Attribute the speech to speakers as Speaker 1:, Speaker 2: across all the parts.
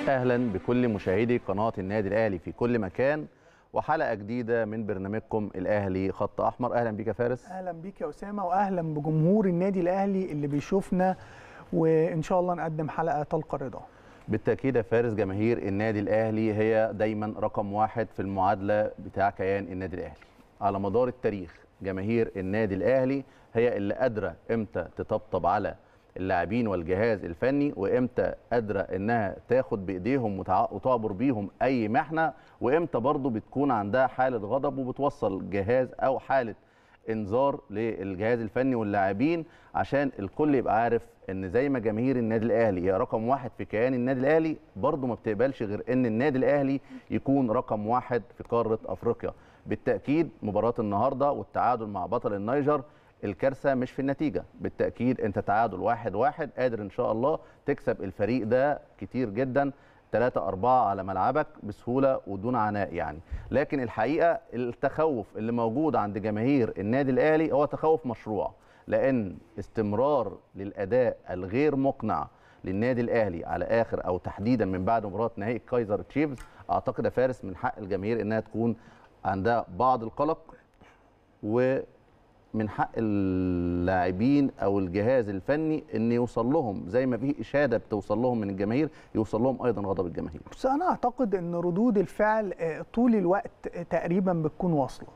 Speaker 1: اهلا بكل مشاهدي قناه النادي الاهلي في كل مكان وحلقه جديده من برنامجكم الاهلي خط احمر اهلا بيك يا فارس
Speaker 2: اهلا بيك يا اسامه واهلا بجمهور النادي الاهلي اللي بيشوفنا وان شاء الله نقدم حلقه تلقى الرضا
Speaker 1: بالتاكيد يا فارس جماهير النادي الاهلي هي دايما رقم واحد في المعادله بتاع كيان النادي الاهلي على مدار التاريخ جماهير النادي الاهلي هي اللي قادره امتى تطبطب على اللاعبين والجهاز الفني وامتى قادره انها تاخد بايديهم وتع- وتعبر بيهم اي محنه وامتى برضو بتكون عندها حاله غضب وبتوصل جهاز او حاله انذار للجهاز الفني واللاعبين عشان الكل يبقى عارف ان زي ما جماهير النادي الاهلي هي رقم واحد في كيان النادي الاهلي برضو ما بتقبلش غير ان النادي الاهلي يكون رقم واحد في قاره افريقيا بالتاكيد مباراه النهارده والتعادل مع بطل النيجر الكارثه مش في النتيجه بالتاكيد انت تعادل واحد واحد قادر ان شاء الله تكسب الفريق ده كتير جدا 3 4 على ملعبك بسهوله ودون عناء يعني لكن الحقيقه التخوف اللي موجود عند جماهير النادي الاهلي هو تخوف مشروع لان استمرار للاداء الغير مقنع للنادي الاهلي على اخر او تحديدا من بعد مباراه نهائي كايزر تشيفز اعتقد يا فارس من حق الجماهير انها تكون عندها بعض القلق ومن حق اللاعبين او الجهاز الفني ان يوصل لهم زي ما في اشاده بتوصل لهم من الجماهير يوصل لهم ايضا غضب الجماهير
Speaker 2: بس انا اعتقد ان ردود الفعل آه، طول الوقت آه، تقريبا بتكون واصله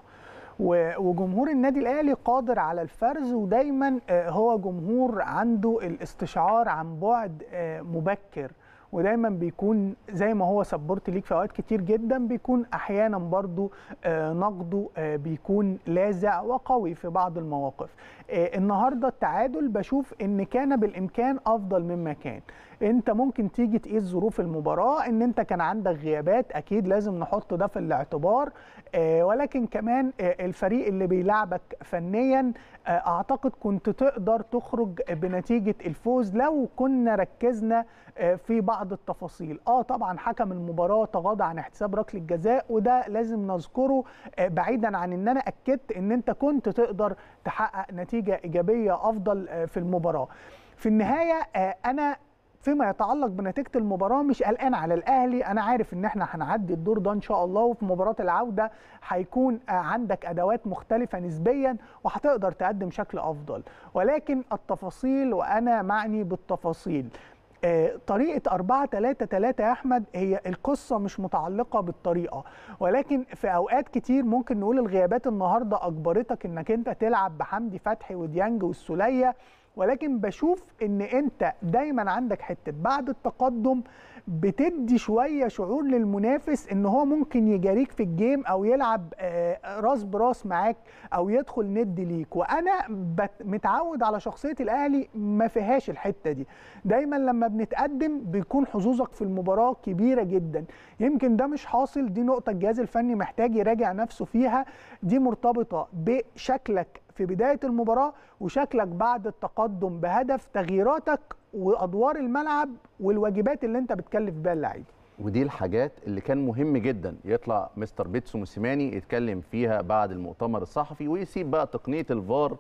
Speaker 2: و- وجمهور النادي الاهلي قادر على الفرز ودايما آه، هو جمهور عنده الاستشعار عن بعد آه، مبكر ودايما بيكون زي ما هو سبورت ليك في اوقات كتير جدا بيكون احيانا برضو آه، نقده آه، بيكون لاذع وقوي في بعض المواقف آه، النهارده التعادل بشوف ان كان بالامكان افضل مما كان انت ممكن تيجي تقيس ظروف المباراه ان انت كان عندك غيابات اكيد لازم نحط ده في الاعتبار آه، ولكن كمان آه، الفريق اللي بيلعبك فنيا آه، اعتقد كنت تقدر تخرج بنتيجه الفوز لو كنا ركزنا آه، في بعض التفاصيل اه طبعا حكم المباراه تغاضى عن احتساب ركله الجزاء وده لازم نذكره آه، بعيدا عن ان انا اكدت ان انت كنت تقدر تحقق نتيجه ايجابيه افضل آه، في المباراه في النهايه آه، انا فيما يتعلق بنتيجه المباراه مش قلقان على الاهلي انا عارف ان احنا هنعدي الدور ده ان شاء الله وفي مباراه العوده هيكون آه، عندك ادوات مختلفه نسبيا وهتقدر تقدم شكل افضل ولكن التفاصيل وانا معني بالتفاصيل آه، طريقة 4 3 3 يا أحمد هي القصة مش متعلقة بالطريقة ولكن في أوقات كتير ممكن نقول الغيابات النهاردة أجبرتك إنك أنت تلعب بحمدي فتحي وديانج والسولية ولكن بشوف ان انت دايما عندك حته بعد التقدم بتدي شويه شعور للمنافس ان هو ممكن يجاريك في الجيم او يلعب آه، راس براس معاك او يدخل ند ليك وانا بت- متعود على شخصيه الاهلي ما فيهاش الحته دي دايما لما بنتقدم بيكون حظوظك في المباراه كبيره جدا يمكن ده مش حاصل دي نقطه الجهاز الفني محتاج يراجع نفسه فيها دي مرتبطه بشكلك في بدايه المباراه وشكلك بعد التقدم بهدف تغييراتك وادوار الملعب والواجبات اللي انت بتكلف بيها اللعيبه
Speaker 1: ودي الحاجات اللي كان مهم جدا يطلع مستر بيتسو موسيماني يتكلم فيها بعد المؤتمر الصحفي ويسيب بقى تقنيه الفار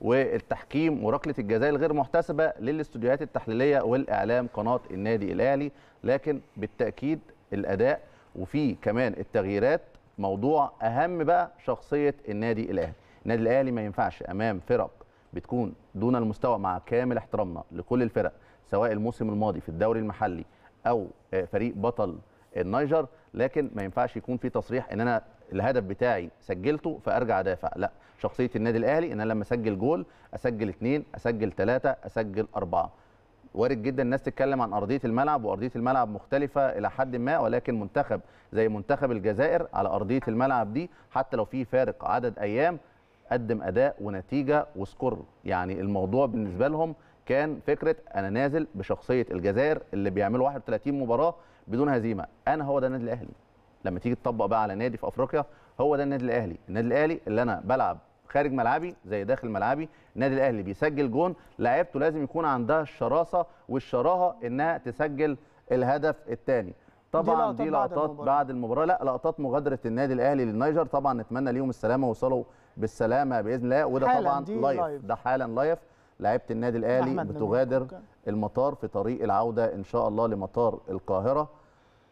Speaker 1: والتحكيم وركله الجزاء الغير محتسبه للاستوديوهات التحليليه والاعلام قناه النادي الاهلي لكن بالتاكيد الاداء وفي كمان التغييرات موضوع اهم بقى شخصيه النادي الاهلي النادي الاهلي ما ينفعش امام فرق بتكون دون المستوى مع كامل احترامنا لكل الفرق سواء الموسم الماضي في الدوري المحلي او آه، فريق بطل النيجر لكن ما ينفعش يكون في تصريح ان انا الهدف بتاعي سجلته فارجع ادافع لا شخصيه النادي الاهلي ان انا لما اسجل جول اسجل اثنين اسجل ثلاثه اسجل اربعه وارد جدا الناس تتكلم عن ارضيه الملعب وارضيه الملعب مختلفه الى حد ما ولكن منتخب زي منتخب الجزائر على ارضيه الملعب دي حتى لو في فارق عدد ايام قدم اداء ونتيجه وسكور يعني الموضوع بالنسبه لهم كان فكره انا نازل بشخصيه الجزائر اللي بيعملوا 31 مباراه بدون هزيمه انا هو ده النادي الاهلي لما تيجي تطبق بقى على نادي في افريقيا هو ده النادي الاهلي النادي الاهلي اللي انا بلعب خارج ملعبي زي داخل ملعبي النادي الاهلي بيسجل جون لعيبته لازم يكون عندها الشراسه والشراهه انها تسجل الهدف الثاني طبعا
Speaker 2: لقطات
Speaker 1: دي
Speaker 2: بعد
Speaker 1: لقطات
Speaker 2: المباراة.
Speaker 1: بعد المباراه لا لقطات مغادره النادي الاهلي للنيجر طبعا نتمنى ليهم السلامه ويوصلوا بالسلامه باذن الله وده
Speaker 2: حالاً
Speaker 1: طبعا
Speaker 2: دي
Speaker 1: لايف
Speaker 2: لايف.
Speaker 1: ده حالا لايف لعيبه النادي الاهلي
Speaker 2: أحمد نبيل
Speaker 1: بتغادر
Speaker 2: كوكا.
Speaker 1: المطار في طريق العوده ان شاء الله لمطار القاهره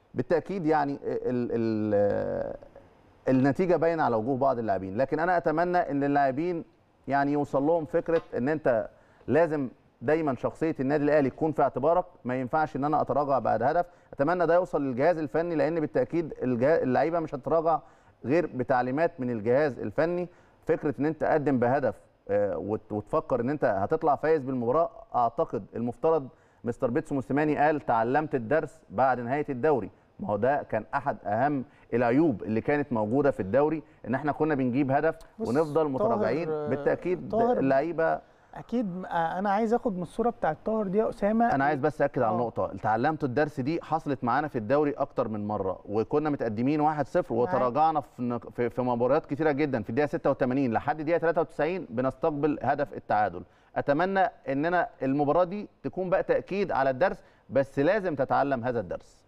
Speaker 1: بالتاكيد يعني ال ال النتيجه باينه على وجوه بعض اللاعبين لكن انا اتمنى ان اللاعبين يعني يوصل لهم فكره ان انت لازم دايما شخصيه النادي الاهلي تكون في اعتبارك ما ينفعش ان انا اتراجع بعد هدف اتمنى ده يوصل للجهاز الفني لان بالتاكيد الجه- اللعيبه مش هتتراجع غير بتعليمات من الجهاز الفني فكره ان انت تقدم بهدف آه، وت- وتفكر ان انت هتطلع فايز بالمباراه اعتقد المفترض مستر بيتسو موسيماني قال تعلمت الدرس بعد نهايه الدوري ما هو ده كان احد اهم العيوب اللي كانت موجوده في الدوري ان احنا كنا بنجيب هدف
Speaker 2: بص،
Speaker 1: ونفضل
Speaker 2: طاهر-
Speaker 1: متراجعين بالتاكيد
Speaker 2: طاهر-
Speaker 1: اللعيبه
Speaker 2: اكيد آه، انا عايز اخد من الصوره بتاعت طاهر دي يا اسامه
Speaker 1: انا عايز بس اكد على
Speaker 2: آه.
Speaker 1: النقطه تعلمت الدرس دي حصلت معانا في الدوري اكتر من مره وكنا متقدمين 1-0 وتراجعنا في نق- في في مباريات كتيره جدا في الدقيقه 86 لحد الدقيقه 93 بنستقبل هدف التعادل اتمنى اننا المباراه دي تكون بقى تاكيد على الدرس بس لازم تتعلم هذا الدرس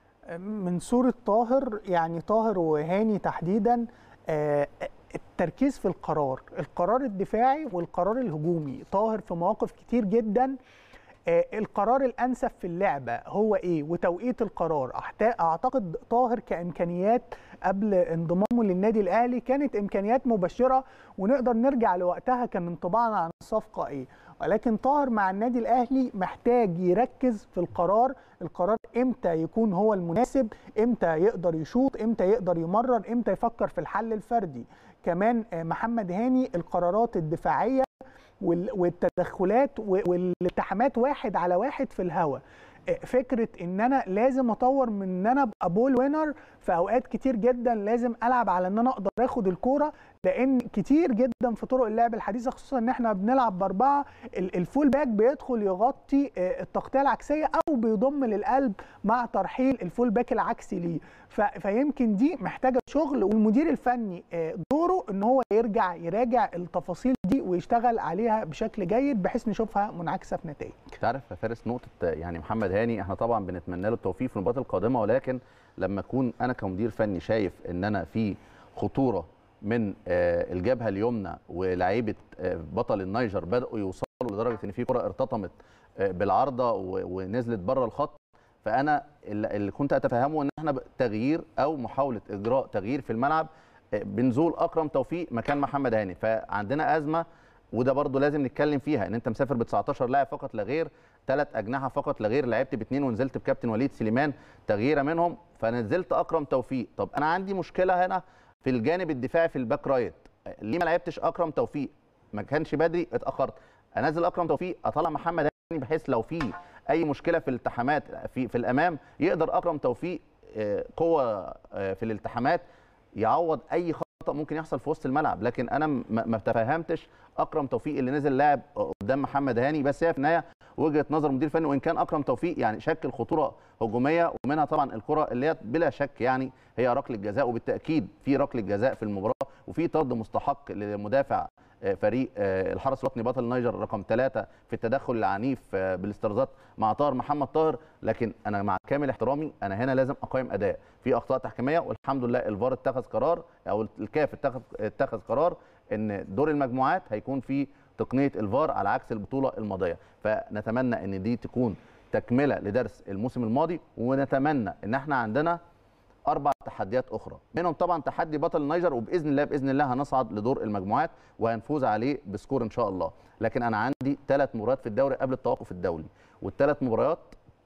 Speaker 2: من صورة طاهر يعني طاهر وهاني تحديدا آه، التركيز في القرار القرار الدفاعي والقرار الهجومي طاهر في مواقف كتير جدا آه، القرار الانسب في اللعبه هو ايه وتوقيت القرار أحت- اعتقد طاهر كامكانيات قبل انضمامه للنادي الاهلي كانت امكانيات مبشره ونقدر نرجع لوقتها كان انطباعنا عن الصفقه ايه ولكن طاهر مع النادي الاهلي محتاج يركز في القرار القرار امتى يكون هو المناسب امتى يقدر يشوط امتى يقدر يمرر امتى يفكر في الحل الفردي كمان آه، محمد هاني القرارات الدفاعيه وال- والتدخلات و- والالتحامات واحد على واحد في الهوا فكره ان انا لازم اطور من ان انا ابقى بول وينر في اوقات كتير جدا لازم العب على ان انا اقدر اخد الكوره لان كتير جدا في طرق اللعب الحديثه خصوصا ان احنا بنلعب باربعه ال- الفول باك بيدخل يغطي آه، التغطيه العكسيه او بيضم للقلب مع ترحيل الفول باك العكسي ليه ف- فيمكن دي محتاجه شغل والمدير الفني آه، دوره ان هو يرجع يراجع التفاصيل دي ويشتغل عليها بشكل جيد بحيث نشوفها منعكسه في نتائج
Speaker 1: تعرف يا فارس نقطة يعني محمد هاني احنا طبعا بنتمنى له التوفيق في المباريات القادمة ولكن لما اكون انا كمدير فني شايف ان انا في خطورة من آه، الجبهة اليمنى ولاعيبة آه، بطل النيجر بدأوا يوصلوا لدرجة ان في كرة ارتطمت آه، بالعارضة و- ونزلت بره الخط فانا اللي اللي كنت اتفهمه ان احنا ب- تغيير او محاولة اجراء تغيير في الملعب آه، بنزول اكرم توفيق مكان محمد هاني فعندنا ازمة وده برضو لازم نتكلم فيها ان انت مسافر ب 19 لاعب فقط لا غير ثلاث اجنحه فقط لا غير لعبت باثنين ونزلت بكابتن وليد سليمان تغييره منهم فنزلت اكرم توفيق طب انا عندي مشكله هنا في الجانب الدفاعي في الباك رايت ليه ما لعبتش اكرم توفيق ما كانش بدري اتاخرت انزل اكرم توفيق اطلع محمد هاني بحيث لو في اي مشكله في الالتحامات في في الامام يقدر اكرم توفيق آه، قوه آه، في الالتحامات يعوض اي خطا ممكن يحصل في وسط الملعب لكن انا م- ما تفهمتش اكرم توفيق اللي نزل لاعب قدام محمد هاني بس هي في النهايه وجهه نظر مدير فني وان كان اكرم توفيق يعني شكل خطوره هجوميه ومنها طبعا الكره اللي هي بلا شك يعني هي ركله جزاء وبالتاكيد في ركله جزاء في المباراه وفي طرد مستحق لمدافع آه، فريق آه، الحرس الوطني بطل النيجر رقم ثلاثة في التدخل العنيف آه، بالاسترزات مع طاهر محمد طاهر لكن انا مع كامل احترامي انا هنا لازم اقيم اداء في اخطاء تحكيميه والحمد لله الفار اتخذ قرار او الكاف اتخذ اتخذ قرار ان دور المجموعات هيكون في تقنيه الفار على عكس البطوله الماضيه فنتمنى ان دي تكون تكمله لدرس الموسم الماضي ونتمنى ان احنا عندنا اربع تحديات اخرى منهم طبعا تحدي بطل النيجر وباذن الله باذن الله هنصعد لدور المجموعات وهنفوز عليه بسكور ان شاء الله لكن انا عندي ثلاث مباريات في الدوري قبل التوقف الدولي والثلاث مباريات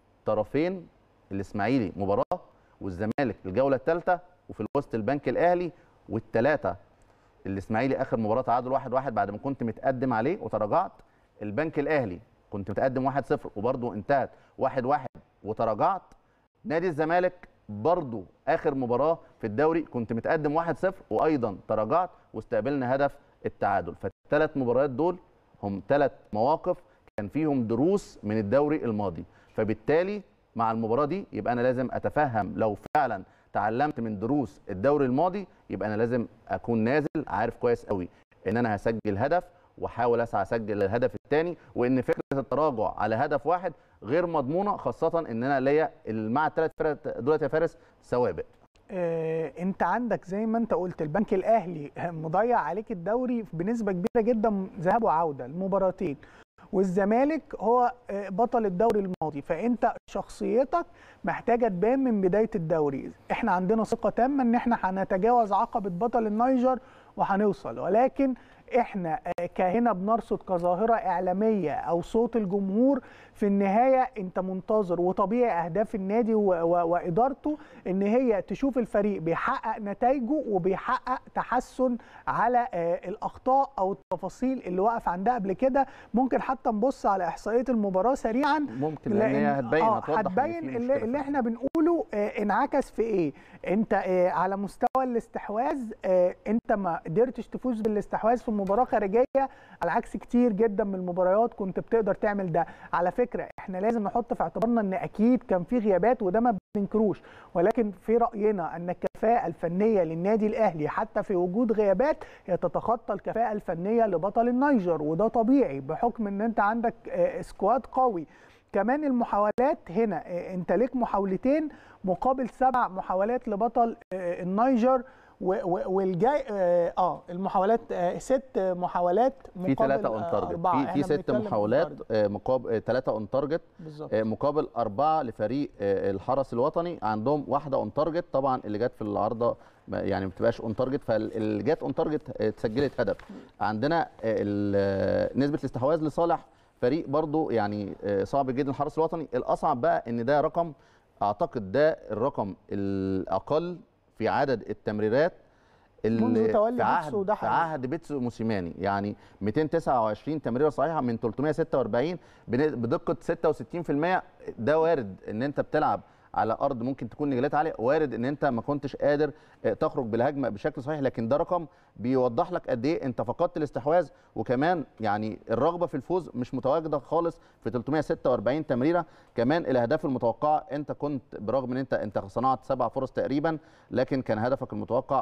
Speaker 1: طرفين الاسماعيلي مباراه والزمالك الجوله الثالثه وفي الوسط البنك الاهلي والثلاثه الاسماعيلي اخر مباراه تعادل 1-1 واحد واحد بعد ما كنت متقدم عليه وتراجعت البنك الاهلي كنت متقدم 1-0 وبرضه انتهت 1-1 وتراجعت نادي الزمالك برضه اخر مباراه في الدوري كنت متقدم 1-0 وايضا تراجعت واستقبلنا هدف التعادل فالثلاث مباريات دول هم ثلاث مواقف كان فيهم دروس من الدوري الماضي فبالتالي مع المباراه دي يبقى انا لازم اتفهم لو فعلا تعلمت من دروس الدوري الماضي يبقى انا لازم اكون نازل عارف كويس قوي ان انا هسجل هدف واحاول اسعى اسجل الهدف الثاني وان فكره التراجع على هدف واحد غير مضمونه خاصه ان انا ليا مع الثلاث فرق دولت يا فارس سوابق
Speaker 2: آه، انت عندك زي ما انت قلت البنك الاهلي مضيع عليك الدوري بنسبه كبيره جدا ذهاب وعوده المباراتين والزمالك هو بطل الدوري الماضي فانت شخصيتك محتاجه تبان من بدايه الدوري احنا عندنا ثقه تامه ان احنا هنتجاوز عقبه بطل النيجر وهنوصل ولكن احنا كهنا بنرصد كظاهره اعلاميه او صوت الجمهور في النهايه انت منتظر وطبيعي اهداف النادي وادارته ان هي تشوف الفريق بيحقق نتائجه وبيحقق تحسن على الاخطاء او التفاصيل اللي وقف عندها قبل كده ممكن حتى نبص على احصائيه المباراه سريعا
Speaker 1: ممكن لان هي هتبين
Speaker 2: آه هتبين اللي, اللي احنا بنقوله انعكس في ايه انت على مستوى الاستحواذ انت ما قدرتش تفوز بالاستحواذ في مباراه خارجيه على عكس كتير جدا من المباريات كنت بتقدر تعمل ده على فكره احنا لازم نحط في اعتبارنا ان اكيد كان في غيابات وده ما بننكروش ولكن في راينا ان الكفاءه الفنيه للنادي الاهلي حتى في وجود غيابات هي تتخطى الكفاءه الفنيه لبطل النيجر وده طبيعي بحكم ان انت عندك سكواد قوي كمان المحاولات هنا انت ليك محاولتين مقابل سبع محاولات لبطل النيجر والجاي اه المحاولات آه ست محاولات
Speaker 1: في ثلاثة اون تارجت في في ست محاولات آه مقابل ثلاثة اون تارجت آه مقابل أربعة لفريق آه الحرس الوطني عندهم واحدة اون تارجت طبعا اللي جت في العارضة يعني ما بتبقاش اون تارجت فاللي جت اون تارجت اتسجلت هدف عندنا نسبة الاستحواذ لصالح فريق برضو يعني صعب جدا الحرس الوطني الاصعب بقى ان ده رقم اعتقد ده الرقم الاقل في عدد التمريرات
Speaker 2: اللي
Speaker 1: في عهد, في عهد بيتسو موسيماني يعني 229 تمريره صحيحه من 346 بدقه 66% ده وارد ان انت بتلعب على ارض ممكن تكون نجلات عاليه وارد ان انت ما كنتش قادر تخرج بالهجمه بشكل صحيح لكن ده رقم بيوضح لك قد ايه انت فقدت الاستحواذ وكمان يعني الرغبه في الفوز مش متواجده خالص في 346 تمريره كمان الاهداف المتوقعه انت كنت برغم ان انت انت صنعت سبع فرص تقريبا لكن كان هدفك المتوقع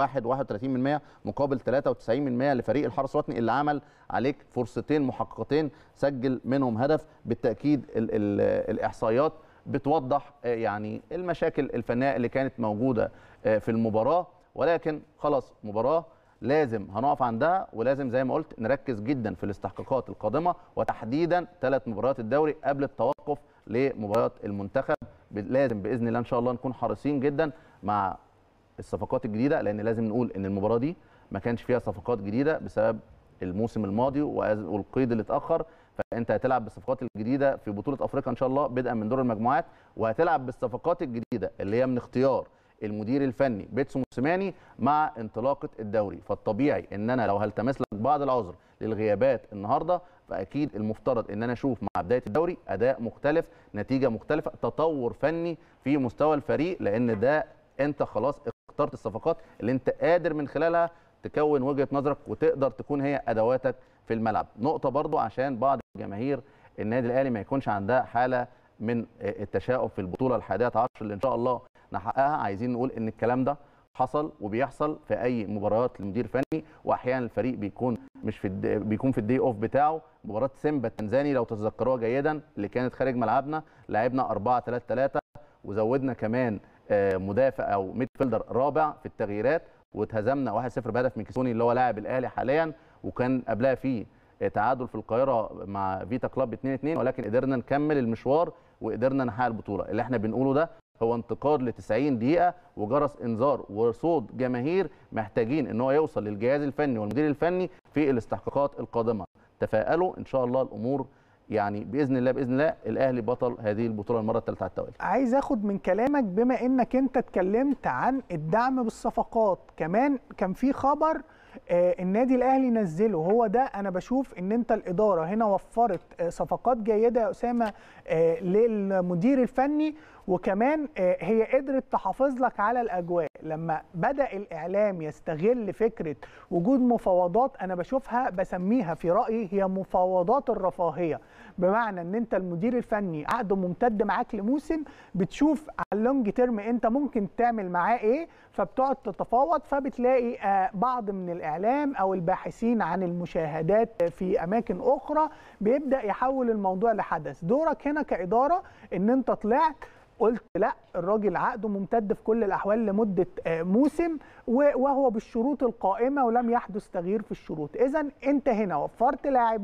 Speaker 1: 1 31% مقابل 93% لفريق الحرس الوطني اللي عمل عليك فرصتين محققتين سجل منهم هدف بالتاكيد ال ال الاحصائيات بتوضح يعني المشاكل الفنيه اللي كانت موجوده في المباراه ولكن خلاص مباراه لازم هنقف عندها ولازم زي ما قلت نركز جدا في الاستحقاقات القادمه وتحديدا ثلاث مباريات الدوري قبل التوقف لمباريات المنتخب لازم باذن الله ان شاء الله نكون حريصين جدا مع الصفقات الجديده لان لازم نقول ان المباراه دي ما كانش فيها صفقات جديده بسبب الموسم الماضي والقيد اللي اتاخر فانت هتلعب بالصفقات الجديده في بطوله افريقيا ان شاء الله بدءا من دور المجموعات وهتلعب بالصفقات الجديده اللي هي من اختيار المدير الفني بيتسو موسيماني مع انطلاقه الدوري فالطبيعي ان انا لو هلتمس لك بعض العذر للغيابات النهارده فاكيد المفترض ان انا اشوف مع بدايه الدوري اداء مختلف نتيجه مختلفه تطور فني في مستوى الفريق لان ده انت خلاص اخترت الصفقات اللي انت قادر من خلالها تكون وجهه نظرك وتقدر تكون هي ادواتك في الملعب نقطه برضو عشان بعض جماهير النادي الاهلي ما يكونش عندها حاله من التشاؤم في البطوله الحادية عشر اللي ان شاء الله نحققها عايزين نقول ان الكلام ده حصل وبيحصل في اي مباريات للمدير الفني واحيانا الفريق بيكون مش في الدي بيكون في الدي اوف بتاعه مباراه سيمبا التنزاني لو تتذكروها جيدا اللي كانت خارج ملعبنا لعبنا 4 3 3 وزودنا كمان مدافع او ميد فيلدر رابع في التغييرات واتهزمنا 1-0 بهدف من كيسوني اللي هو لاعب الاهلي حاليا وكان قبلها في تعادل في القاهره مع فيتا كلاب 2-2 ولكن قدرنا نكمل المشوار وقدرنا نحقق البطوله اللي احنا بنقوله ده هو انتقاد ل 90 دقيقه وجرس انذار وصوت جماهير محتاجين ان هو يوصل للجهاز الفني والمدير الفني في الاستحقاقات القادمه تفائلوا ان شاء الله الامور يعني باذن الله باذن الله الاهلي بطل هذه البطوله المره الثالثه على التوالي
Speaker 2: عايز اخد من كلامك بما انك انت اتكلمت عن الدعم بالصفقات كمان كان في خبر آه النادي الاهلي نزله هو ده انا بشوف ان انت الاداره هنا وفرت آه صفقات جيده يا اسامه آه للمدير الفني وكمان هي قدرت تحافظ لك على الاجواء لما بدا الاعلام يستغل فكره وجود مفاوضات انا بشوفها بسميها في رايي هي مفاوضات الرفاهيه بمعنى ان انت المدير الفني عقده ممتد معاك لموسم بتشوف على اللونج تيرم انت ممكن تعمل معاه ايه فبتقعد تتفاوض فبتلاقي بعض من الاعلام او الباحثين عن المشاهدات في اماكن اخرى بيبدا يحول الموضوع لحدث دورك هنا كاداره ان انت طلعت قلت لا الراجل عقده ممتد في كل الاحوال لمده موسم وهو بالشروط القائمه ولم يحدث تغيير في الشروط اذا انت هنا وفرت لاعبين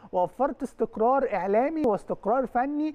Speaker 2: وفرت استقرار اعلامي واستقرار فني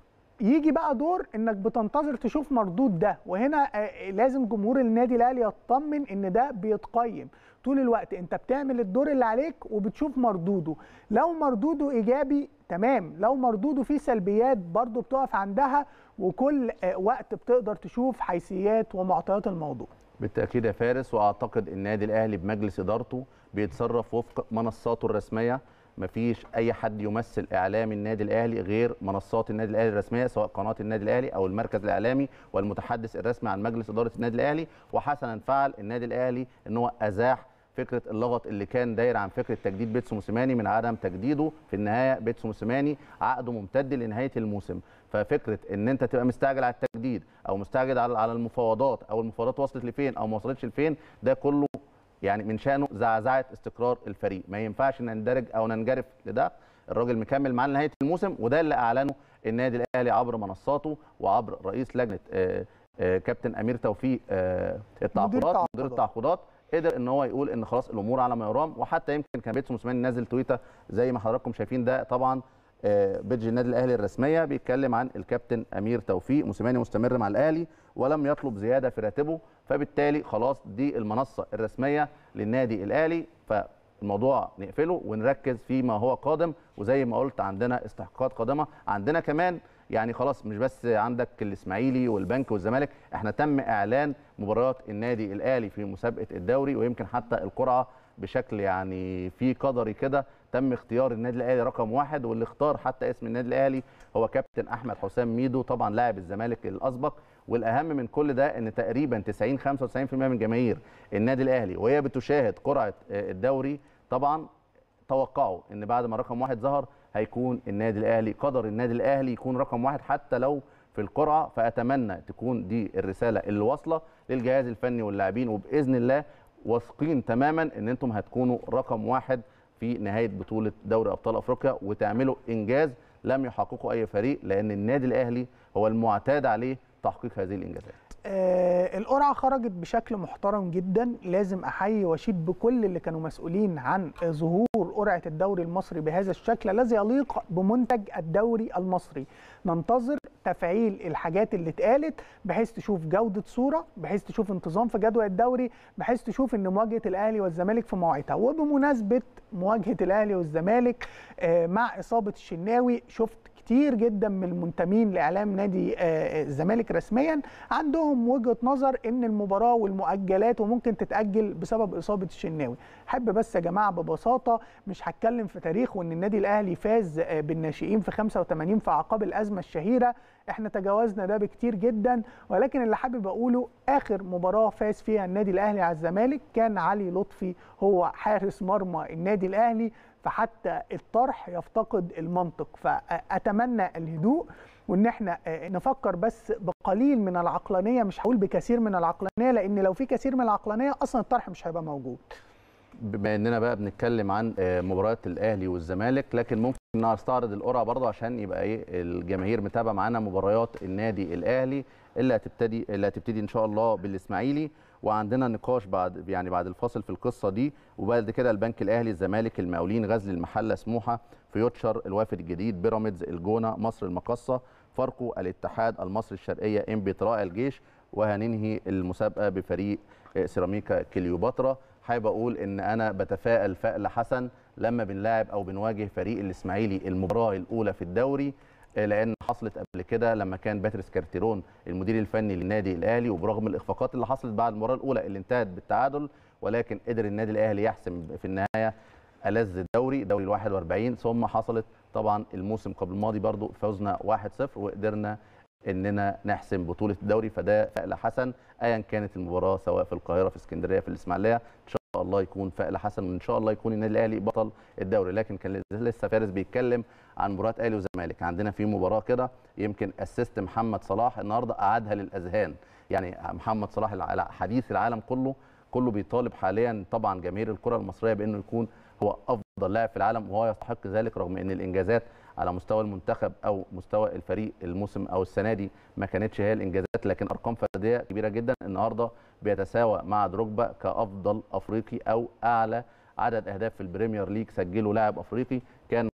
Speaker 2: يجي بقى دور انك بتنتظر تشوف مردود ده وهنا آه، لازم جمهور النادي الاهلي يطمن ان ده بيتقيم طول الوقت انت بتعمل الدور اللي عليك وبتشوف مردوده لو مردوده ايجابي تمام لو مردوده فيه سلبيات برضو بتقف عندها وكل آه، وقت بتقدر تشوف حيثيات ومعطيات الموضوع
Speaker 1: بالتاكيد يا فارس واعتقد النادي الاهلي بمجلس ادارته بيتصرف وفق منصاته الرسميه مفيش اي حد يمثل اعلام النادي الاهلي غير منصات النادي الاهلي الرسميه سواء قناه النادي الاهلي او المركز الاعلامي والمتحدث الرسمي عن مجلس اداره النادي الاهلي وحسنا فعل النادي الاهلي ان هو ازاح فكره اللغط اللي كان داير عن فكره تجديد بيتسو موسيماني من عدم تجديده في النهايه بيتسو موسيماني عقده ممتد لنهايه الموسم ففكره ان انت تبقى مستعجل على التجديد او مستعجل على على المفاوضات او المفاوضات وصلت لفين او ما وصلتش لفين ده كله يعني من شانه زعزعه استقرار الفريق ما ينفعش نندرج او ننجرف لده الراجل مكمل معانا لنهايه الموسم وده اللي اعلنه النادي الاهلي عبر منصاته وعبر رئيس لجنه آه، آه، كابتن امير توفيق آه، التعاقدات
Speaker 2: التعاقدات.
Speaker 1: مدير التعاقدات قدر ان هو يقول ان خلاص الامور على ما يرام وحتى يمكن كان بيتسو موسيماني نازل تويته زي ما حضراتكم شايفين ده طبعا آه، بيدج النادي الاهلي الرسميه بيتكلم عن الكابتن امير توفيق موسيماني مستمر مع الاهلي ولم يطلب زياده في راتبه فبالتالي خلاص دي المنصه الرسميه للنادي الاهلي فالموضوع نقفله ونركز فيما هو قادم وزي ما قلت عندنا استحقاقات قادمه عندنا كمان يعني خلاص مش بس عندك الاسماعيلي والبنك والزمالك احنا تم اعلان مباريات النادي الاهلي في مسابقه الدوري ويمكن حتى القرعه بشكل يعني في قدري كده تم اختيار النادي الاهلي رقم واحد واللي اختار حتى اسم النادي الاهلي هو كابتن احمد حسام ميدو طبعا لاعب الزمالك الاسبق والاهم من كل ده ان تقريبا 90 95% من جماهير النادي الاهلي وهي بتشاهد قرعه آه، الدوري طبعا توقعوا ان بعد ما رقم واحد ظهر هيكون النادي الاهلي قدر النادي الاهلي يكون رقم واحد حتى لو في القرعه فاتمنى تكون دي الرساله اللي واصله للجهاز الفني واللاعبين وباذن الله واثقين تماما ان انتم هتكونوا رقم واحد في نهايه بطوله دوري ابطال افريقيا وتعملوا انجاز لم يحققه اي فريق لان النادي الاهلي هو المعتاد عليه تحقيق هذه الانجازات
Speaker 2: آه، القرعه خرجت بشكل محترم جدا لازم احيي واشيد بكل اللي كانوا مسؤولين عن آه، ظهور قرعه الدوري المصري بهذا الشكل الذي يليق بمنتج الدوري المصري ننتظر تفعيل الحاجات اللي اتقالت بحيث تشوف جوده صوره بحيث تشوف انتظام في جدول الدوري بحيث تشوف ان مواجهه الاهلي والزمالك في مواعيدها وبمناسبه مواجهه الاهلي والزمالك آه، مع اصابه الشناوي شفت كتير جدا من المنتمين لاعلام نادي آه، الزمالك رسميا عندهم وجهه نظر ان المباراه والمؤجلات وممكن تتاجل بسبب اصابه الشناوي احب بس يا جماعه ببساطه مش هتكلم في تاريخ وان النادي الاهلي فاز آه، بالناشئين في 85 في اعقاب الازمه الشهيره احنا تجاوزنا ده بكتير جدا ولكن اللي حابب اقوله اخر مباراه فاز فيها النادي الاهلي على الزمالك كان علي لطفي هو حارس مرمى النادي الاهلي فحتى الطرح يفتقد المنطق فاتمنى الهدوء وان احنا آه، نفكر بس بقليل من العقلانيه مش هقول بكثير من العقلانيه لان لو في كثير من العقلانيه اصلا الطرح مش هيبقى موجود
Speaker 1: بما اننا بقى بنتكلم عن آه، مباريات الاهلي والزمالك لكن ممكن نستعرض القرعه برضه عشان يبقى ايه الجماهير متابعه معانا مباريات النادي الاهلي اللي هتبتدي اللي هتبتدي ان شاء الله بالاسماعيلي وعندنا نقاش بعد يعني بعد الفاصل في القصه دي وبعد كده البنك الاهلي الزمالك المقاولين غزل المحله سموحه فيوتشر الوافد الجديد بيراميدز الجونه مصر المقصه فاركو الاتحاد المصري الشرقيه انبي طرائع الجيش وهننهي المسابقه بفريق آه، سيراميكا كليوباترا حابب اقول ان انا بتفائل فأل حسن لما بنلاعب او بنواجه فريق الاسماعيلي المباراه الاولى في الدوري آه، لان حصلت قبل كده لما كان باتريس كارتيرون المدير الفني للنادي الاهلي وبرغم الاخفاقات اللي حصلت بعد المباراه الاولى اللي انتهت بالتعادل ولكن قدر النادي الاهلي يحسم في النهايه ألذ الدوري دوري ال 41 ثم حصلت طبعا الموسم قبل الماضي برضو فوزنا 1-0 وقدرنا اننا نحسم بطوله الدوري فده فأل حسن ايا كانت المباراه سواء في القاهره في اسكندريه في الاسماعيليه ان شاء الله يكون فأل حسن وان شاء الله يكون النادي الاهلي بطل الدوري لكن كان لسه فارس بيتكلم عن مباراه اهلي وزمالك عندنا في مباراه كده يمكن اسست محمد صلاح النهارده قعدها للاذهان يعني محمد صلاح الع- حديث العالم كله كله بيطالب حاليا طبعا جماهير الكره المصريه بانه يكون هو افضل لاعب في العالم وهو يستحق ذلك رغم ان الانجازات على مستوى المنتخب او مستوى الفريق الموسم او السنه دي ما كانتش هي الانجازات لكن ارقام فرديه كبيره جدا النهارده بيتساوى مع دروجبا كافضل افريقي او اعلى عدد اهداف في البريمير ليج سجله لاعب افريقي كان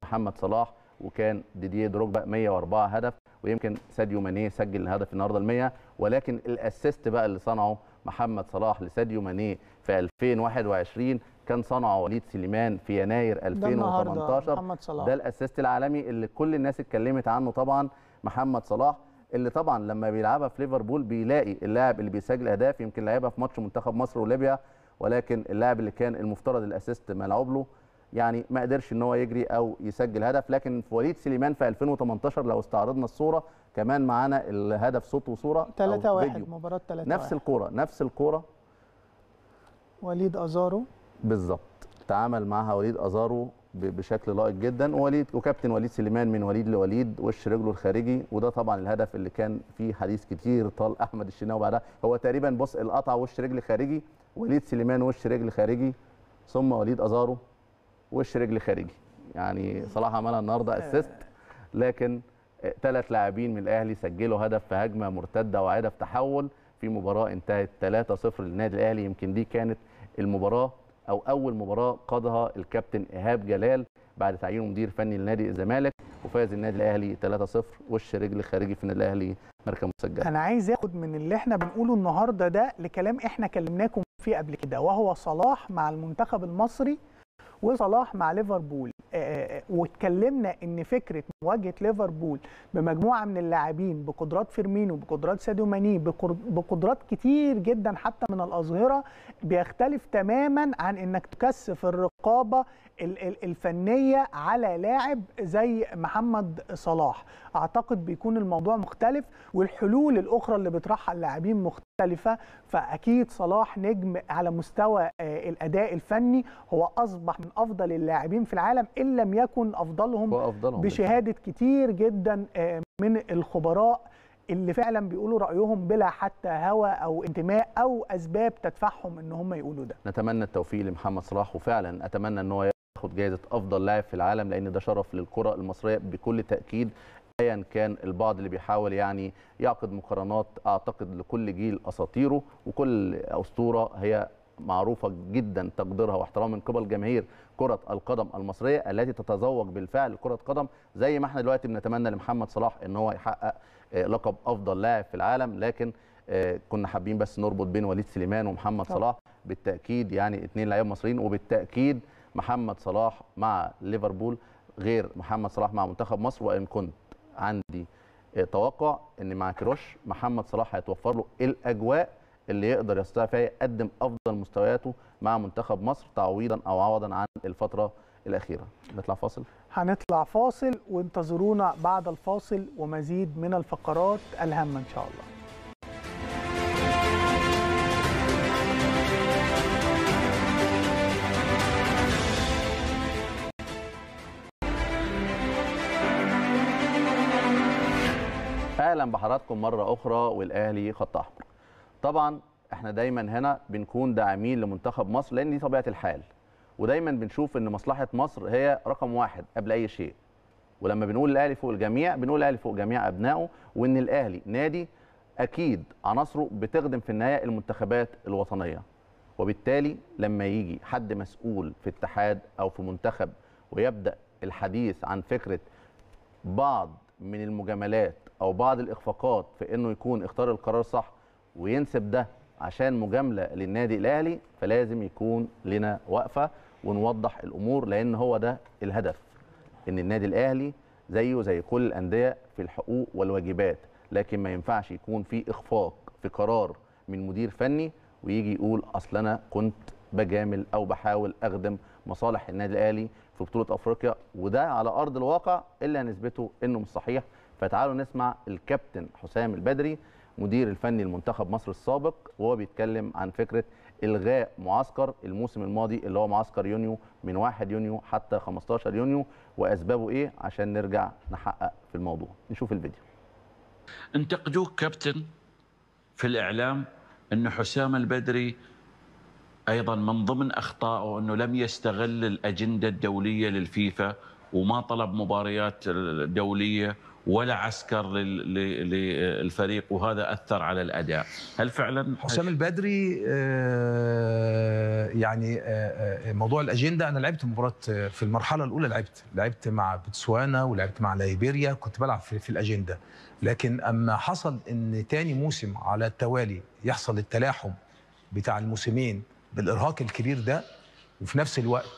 Speaker 1: محمد صلاح وكان ديديه دروجبا 104 هدف ويمكن ساديو ماني سجل الهدف النهارده ال 100 ولكن الاسيست بقى اللي صنعه محمد صلاح لساديو ماني في 2021 كان صنعه وليد سليمان في يناير
Speaker 2: ده النهارده
Speaker 1: 2018
Speaker 2: محمد صلاح
Speaker 1: ده الاسيست العالمي اللي كل الناس اتكلمت عنه طبعا محمد صلاح اللي طبعا لما بيلعبها في ليفربول بيلاقي اللاعب اللي بيسجل اهداف يمكن لعبها في ماتش منتخب مصر وليبيا ولكن اللاعب اللي كان المفترض الاسيست ملعوب له يعني ما قدرش ان هو يجري او يسجل هدف لكن في وليد سليمان في 2018 لو استعرضنا الصوره كمان معانا الهدف صوت وصوره أو
Speaker 2: 3 1
Speaker 1: فيديو.
Speaker 2: مباراه 3
Speaker 1: نفس الكوره نفس الكوره
Speaker 2: وليد ازارو
Speaker 1: بالظبط تعامل معها وليد ازارو ب- بشكل لائق جدا ووليد وكابتن وليد سليمان من وليد لوليد وش رجله الخارجي وده طبعا الهدف اللي كان فيه حديث كتير طال احمد الشناوي بعدها هو تقريبا بص القطعه وش رجل خارجي وليد سليمان وش رجل خارجي ثم وليد ازارو وش رجل خارجي يعني صلاح عملها النهارده اسيست لكن ثلاث لاعبين من الاهلي سجلوا هدف في هجمه مرتده وهدف تحول في مباراه انتهت 3-0 للنادي الاهلي يمكن دي كانت المباراه او اول مباراه قادها الكابتن ايهاب جلال بعد تعيينه مدير فني لنادي الزمالك وفاز النادي الاهلي 3-0 وش رجل خارجي في النادي الاهلي مركز مسجل
Speaker 2: انا عايز اخد من اللي احنا بنقوله النهارده ده لكلام احنا كلمناكم فيه قبل كده وهو صلاح مع المنتخب المصري وصلاح مع ليفربول آه، آه، واتكلمنا ان فكره مواجهه ليفربول بمجموعه من اللاعبين بقدرات فيرمينو بقدرات ساديو ماني بقر- بقدرات كتير جدا حتى من الاظهره بيختلف تماما عن انك تكثف الرقابه ال- ال- الفنيه على لاعب زي محمد صلاح اعتقد بيكون الموضوع مختلف والحلول الاخرى اللي بيطرحها اللاعبين مختلفه فاكيد صلاح نجم على مستوى آه، الاداء الفني هو اصبح من افضل اللاعبين في العالم ان لم يكن افضلهم
Speaker 1: هو افضلهم
Speaker 2: بشهاده كتير جدا آه، من الخبراء اللي فعلا بيقولوا رايهم بلا حتى هوى او انتماء او اسباب تدفعهم ان هم يقولوا ده
Speaker 1: نتمنى التوفيق لمحمد صلاح وفعلا اتمنى ان هو ياخد جائزه افضل لاعب في العالم لان ده شرف للكره المصريه بكل تاكيد ايا كان البعض اللي بيحاول يعني يعقد مقارنات اعتقد لكل جيل اساطيره وكل اسطوره هي معروفه جدا تقديرها واحترام من قبل جماهير كره القدم المصريه التي تتذوق بالفعل كره قدم زي ما احنا دلوقتي بنتمنى لمحمد صلاح ان هو يحقق آه، لقب افضل لاعب في العالم لكن آه، كنا حابين بس نربط بين وليد سليمان ومحمد
Speaker 2: طبعا.
Speaker 1: صلاح بالتاكيد يعني اثنين لعيبه مصريين وبالتاكيد محمد صلاح مع ليفربول غير محمد صلاح مع منتخب مصر وان كنت عندي آه، توقع ان مع كروش محمد صلاح هيتوفر له الاجواء اللي يقدر يستطيع فيها يقدم افضل مستوياته مع منتخب مصر تعويضا او عوضا عن الفتره الاخيره نطلع فاصل
Speaker 2: هنطلع فاصل وانتظرونا بعد الفاصل ومزيد من الفقرات الهامه ان شاء الله
Speaker 1: اهلا بحضراتكم مره اخرى والاهلي خط احمر طبعا احنا دايما هنا بنكون داعمين لمنتخب مصر لان دي طبيعه الحال ودايما بنشوف ان مصلحه مصر هي رقم واحد قبل اي شيء ولما بنقول الاهلي فوق الجميع بنقول الاهلي فوق جميع ابنائه وان الاهلي نادي اكيد عناصره بتخدم في النهايه المنتخبات الوطنيه وبالتالي لما يجي حد مسؤول في اتحاد او في منتخب ويبدا الحديث عن فكره بعض من المجاملات او بعض الاخفاقات في انه يكون اختار القرار صح وينسب ده عشان مجامله للنادي الاهلي فلازم يكون لنا وقفه ونوضح الامور لان هو ده الهدف ان النادي الاهلي زيه زي كل الانديه في الحقوق والواجبات لكن ما ينفعش يكون في اخفاق في قرار من مدير فني ويجي يقول اصل انا كنت بجامل او بحاول اخدم مصالح النادي الاهلي في بطوله افريقيا وده على ارض الواقع الا نسبته انه مش صحيح فتعالوا نسمع الكابتن حسام البدري مدير الفني لمنتخب مصر السابق وهو بيتكلم عن فكره الغاء معسكر الموسم الماضي اللي هو معسكر يونيو من 1 يونيو حتى 15 يونيو واسبابه ايه عشان نرجع نحقق في الموضوع نشوف الفيديو
Speaker 3: انتقدوك كابتن في الاعلام انه حسام البدري ايضا من ضمن اخطائه انه لم يستغل الاجنده الدوليه للفيفا وما طلب مباريات دوليه ولا عسكر لل- لل- للفريق وهذا اثر على الاداء هل فعلا
Speaker 4: حسام البدري آه، يعني آه، آه، موضوع الاجنده انا لعبت مباراه آه، في المرحله الاولى لعبت لعبت مع بوتسوانا ولعبت مع ليبيريا كنت بلعب في, في الاجنده لكن اما حصل ان تاني موسم على التوالي يحصل التلاحم بتاع الموسمين بالارهاق الكبير ده وفي نفس الوقت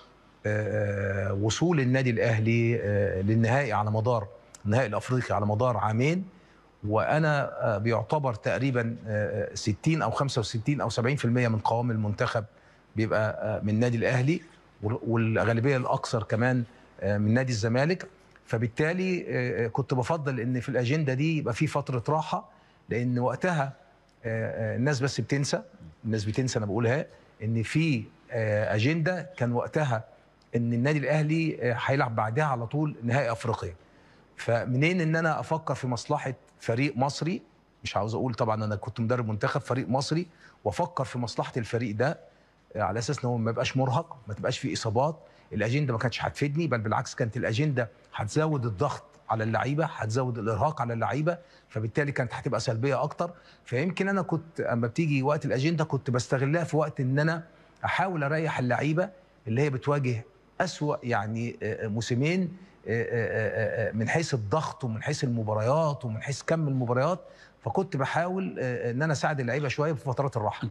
Speaker 4: آه، آه، وصول النادي الاهلي آه، للنهائي على مدار النهائي الافريقي على مدار عامين وانا آه، بيعتبر تقريبا آه، 60 او 65 او 70% من قوام المنتخب بيبقى آه، من النادي الاهلي وال- والغالبيه الاكثر كمان آه، من نادي الزمالك فبالتالي آه، آه، كنت بفضل ان في الاجنده دي يبقى في فتره راحه لان وقتها آه، آه، الناس بس بتنسى الناس بتنسى انا بقولها ان في آه، اجنده كان وقتها ان النادي الاهلي آه، هيلعب بعدها على طول نهائي افريقيا فمنين ان انا افكر في مصلحه فريق مصري مش عاوز اقول طبعا انا كنت مدرب منتخب فريق مصري وافكر في مصلحه الفريق ده آه، على اساس ان هو ما يبقاش مرهق ما تبقاش فيه اصابات الاجنده ما كانتش هتفيدني بل بالعكس كانت الاجنده هتزود الضغط على اللعيبه هتزود الارهاق على اللعيبه فبالتالي كانت هتبقى سلبيه اكتر فيمكن انا كنت اما بتيجي وقت الاجنده كنت بستغلها في وقت ان انا احاول اريح اللعيبه اللي هي بتواجه اسوا يعني آه، آه، موسمين آه، آه، آه، من حيث الضغط ومن حيث المباريات ومن حيث كم المباريات فكنت بحاول آه، ان انا اساعد اللعيبه شويه في فترات الراحه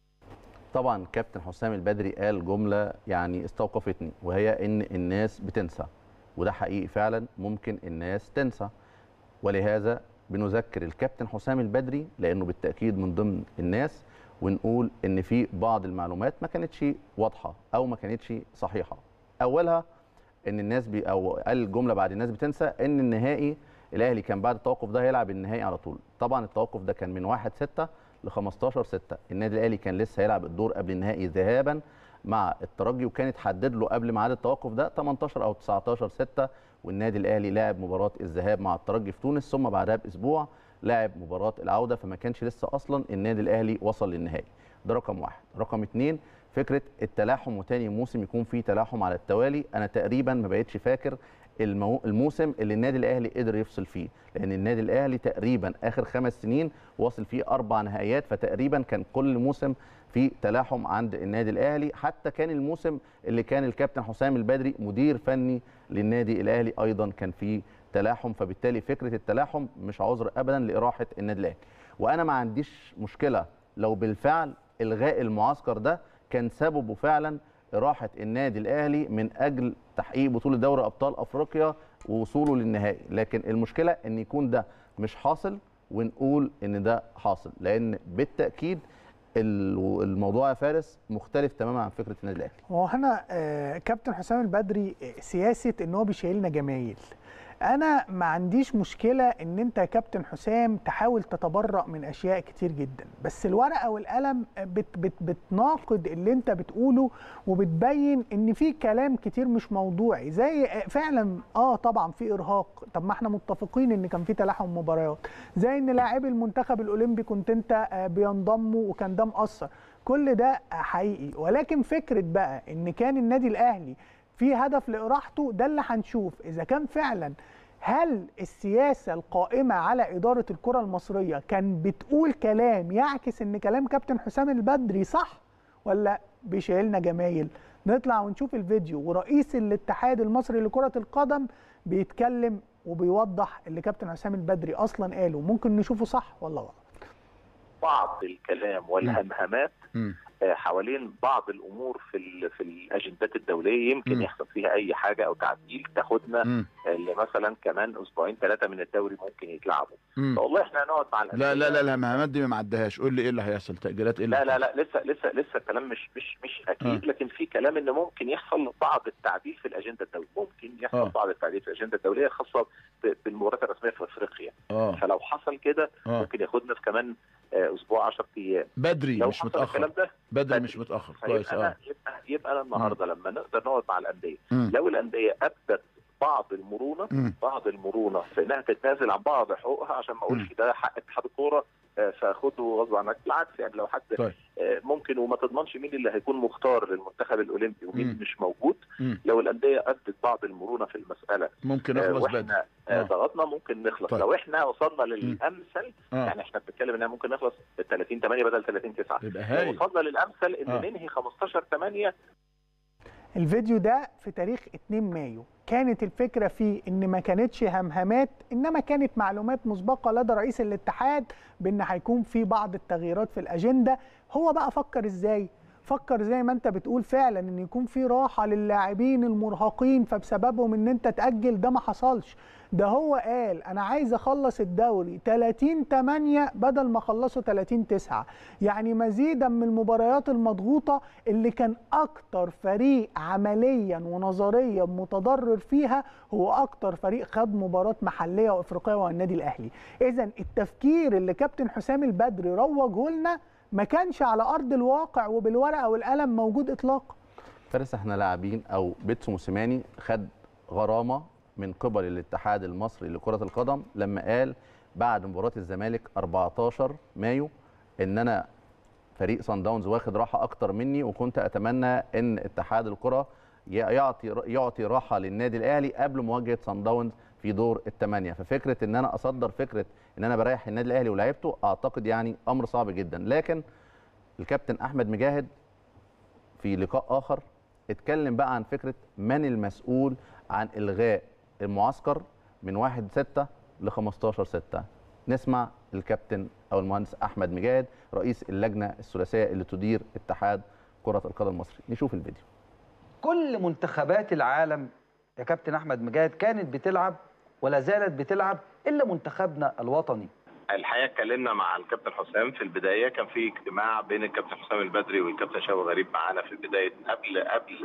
Speaker 1: طبعا كابتن حسام البدري قال جمله يعني استوقفتني وهي ان الناس بتنسى وده حقيقي فعلا ممكن الناس تنسى ولهذا بنذكر الكابتن حسام البدري لانه بالتاكيد من ضمن الناس ونقول ان في بعض المعلومات ما كانتش واضحه او ما كانتش صحيحه اولها ان الناس بي او قال الجمله بعد الناس بتنسى ان النهائي الاهلي كان بعد التوقف ده هيلعب النهائي على طول طبعا التوقف ده كان من 1 6 ل 15 6 النادي الاهلي كان لسه هيلعب الدور قبل النهائي ذهابا مع الترجي وكان اتحدد له قبل ميعاد التوقف ده 18 او 19 6 والنادي الاهلي لعب مباراه الذهاب مع الترجي في تونس ثم بعدها باسبوع لعب مباراه العوده فما كانش لسه اصلا النادي الاهلي وصل للنهائي ده رقم واحد رقم اتنين فكره التلاحم وتاني موسم يكون فيه تلاحم على التوالي انا تقريبا ما بقتش فاكر المو... الموسم اللي النادي الاهلي قدر يفصل فيه لان النادي الاهلي تقريبا اخر خمس سنين واصل فيه اربع نهائيات فتقريبا كان كل موسم في تلاحم عند النادي الاهلي حتى كان الموسم اللي كان الكابتن حسام البدري مدير فني للنادي الاهلي ايضا كان فيه تلاحم فبالتالي فكره التلاحم مش عذر ابدا لاراحه النادي الاهلي وانا ما عنديش مشكله لو بالفعل الغاء المعسكر ده كان سببه فعلا راحه النادي الاهلي من اجل تحقيق بطوله دوري ابطال افريقيا ووصوله للنهائي لكن المشكله ان يكون ده مش حاصل ونقول ان ده حاصل لان بالتاكيد ال- الموضوع يا فارس مختلف تماما عن فكره النادي الاهلي
Speaker 2: هو هنا آه، كابتن حسام البدري آه، سياسه ان هو بيشيلنا جمايل انا ما عنديش مشكله ان انت يا كابتن حسام تحاول تتبرأ من اشياء كتير جدا بس الورقه والقلم بت بت بتناقض اللي انت بتقوله وبتبين ان في كلام كتير مش موضوعي زي آه، فعلا اه طبعا في ارهاق طب ما احنا متفقين ان كان في تلاحم مباريات زي ان لاعبي المنتخب الاولمبي كنت انت آه، بينضموا وكان ده مأثر كل ده حقيقي ولكن فكره بقى ان كان النادي الاهلي في هدف لاراحته ده اللي هنشوف اذا كان فعلا هل السياسه القائمه على اداره الكره المصريه كان بتقول كلام يعكس ان كلام كابتن حسام البدري صح ولا بيشيلنا جمايل نطلع ونشوف الفيديو ورئيس الاتحاد المصري لكره القدم بيتكلم وبيوضح اللي كابتن حسام البدري اصلا قاله ممكن نشوفه صح ولا غلط
Speaker 5: بعض الكلام والهمهمات
Speaker 4: مم.
Speaker 5: آه، حوالين بعض الامور في ال- في الاجندات الدوليه يمكن
Speaker 4: مم.
Speaker 5: يحصل فيها اي حاجه او تعديل تاخدنا
Speaker 4: مم.
Speaker 5: اللي مثلا كمان اسبوعين ثلاثه من الدوري ممكن يتلعبوا
Speaker 6: مم.
Speaker 5: والله احنا هنقعد مع
Speaker 6: لا لا
Speaker 5: الأندية.
Speaker 6: لا الهمهمات دي ما عدهاش قول لي ايه اللي هيحصل تاجيلات ايه اللي
Speaker 5: لا لا
Speaker 6: هتحصل؟
Speaker 5: لا لسه لسه لسه الكلام مش مش مش اكيد
Speaker 6: آه.
Speaker 5: لكن في كلام ان ممكن يحصل بعض التعديل في الاجنده الدوليه ممكن يحصل
Speaker 6: آه.
Speaker 5: بعض التعديل في الاجنده الدوليه الخاصه ب- بالمباريات الرسميه في افريقيا
Speaker 6: اه
Speaker 5: فلو حصل كده
Speaker 6: اه
Speaker 5: ممكن ياخدنا في كمان آه، اسبوع 10 ايام
Speaker 6: بدري
Speaker 5: لو
Speaker 6: مش
Speaker 5: حصل
Speaker 6: متاخر
Speaker 5: الكلام ده
Speaker 6: بدري
Speaker 5: بدري.
Speaker 6: مش متاخر كويس
Speaker 5: فيبقى
Speaker 6: اه
Speaker 5: أنا يبقى يبقى انا النهارده لما نقدر نقعد مع الانديه
Speaker 6: مم.
Speaker 5: لو الانديه ابدت بعض المرونه
Speaker 6: مم.
Speaker 5: بعض المرونه في انها تتنازل عن بعض حقوقها عشان ما اقولش ده حق اتحاد الكوره آه، فخده غصب عنك بالعكس يعني لو حد
Speaker 6: طيب.
Speaker 5: آه، ممكن وما تضمنش مين اللي هيكون مختار للمنتخب الاولمبي ومين
Speaker 6: مم.
Speaker 5: مش موجود
Speaker 6: مم.
Speaker 5: لو الانديه ادت بعض المرونه في المساله
Speaker 6: ممكن
Speaker 5: آه،
Speaker 6: اخلص بدري
Speaker 5: واحنا آه،
Speaker 6: آه.
Speaker 5: ضغطنا ممكن نخلص
Speaker 6: طيب.
Speaker 5: لو احنا وصلنا للامثل
Speaker 6: اه
Speaker 5: يعني احنا بنتكلم انها ممكن نخلص ب 30 8 بدل 30 9
Speaker 6: يبقى
Speaker 5: لو
Speaker 6: هايل
Speaker 5: وصلنا للامثل ان
Speaker 6: آه.
Speaker 5: ننهي 15 8
Speaker 2: الفيديو ده في تاريخ 2 مايو كانت الفكرة فيه ان ما كانتش همهمات انما كانت معلومات مسبقة لدى رئيس الاتحاد بان هيكون في بعض التغييرات في الاجندة هو بقى فكر ازاي فكر زي ما انت بتقول فعلا ان يكون في راحة للاعبين المرهقين فبسببهم ان انت تأجل ده ما حصلش ده هو قال انا عايز اخلص الدوري 30 8 بدل ما اخلصه 30 9 يعني مزيدا من المباريات المضغوطه اللي كان اكتر فريق عمليا ونظريا متضرر فيها هو اكتر فريق خد مباراه محليه وافريقيه وهو النادي الاهلي اذا التفكير اللي كابتن حسام البدري روجه لنا ما كانش على ارض الواقع وبالورقه والقلم موجود اطلاقا
Speaker 1: فارس احنا لاعبين او بيتسو موسيماني خد غرامه من قبل الاتحاد المصري لكره القدم لما قال بعد مباراه الزمالك 14 مايو ان انا فريق صن داونز واخد راحه اكتر مني وكنت اتمنى ان اتحاد الكره ي- يعطي يعطي راحه للنادي الاهلي قبل مواجهه صن داونز في دور الثمانيه ففكره ان انا اصدر فكره ان انا بريح النادي الاهلي ولاعيبته اعتقد يعني امر صعب جدا لكن الكابتن احمد مجاهد في لقاء اخر اتكلم بقى عن فكره من المسؤول عن الغاء المعسكر من 1 6 ل 15 6 نسمع الكابتن او المهندس احمد مجاهد رئيس اللجنه الثلاثيه اللي تدير اتحاد كره القدم المصري نشوف الفيديو
Speaker 7: كل منتخبات العالم يا كابتن احمد مجاهد كانت بتلعب ولا زالت بتلعب الا منتخبنا الوطني
Speaker 5: الحقيقه اتكلمنا مع الكابتن حسام في البدايه كان في اجتماع بين الكابتن حسام البدري والكابتن شوقي غريب معانا في بدايه قبل قبل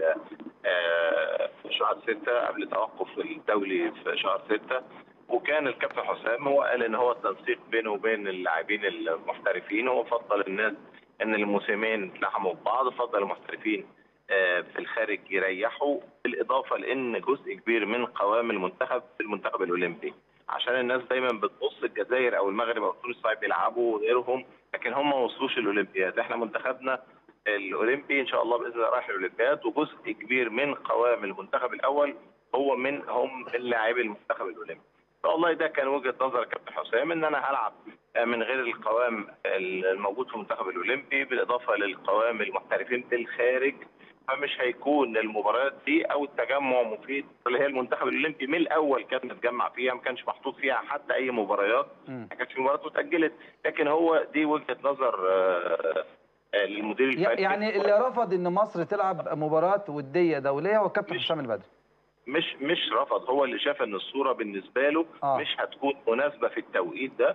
Speaker 5: آه، شهر ستة قبل توقف الدولي في شهر ستة وكان الكابتن حسام هو قال ان هو التنسيق بينه وبين اللاعبين المحترفين هو فضل الناس ان الموسمين يتلحموا ببعض فضل المحترفين آه، في الخارج يريحوا بالاضافه لان جزء كبير من قوام المنتخب في المنتخب الاولمبي عشان الناس دايما بتبص الجزائر او المغرب او تونس صعب يلعبوا وغيرهم لكن هم ما وصلوش الاولمبياد احنا منتخبنا الاولمبي ان شاء الله باذن الله رايح الاولمبياد وجزء كبير من قوام المنتخب الاول هو من هم من لاعبي المنتخب الاولمبي والله ده كان وجهه نظر الكابتن حسام ان انا هلعب من غير القوام الموجود في المنتخب الاولمبي بالاضافه للقوام المحترفين في الخارج فمش هيكون المباريات دي او التجمع مفيد اللي هي المنتخب الاولمبي من الاول كان متجمع فيها ما كانش محطوط فيها حتى اي مباريات ما كانش في مباريات واتاجلت لكن هو دي وجهه نظر آه، آه، للمدير الفني
Speaker 7: يعني اللي رفض ان مصر تلعب مباراه وديه دوليه هو الكابتن
Speaker 5: مش-
Speaker 7: حسام البدري
Speaker 5: مش مش رفض هو اللي شاف ان الصوره بالنسبه له
Speaker 7: آه.
Speaker 5: مش هتكون مناسبه في التوقيت ده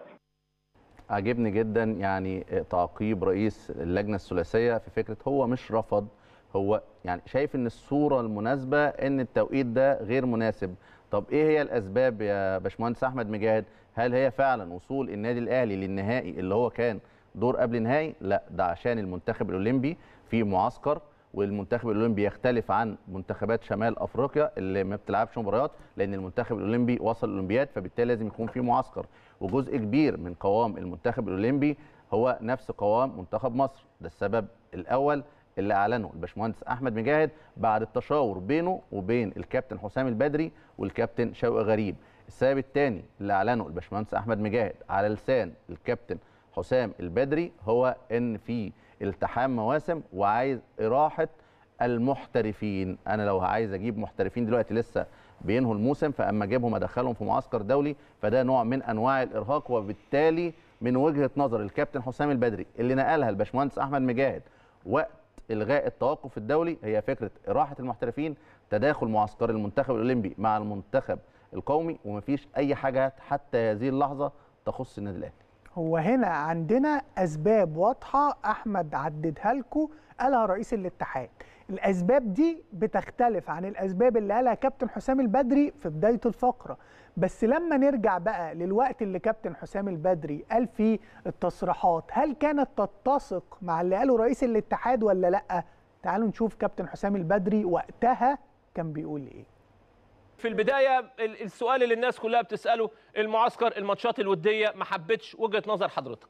Speaker 1: عجبني جدا يعني تعقيب رئيس اللجنه الثلاثيه في فكره هو مش رفض هو يعني شايف ان الصوره المناسبه ان التوقيت ده غير مناسب طب ايه هي الاسباب يا باشمهندس احمد مجاهد هل هي فعلا وصول النادي الاهلي للنهائي اللي هو كان دور قبل نهائي لا ده عشان المنتخب الاولمبي في معسكر والمنتخب الاولمبي يختلف عن منتخبات شمال افريقيا اللي ما بتلعبش مباريات لان المنتخب الاولمبي وصل الاولمبياد فبالتالي لازم يكون في معسكر وجزء كبير من قوام المنتخب الاولمبي هو نفس قوام منتخب مصر ده السبب الاول اللي اعلنه الباشمهندس احمد مجاهد بعد التشاور بينه وبين الكابتن حسام البدري والكابتن شوقي غريب السبب الثاني اللي اعلنه الباشمهندس احمد مجاهد على لسان الكابتن حسام البدري هو ان في التحام مواسم وعايز اراحه المحترفين انا لو عايز اجيب محترفين دلوقتي لسه بينهوا الموسم فاما اجيبهم ادخلهم في معسكر دولي فده نوع من انواع الارهاق وبالتالي من وجهه نظر الكابتن حسام البدري اللي نقلها الباشمهندس احمد مجاهد وقت الغاء التوقف الدولي هي فكره اراحه المحترفين تداخل معسكر المنتخب الاولمبي مع المنتخب القومي ومفيش اي حاجه حتى هذه اللحظه تخص النادي الاهلي
Speaker 2: هو هنا عندنا اسباب واضحه احمد عددها لكم قالها رئيس الاتحاد الاسباب دي بتختلف عن الاسباب اللي قالها كابتن حسام البدري في بدايه الفقره بس لما نرجع بقى للوقت اللي كابتن حسام البدري قال فيه التصريحات هل كانت تتسق مع اللي قاله رئيس الاتحاد ولا لا تعالوا نشوف كابتن حسام البدري وقتها كان بيقول ايه
Speaker 8: في البدايه ال- السؤال اللي الناس كلها بتساله المعسكر الماتشات الوديه ما حبتش وجهه نظر حضرتك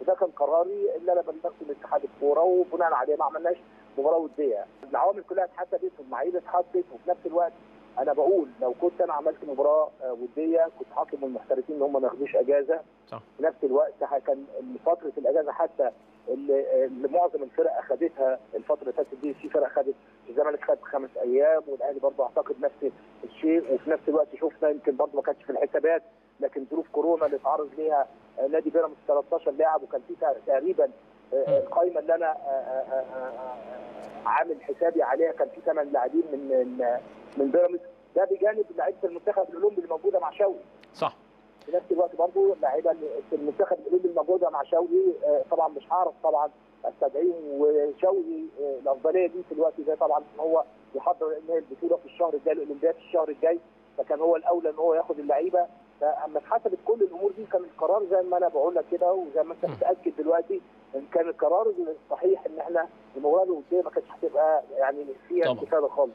Speaker 9: ده كان قراري اللي انا بلغته لاتحاد الكوره وبناء عليه ما عملناش مباراه وديه العوامل كلها اتحسبت والمعايير اتحطت وفي نفس الوقت انا بقول لو كنت انا عملت مباراه آه، وديه كنت هطلب من المحترفين ان هم ما ياخدوش اجازه
Speaker 8: صح.
Speaker 9: في نفس الوقت ح- كان فتره الاجازه حتى اللي, اللي معظم الفرق اخذتها الفتره اللي فاتت دي في فرق خدت الزمالك خد خمس ايام والاهلي برضه اعتقد نفس الشيء وفي نفس الوقت شفنا يمكن برضه ما كانش في الحسابات لكن ظروف كورونا اللي اتعرض ليها آه، نادي بيراميدز 13 لاعب وكان في تق- تقريبا آه، القائمه اللي انا آه، آه، آه، آه، عامل حسابي عليها كان في ثمان لاعبين من من من بيراميدز ده بجانب لعيبه المنتخب الاولمبي اللي موجوده مع شوقي
Speaker 8: صح
Speaker 9: في نفس الوقت برضه اللعيبه اللي في المنتخب الاولمبي الموجوده مع شوقي آه، طبعا مش هعرف طبعا استدعيهم وشوقي آه، الافضليه دي في الوقت ده طبعا ان هو يحضر ان هي البطوله في الشهر الجاي الاولمبياد في الشهر الجاي فكان هو الاولى ان هو ياخد اللعيبه فاما اتحسبت كل الامور دي كان القرار زي ما انا بقول لك كده وزي ما انت متاكد دلوقتي ان كان القرار الصحيح ان احنا المباراه الوديه ما كانتش هتبقى يعني فيها
Speaker 8: طبعا.
Speaker 9: استفاده خالص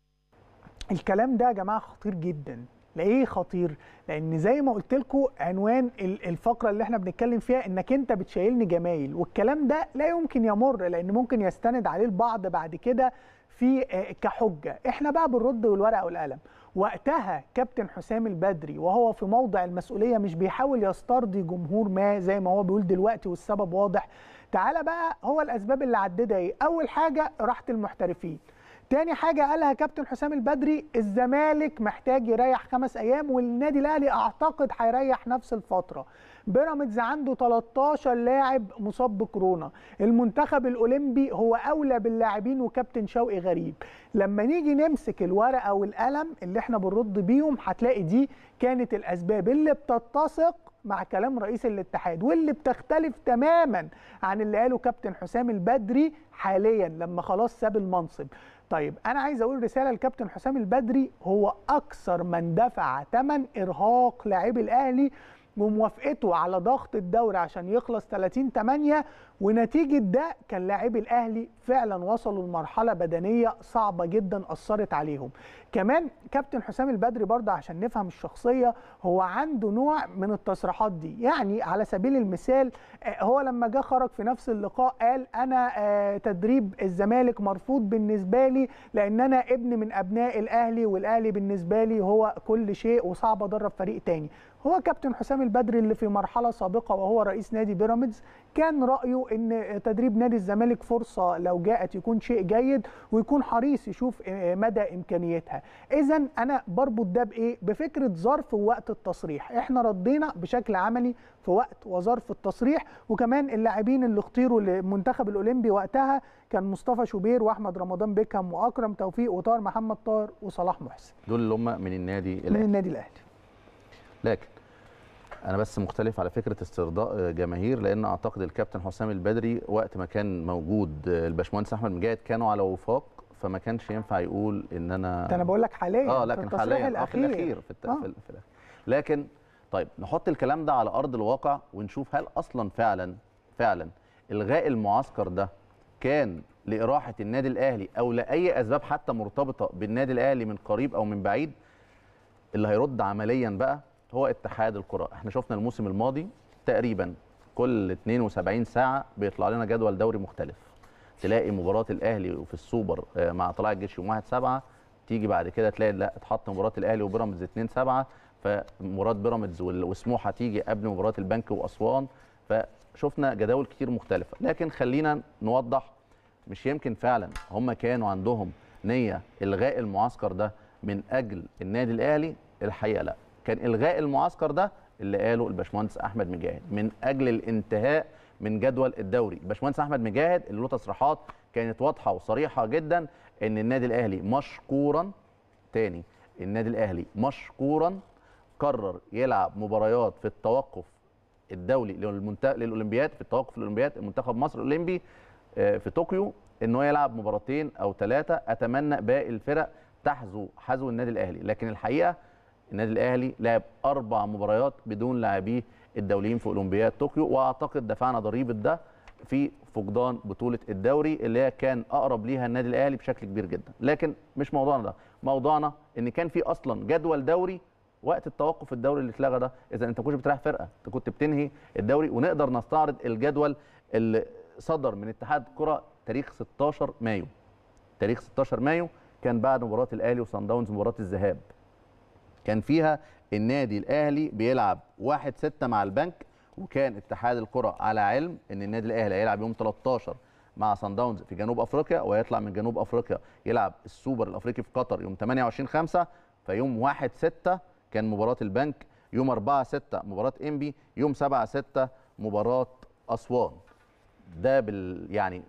Speaker 2: الكلام ده يا جماعه خطير جدا ليه خطير لان زي ما قلت لكم عنوان ال- الفقره اللي احنا بنتكلم فيها انك انت بتشيلني جمايل والكلام ده لا يمكن يمر لان ممكن يستند عليه البعض بعد كده في آه، كحجه احنا بقى بنرد بالورقه والقلم وقتها كابتن حسام البدري وهو في موضع المسؤوليه مش بيحاول يسترضي جمهور ما زي ما هو بيقول دلوقتي والسبب واضح تعالى بقى هو الاسباب اللي عددها ايه اول حاجه راحه المحترفين تاني حاجة قالها كابتن حسام البدري الزمالك محتاج يريح خمس أيام والنادي الأهلي أعتقد هيريح نفس الفترة بيراميدز عنده 13 لاعب مصاب بكورونا المنتخب الأولمبي هو أولى باللاعبين وكابتن شوقي غريب لما نيجي نمسك الورقة والقلم اللي احنا بنرد بيهم هتلاقي دي كانت الأسباب اللي بتتسق مع كلام رئيس الاتحاد واللي بتختلف تماما عن اللي قاله كابتن حسام البدري حاليا لما خلاص ساب المنصب طيب انا عايز اقول رساله لكابتن حسام البدري هو اكثر من دفع ثمن ارهاق لاعبي الاهلي وموافقته على ضغط الدوري عشان يخلص 30 8 ونتيجه ده كان لاعبي الاهلي فعلا وصلوا لمرحله بدنيه صعبه جدا اثرت عليهم كمان كابتن حسام البدري برضه عشان نفهم الشخصيه هو عنده نوع من التصريحات دي يعني على سبيل المثال آه، هو لما جه خرج في نفس اللقاء قال انا آه، تدريب الزمالك مرفوض بالنسبه لي لان انا ابن من ابناء الاهلي والاهلي بالنسبه لي هو كل شيء وصعب ادرب فريق تاني هو كابتن حسام البدري اللي في مرحله سابقه وهو رئيس نادي بيراميدز كان رايه ان تدريب نادي الزمالك فرصه لو جاءت يكون شيء جيد ويكون حريص يشوف آه، مدى امكانياتها اذا انا بربط ده بايه بفكره ظرف ووقت التصريح احنا ردينا بشكل عملي في وقت وظرف التصريح وكمان اللاعبين اللي اختيروا للمنتخب الاولمبي وقتها كان مصطفى شوبير واحمد رمضان بيكهام واكرم توفيق وطاهر محمد طاهر وصلاح محسن
Speaker 1: دول اللي هم من النادي
Speaker 2: من
Speaker 1: الاهلي
Speaker 2: النادي الاهلي
Speaker 1: لكن انا بس مختلف على فكره استرضاء جماهير لان اعتقد الكابتن حسام البدري وقت ما كان موجود الباشمهندس احمد مجاهد كانوا على وفاق فما كانش ينفع يقول ان انا
Speaker 2: ده انا بقول لك حاليا
Speaker 1: اه
Speaker 2: في
Speaker 1: لكن
Speaker 2: التصريح
Speaker 1: حاليا آه، في
Speaker 2: الاخير
Speaker 1: الاخير في, الت...
Speaker 2: آه.
Speaker 1: في, ال- في الأخير. لكن طيب نحط الكلام ده على ارض الواقع ونشوف هل اصلا فعلا فعلا الغاء المعسكر ده كان لاراحه النادي الاهلي او لاي اسباب حتى مرتبطه بالنادي الاهلي من قريب او من بعيد اللي هيرد عمليا بقى هو اتحاد الكره احنا شفنا الموسم الماضي تقريبا كل 72 ساعه بيطلع لنا جدول دوري مختلف تلاقي مباراه الاهلي وفي السوبر آه، مع طلائع الجيش يوم 1 7 تيجي بعد كده تلاقي لا اتحط مباراه الاهلي وبيراميدز 2 7 فمباراه بيراميدز وال- وسموحه تيجي قبل مباراه البنك واسوان فشفنا جداول كتير مختلفه لكن خلينا نوضح مش يمكن فعلا هم كانوا عندهم نيه الغاء المعسكر ده من اجل النادي الاهلي الحقيقه لا كان الغاء المعسكر ده اللي قاله الباشمهندس احمد مجاهد من اجل الانتهاء من جدول الدوري الباشمهندس احمد مجاهد اللي له تصريحات كانت واضحه وصريحه جدا ان النادي الاهلي مشكورا تاني النادي الاهلي مشكورا قرر يلعب مباريات في التوقف الدولي للمنت... للاولمبياد في التوقف الاولمبياد منتخب مصر الاولمبي آه، في طوكيو ان هو يلعب مباراتين او ثلاثه اتمنى باقي الفرق تحذو حذو النادي الاهلي لكن الحقيقه النادي الاهلي لعب اربع مباريات بدون لاعبيه الدوليين في اولمبياد طوكيو واعتقد دفعنا ضريبه ده في فقدان بطوله الدوري اللي هي كان اقرب ليها النادي الاهلي بشكل كبير جدا لكن مش موضوعنا ده موضوعنا ان كان في اصلا جدول دوري وقت التوقف الدوري اللي اتلغى ده اذا انت كنت بتريح فرقه انت كنت بتنهي الدوري ونقدر نستعرض الجدول اللي صدر من اتحاد الكره تاريخ 16 مايو تاريخ 16 مايو كان بعد مباراه الاهلي وصن داونز مباراه الذهاب كان فيها النادي الاهلي بيلعب 1 6 مع البنك وكان اتحاد الكره على علم ان النادي الاهلي هيلعب يوم 13 مع صن داونز في جنوب افريقيا ويطلع من جنوب افريقيا يلعب السوبر الافريقي في قطر يوم 28 5 فيوم 1 6 كان مباراه البنك يوم 4 6 مباراه انبي يوم 7 6 مباراه اسوان ده بال يعني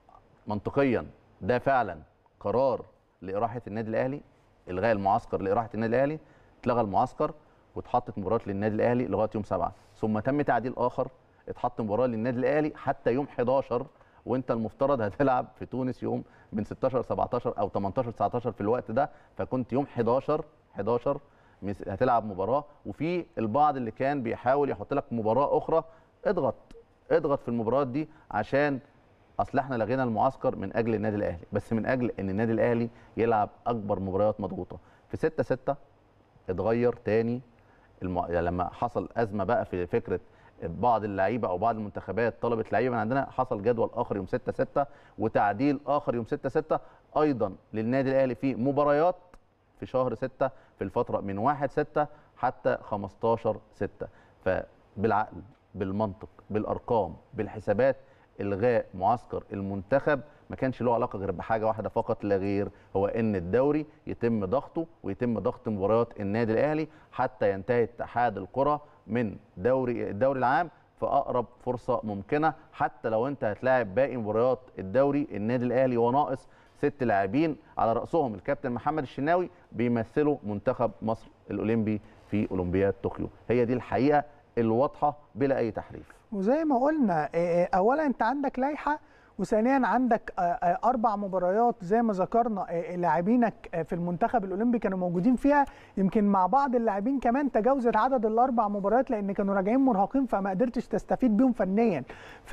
Speaker 1: منطقيا ده فعلا قرار لاراحه النادي الاهلي الغاء المعسكر لاراحه النادي الاهلي اتلغى المعسكر واتحطت مباراه للنادي الاهلي لغايه يوم 7 ثم تم تعديل اخر اتحط مباراه للنادي الاهلي حتى يوم 11 وانت المفترض هتلعب في تونس يوم من 16 17 او 18 19 في الوقت ده فكنت يوم 11 11 مس- هتلعب مباراه وفي البعض اللي كان بيحاول يحط لك مباراه اخرى اضغط اضغط في المباريات دي عشان اصل احنا لغينا المعسكر من اجل النادي الاهلي بس من اجل ان النادي الاهلي يلعب اكبر مباريات مضغوطه في 6 6 اتغير تاني الم... يعني لما حصل ازمه بقى في فكره بعض اللعيبه او بعض المنتخبات طلبت لعيبه من عندنا حصل جدول اخر يوم 6 6 وتعديل اخر يوم 6 6 ايضا للنادي الاهلي في مباريات في شهر 6 في الفتره من 1 6 حتى 15 6 فبالعقل بالمنطق بالارقام بالحسابات الغاء معسكر المنتخب ما كانش له علاقه غير بحاجه واحده فقط لا غير هو ان الدوري يتم ضغطه ويتم ضغط مباريات النادي الاهلي حتى ينتهي اتحاد الكره من دوري الدوري العام في اقرب فرصه ممكنه حتى لو انت هتلاعب باقي مباريات الدوري النادي الاهلي هو ناقص ست لاعبين على راسهم الكابتن محمد الشناوي بيمثلوا منتخب مصر الاولمبي في اولمبياد طوكيو هي دي الحقيقه الواضحه بلا اي تحريف
Speaker 2: وزي ما قلنا آه، اولا انت عندك لائحه وثانيا عندك آه، آه، اربع مباريات زي ما ذكرنا آه، لاعبينك آه، في المنتخب الاولمبي كانوا موجودين فيها يمكن مع بعض اللاعبين كمان تجاوزت عدد الاربع مباريات لان كانوا راجعين مرهقين فما قدرتش تستفيد بيهم فنيا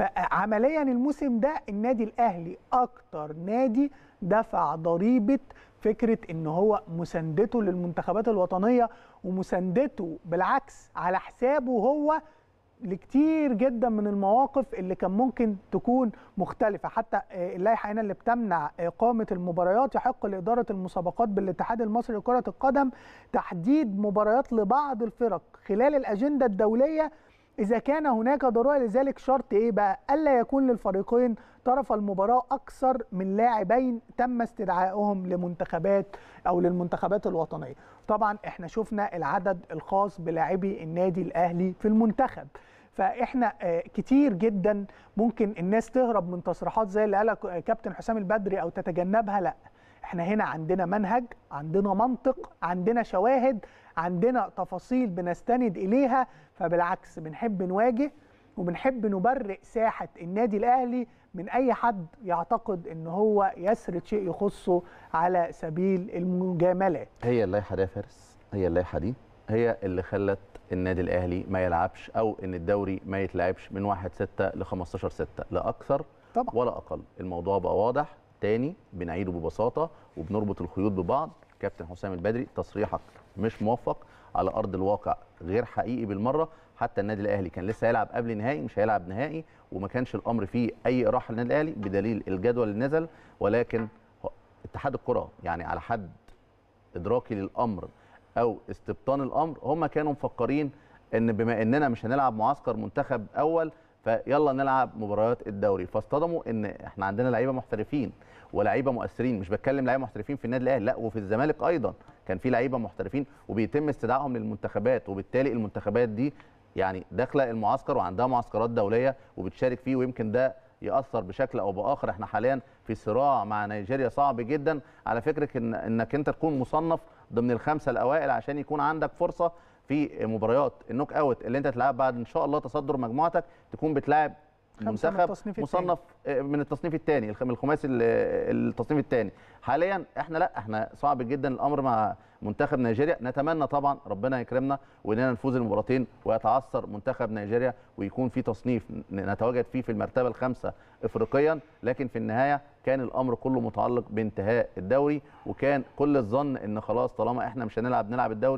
Speaker 2: فعمليا الموسم ده النادي الاهلي اكتر نادي دفع ضريبه فكره ان هو مساندته للمنتخبات الوطنيه ومساندته بالعكس على حسابه هو لكتير جدا من المواقف اللي كان ممكن تكون مختلفة حتى آه، اللائحة هنا اللي بتمنع إقامة المباريات يحق لإدارة المسابقات بالاتحاد المصري لكرة القدم تحديد مباريات لبعض الفرق خلال الأجندة الدولية إذا كان هناك ضرورة لذلك شرط إيه بقى؟ ألا يكون للفريقين طرف المباراة أكثر من لاعبين تم استدعائهم لمنتخبات أو للمنتخبات الوطنية. طبعا إحنا شفنا العدد الخاص بلاعبي النادي الأهلي في المنتخب. فاحنا آه، كتير جدا ممكن الناس تهرب من تصريحات زي اللي قالها ك- كابتن حسام البدري او تتجنبها لا احنا هنا عندنا منهج عندنا منطق عندنا شواهد عندنا تفاصيل بنستند اليها فبالعكس بنحب نواجه وبنحب نبرئ ساحه النادي الاهلي من اي حد يعتقد ان هو يسرد شيء يخصه على سبيل المجاملات
Speaker 1: هي اللائحه دي يا فارس هي اللائحه دي هي اللي خلت النادي الاهلي ما يلعبش او ان الدوري ما يتلعبش من 1 6 ل 15 6 لا اكثر
Speaker 2: طبعا
Speaker 1: ولا اقل الموضوع بقى واضح تاني بنعيده ببساطه وبنربط الخيوط ببعض كابتن حسام البدري تصريحك مش موفق على ارض الواقع غير حقيقي بالمره حتى النادي الاهلي كان لسه هيلعب قبل نهائي مش هيلعب نهائي وما كانش الامر فيه اي اراحه للنادي الاهلي بدليل الجدول اللي نزل ولكن هو- اتحاد الكره يعني على حد ادراكي للامر او استبطان الامر هم كانوا مفكرين ان بما اننا مش هنلعب معسكر منتخب اول فيلا نلعب مباريات الدوري فاصطدموا ان احنا عندنا لعيبه محترفين ولاعيبه مؤثرين مش بتكلم لعيبه محترفين في النادي الاهلي لا وفي الزمالك ايضا كان في لعيبه محترفين وبيتم استدعائهم للمنتخبات وبالتالي المنتخبات دي يعني داخله المعسكر وعندها معسكرات دوليه وبتشارك فيه ويمكن ده ياثر بشكل او باخر احنا حاليا في صراع مع نيجيريا صعب جدا على فكره ان انك انت تكون مصنف ضمن الخمسه الاوائل عشان يكون عندك فرصه في مباريات النوك اوت اللي انت تلعب بعد ان شاء الله تصدر مجموعتك تكون بتلاعب
Speaker 2: خمسة من
Speaker 1: منتخب
Speaker 2: التصنيف
Speaker 1: مصنف آه، من التصنيف الثاني من الخماسي ال- التصنيف الثاني حاليا احنا لا احنا صعب جدا الامر مع منتخب نيجيريا نتمنى طبعا ربنا يكرمنا واننا نفوز المباراتين ويتعثر منتخب نيجيريا ويكون في تصنيف ن- نتواجد فيه في المرتبه الخامسه افريقيا لكن في النهايه كان الامر كله متعلق بانتهاء الدوري وكان كل الظن ان خلاص طالما احنا مش هنلعب نلعب الدوري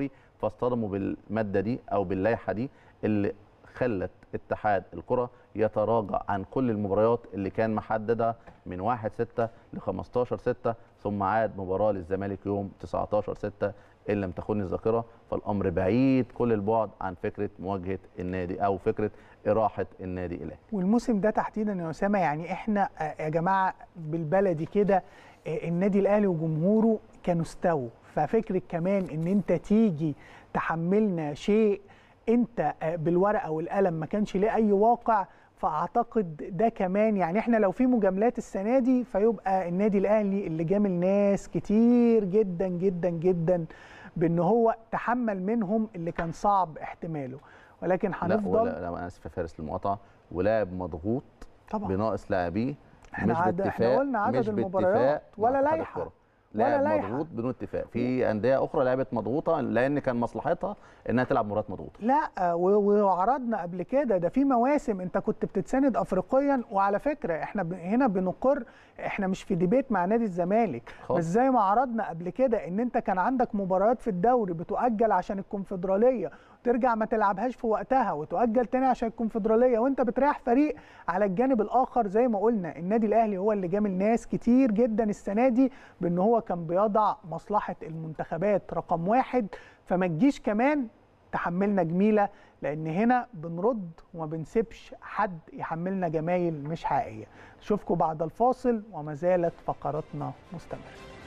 Speaker 1: فاصطدموا بالماده دي او باللائحه دي اللي خلت اتحاد الكره يتراجع عن كل المباريات اللي كان محددها من 1 6 ل 15 6 ثم عاد مباراه للزمالك يوم 19 6 ان لم تخن الذاكره فالامر بعيد كل البعد عن فكره مواجهه النادي او فكره اراحه النادي الاهلي
Speaker 2: والموسم ده تحديدا يا اسامه يعني احنا آه، يا جماعه بالبلدي كده آه، النادي الاهلي وجمهوره كانوا استووا ففكره كمان ان انت تيجي تحملنا شيء انت آه، بالورقه والقلم ما كانش ليه اي واقع فاعتقد ده كمان يعني احنا لو في مجاملات السنه دي فيبقى النادي الاهلي اللي جامل ناس كتير جدا جدا جدا بان هو تحمل منهم اللي كان صعب احتماله ولكن
Speaker 1: لا
Speaker 2: هنفضل
Speaker 1: ولا لا انا اسف يا فارس للمقاطعه ولاعب مضغوط
Speaker 2: طبعا
Speaker 1: بناقص لاعبيه
Speaker 2: احنا
Speaker 1: مش
Speaker 2: عد- احنا
Speaker 1: باتفاق
Speaker 2: قلنا عدد
Speaker 1: مش
Speaker 2: المباريات
Speaker 1: باتفاق مع
Speaker 2: ولا
Speaker 1: اتحاد
Speaker 2: لائحة.
Speaker 1: الكرة.
Speaker 2: ولا
Speaker 1: لاعب
Speaker 2: لائحة.
Speaker 1: مضغوط بدون اتفاق في انديه اخرى لعبت مضغوطه لان كان مصلحتها انها تلعب مباريات مضغوطه
Speaker 2: لا و- وعرضنا قبل كده ده في مواسم انت كنت بتتسند افريقيا وعلى فكره احنا ب- هنا بنقر احنا مش في ديبيت مع نادي الزمالك
Speaker 1: خالص.
Speaker 2: بس زي ما عرضنا قبل كده ان انت كان عندك مباريات في الدوري بتؤجل عشان الكونفدراليه ترجع ما تلعبهاش في وقتها وتؤجل تاني عشان الكونفدراليه وانت بتريح فريق على الجانب الاخر زي ما قلنا النادي الاهلي هو اللي جامل ناس كتير جدا السنه دي بان هو كان بيضع مصلحه المنتخبات رقم واحد فما تجيش كمان تحملنا جميله لان هنا بنرد وما بنسيبش حد يحملنا جمايل مش حقيقيه نشوفكم بعد الفاصل وما زالت فقراتنا مستمره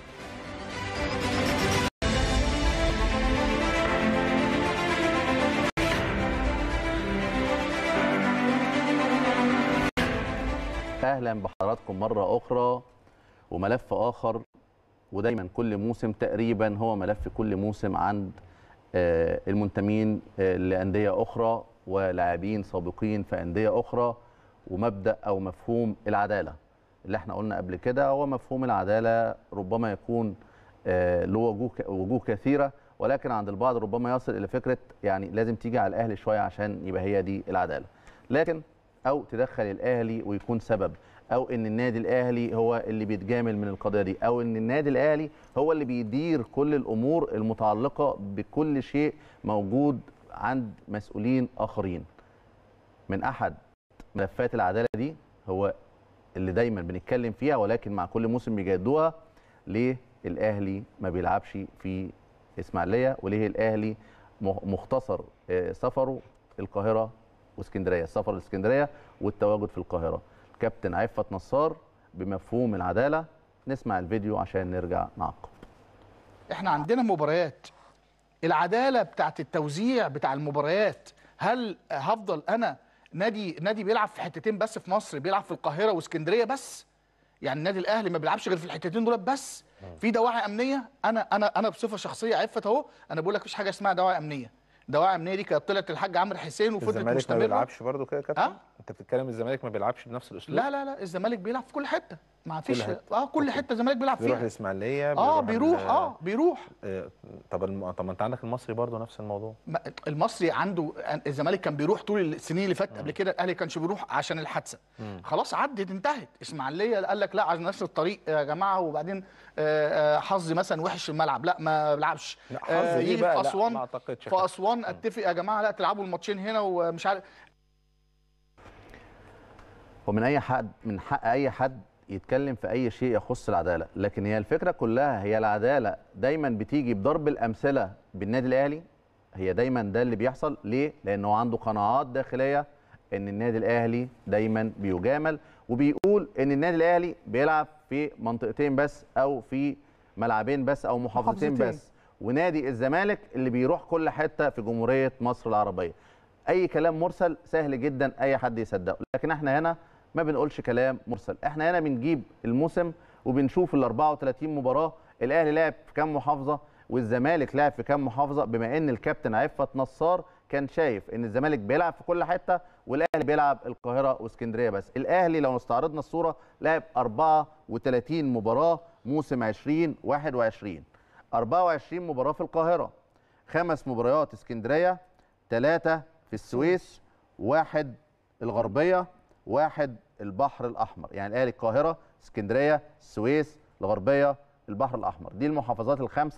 Speaker 1: اهلا بحضراتكم مره اخرى وملف اخر ودايما كل موسم تقريبا هو ملف كل موسم عند آه، المنتمين آه، لانديه اخرى ولاعبين سابقين في انديه اخرى ومبدا او مفهوم العداله اللي احنا قلنا قبل كده هو مفهوم العداله ربما يكون آه، له وجوه ك- وجوه كثيره ولكن عند البعض ربما يصل الى فكره يعني لازم تيجي على الاهلي شويه عشان يبقى هي دي العداله لكن او تدخل الاهلي ويكون سبب او ان النادي الاهلي هو اللي بيتجامل من القضيه دي او ان النادي الاهلي هو اللي بيدير كل الامور المتعلقه بكل شيء موجود عند مسؤولين اخرين من احد ملفات العداله دي هو اللي دايما بنتكلم فيها ولكن مع كل موسم بيجدوها ليه الاهلي ما بيلعبش في اسماعيليه وليه الاهلي م- مختصر آه، سفره القاهره واسكندريه السفر لاسكندريه والتواجد في القاهره كابتن عفت نصار بمفهوم العداله نسمع الفيديو عشان نرجع نعقب
Speaker 10: احنا عندنا مباريات العداله بتاعت التوزيع بتاع المباريات هل هفضل انا نادي نادي بيلعب في حتتين بس في مصر بيلعب في القاهره واسكندريه بس يعني النادي الاهلي ما بيلعبش غير في الحتتين دول بس في دواعي امنيه انا انا انا بصفه شخصيه عفت اهو انا بقول لك مفيش حاجه اسمها دواعي امنيه دواعي امنيه دي كانت طلعت الحاج عمرو حسين وفضلت
Speaker 11: الزمالك ما
Speaker 10: مستمره
Speaker 11: بيلعبش برضه كده يا كابتن
Speaker 10: ها؟
Speaker 11: انت بتتكلم الزمالك ما بيلعبش بنفس الاسلوب
Speaker 10: لا لا لا الزمالك بيلعب في كل حته ما فيش
Speaker 11: حتة.
Speaker 10: اه كل حته الزمالك بيلعب
Speaker 11: بيروح
Speaker 10: فيها
Speaker 11: الاسماعيليه
Speaker 10: اه بيروح
Speaker 11: ال-
Speaker 10: اه بيروح
Speaker 11: آه، طب الم... طب ما انت عندك المصري برضه نفس الموضوع
Speaker 10: ما- المصري عنده الزمالك كان بيروح طول السنين اللي فاتت قبل كده الاهلي كانش بيروح عشان الحادثه
Speaker 11: مم.
Speaker 10: خلاص عدت انتهت اسماعيليه قال لك لا عايز نفس الطريق يا جماعه وبعدين آه، آه، حظي مثلا وحش في الملعب لا ما بلعبش
Speaker 11: لا
Speaker 10: آه،
Speaker 11: حظ
Speaker 10: يجي
Speaker 11: ايه بقى
Speaker 10: في
Speaker 11: لا
Speaker 10: اسوان
Speaker 11: ما اعتقدش
Speaker 10: في اسوان اتفق يا جماعه لا تلعبوا الماتشين هنا ومش عارف
Speaker 1: ومن اي حد من حق اي حد يتكلم في اي شيء يخص العداله لكن هي الفكره كلها هي العداله دايما بتيجي بضرب الامثله بالنادي الاهلي هي دايما ده اللي بيحصل ليه لانه عنده قناعات داخليه ان النادي الاهلي دايما بيجامل وبيقول ان النادي الاهلي بيلعب في منطقتين بس او في ملعبين بس او محافظتين
Speaker 2: محافظتين.
Speaker 1: بس ونادي الزمالك اللي بيروح كل حته في جمهوريه مصر العربيه اي كلام مرسل سهل جدا اي حد يصدقه لكن احنا هنا ما بنقولش كلام مرسل احنا هنا بنجيب الموسم وبنشوف ال 34 مباراه الاهلي لعب في كام محافظه والزمالك لعب في كام محافظه بما ان الكابتن عفت نصار كان شايف ان الزمالك بيلعب في كل حته والاهلي بيلعب القاهره واسكندريه بس الاهلي لو استعرضنا الصوره لعب 34 مباراه موسم 20 21 24 مباراه في القاهره خمس مباريات اسكندريه ثلاثه في السويس واحد الغربيه واحد البحر الاحمر يعني الاهلي القاهره اسكندريه السويس الغربيه البحر الاحمر دي المحافظات الخمسه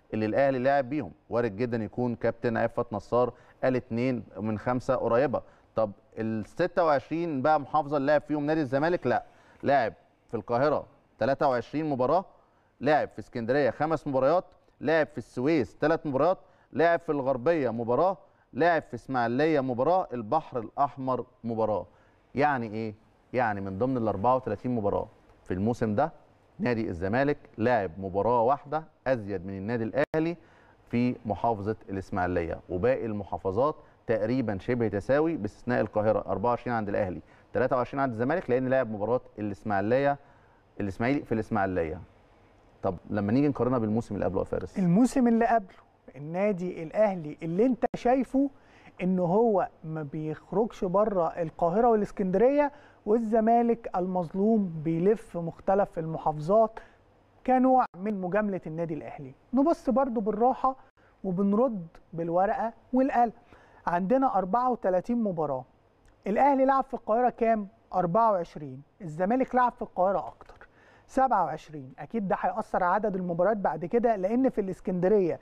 Speaker 1: اللي الاهلي لعب بيهم وارد جدا يكون كابتن عفت نصار قال اتنين من خمسه قريبه طب ال 26 بقى محافظه اللي لعب فيهم نادي الزمالك لا لعب في القاهره 23 مباراه لعب في اسكندريه خمس مباريات لعب في السويس ثلاث مباريات لعب في الغربيه مباراه لعب في اسماعيليه مباراه البحر الاحمر مباراه يعني ايه يعني من ضمن ال 34 مباراه في الموسم ده نادي الزمالك لعب مباراه واحده ازيد من النادي الاهلي في محافظه الاسماعيليه وباقي المحافظات تقريبا شبه تساوي باستثناء القاهره 24 عند الاهلي 23 عند الزمالك لان لعب مباراه الاسماعيليه الاسماعيلي في الاسماعيليه طب لما نيجي نقارنها بالموسم اللي قبله يا فارس
Speaker 2: الموسم اللي قبله النادي الاهلي اللي انت شايفه ان هو ما بيخرجش بره القاهره والاسكندريه والزمالك المظلوم بيلف مختلف المحافظات كنوع من مجامله النادي الاهلي نبص برضو بالراحه وبنرد بالورقه والقلم عندنا 34 مباراه الاهلي لعب في القاهره كام 24 الزمالك لعب في القاهره اكتر 27 اكيد ده هياثر على عدد المباريات بعد كده لان في الاسكندريه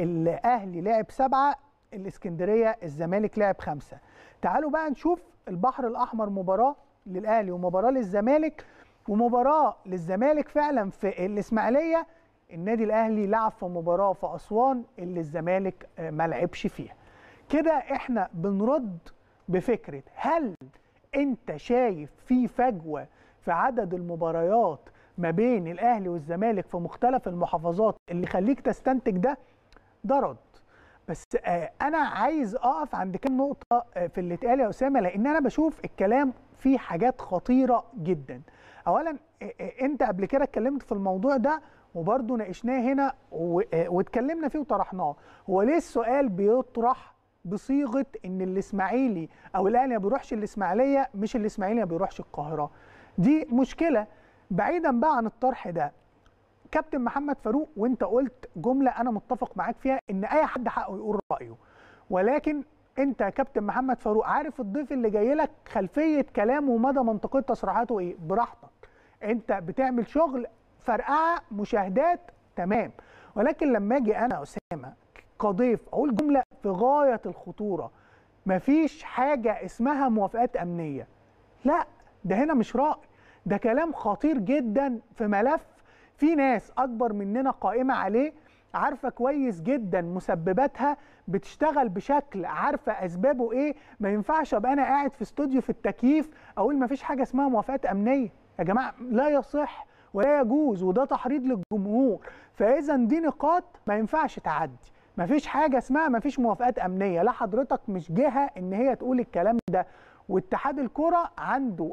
Speaker 2: الاهلي لعب سبعه الاسكندريه الزمالك لعب خمسه تعالوا بقى نشوف البحر الاحمر مباراه للاهلي ومباراه للزمالك ومباراه للزمالك فعلا في الاسماعيليه النادي الاهلي لعب في مباراه في اسوان اللي الزمالك ما لعبش فيها كده احنا بنرد بفكره هل انت شايف في فجوه في عدد المباريات ما بين الاهلي والزمالك في مختلف المحافظات اللي يخليك تستنتج ده ده رد بس آه انا عايز اقف عند كام نقطه آه في اللي اتقال يا اسامه لان انا بشوف الكلام فيه حاجات خطيره جدا اولا آه انت قبل كده اتكلمت في الموضوع ده وبرضه ناقشناه هنا واتكلمنا فيه وطرحناه هو ليه السؤال بيطرح بصيغه ان الاسماعيلي او الاهلي ما بيروحش الاسماعيليه مش الاسماعيلي ما بيروحش القاهره دي مشكله بعيدا بقى عن الطرح ده كابتن محمد فاروق وانت قلت جمله انا متفق معاك فيها ان اي حد حقه يقول رايه ولكن انت يا كابتن محمد فاروق عارف الضيف اللي جاي لك خلفيه كلامه ومدى منطقيه تصريحاته ايه براحتك انت بتعمل شغل فرقعه مشاهدات تمام ولكن لما اجي انا اسامه كضيف اقول جمله في غايه الخطوره مفيش حاجه اسمها موافقات امنيه لا ده هنا مش راي ده كلام خطير جدا في ملف في ناس اكبر مننا قائمه عليه عارفه كويس جدا مسبباتها بتشتغل بشكل عارفه اسبابه ايه ما ينفعش ابقى انا قاعد في استوديو في التكييف اقول ما فيش حاجه اسمها موافقات امنيه يا جماعه لا يصح ولا يجوز وده تحريض للجمهور فاذا دي نقاط ما ينفعش تعدي ما فيش حاجه اسمها ما فيش موافقات امنيه لا حضرتك مش جهه ان هي تقول الكلام ده واتحاد الكره عنده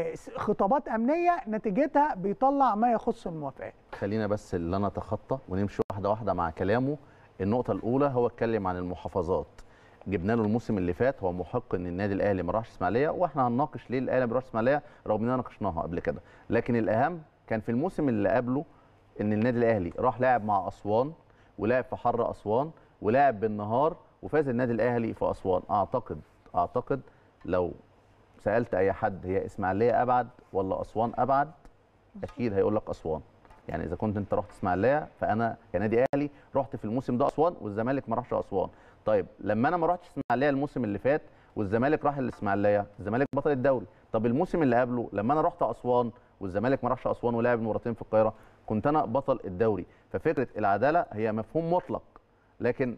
Speaker 2: خطابات امنيه نتيجتها بيطلع ما يخص الموافقات
Speaker 1: خلينا بس اللي انا اتخطى ونمشي واحده واحده مع كلامه النقطه الاولى هو اتكلم عن المحافظات جبنا له الموسم اللي فات هو محق ان النادي الاهلي ما راحش اسماعيليه واحنا هنناقش ليه الاهلي ما راحش اسماعيليه رغم اننا ناقشناها قبل كده لكن الاهم كان في الموسم اللي قبله ان النادي الاهلي راح لعب مع اسوان ولعب في حر اسوان ولعب بالنهار وفاز النادي الاهلي في اسوان اعتقد اعتقد لو سالت اي حد هي اسماعيليه ابعد ولا اسوان ابعد اكيد هيقول لك اسوان يعني اذا كنت انت رحت اسماعيليه فانا كنادي اهلي رحت في الموسم ده اسوان والزمالك ما راحش اسوان طيب لما انا ما رحتش اسماعيليه الموسم اللي فات والزمالك راح الاسماعيليه الزمالك بطل الدوري طب الموسم اللي قبله لما انا رحت اسوان والزمالك ما راحش اسوان ولعب مرتين في القاهره كنت انا بطل الدوري ففكره العداله هي مفهوم مطلق لكن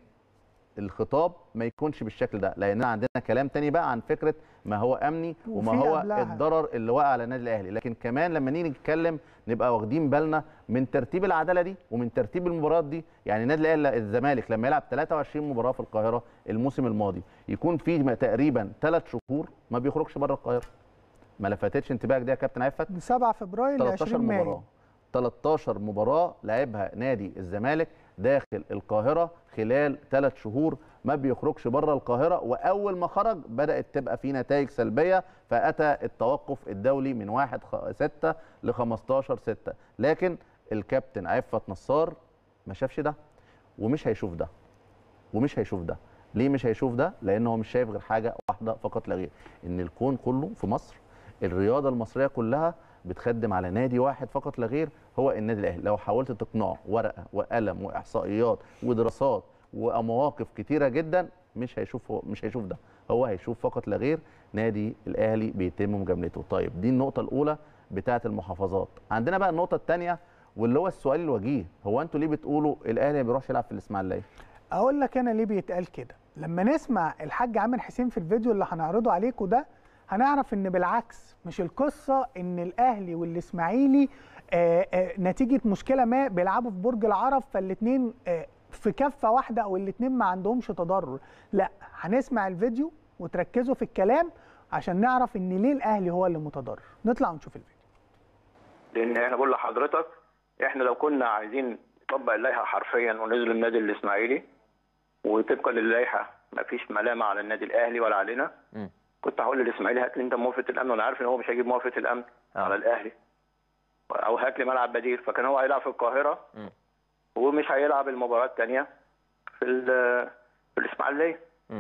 Speaker 1: الخطاب ما يكونش بالشكل ده لان عندنا كلام تاني بقى عن فكره ما هو امني وما
Speaker 2: وفي
Speaker 1: هو
Speaker 2: قبلها.
Speaker 1: الضرر اللي وقع على النادي الاهلي لكن كمان لما نيجي نتكلم نبقى واخدين بالنا من ترتيب العداله دي ومن ترتيب المباريات دي يعني النادي الاهلي الزمالك لما يلعب 23 مباراه في القاهره الموسم الماضي يكون في تقريبا ثلاث شهور ما بيخرجش بره القاهره ما لفتتش انتباهك دي يا كابتن عفت
Speaker 2: من 7 فبراير ل
Speaker 1: 13
Speaker 2: 20 مايو
Speaker 1: مباراه 13 مباراه لعبها نادي الزمالك داخل القاهره خلال ثلاث شهور ما بيخرجش بره القاهره واول ما خرج بدات تبقى في نتائج سلبيه فاتى التوقف الدولي من 1 6 ل 15 6 لكن الكابتن عفت نصار ما شافش ده ومش هيشوف ده ومش هيشوف ده ليه مش هيشوف ده لان هو مش شايف غير حاجه واحده فقط لا غير ان الكون كله في مصر الرياضه المصريه كلها بتخدم على نادي واحد فقط لا غير هو النادي الاهلي لو حاولت تقنعه ورقه وقلم واحصائيات ودراسات ومواقف كتيره جدا مش هيشوف هو مش هيشوف ده هو هيشوف فقط لا غير نادي الاهلي بيتم مجاملته طيب دي النقطه الاولى بتاعه المحافظات عندنا بقى النقطه الثانيه واللي هو السؤال الوجيه هو انتوا ليه بتقولوا الاهلي ما بيروحش يلعب في الاسماعيليه
Speaker 2: اقول لك انا ليه بيتقال كده لما نسمع الحاج عامر حسين في الفيديو اللي هنعرضه عليكم ده هنعرف ان بالعكس مش القصه ان الاهلي والاسماعيلي آه، آه، نتيجه مشكله ما بيلعبوا في برج العرب فالاثنين في كفه واحده او الاثنين ما عندهمش تضرر لا هنسمع الفيديو وتركزوا في الكلام عشان نعرف ان ليه الاهلي هو اللي متضرر نطلع ونشوف الفيديو
Speaker 12: لان احنا بقول لحضرتك احنا لو كنا عايزين نطبق اللائحه حرفيا وننزل النادي الاسماعيلي وطبقا للائحه ما فيش ملامه على النادي الاهلي ولا علينا كنت هقول للاسماعيلي هات لي انت موافقه الامن وانا عارف ان هو مش هيجيب موافقه الامن على الاهلي او هات لي ملعب بديل فكان هو هيلعب في القاهره ومش هيلعب المباراه الثانيه في ال- في الاسماعيليه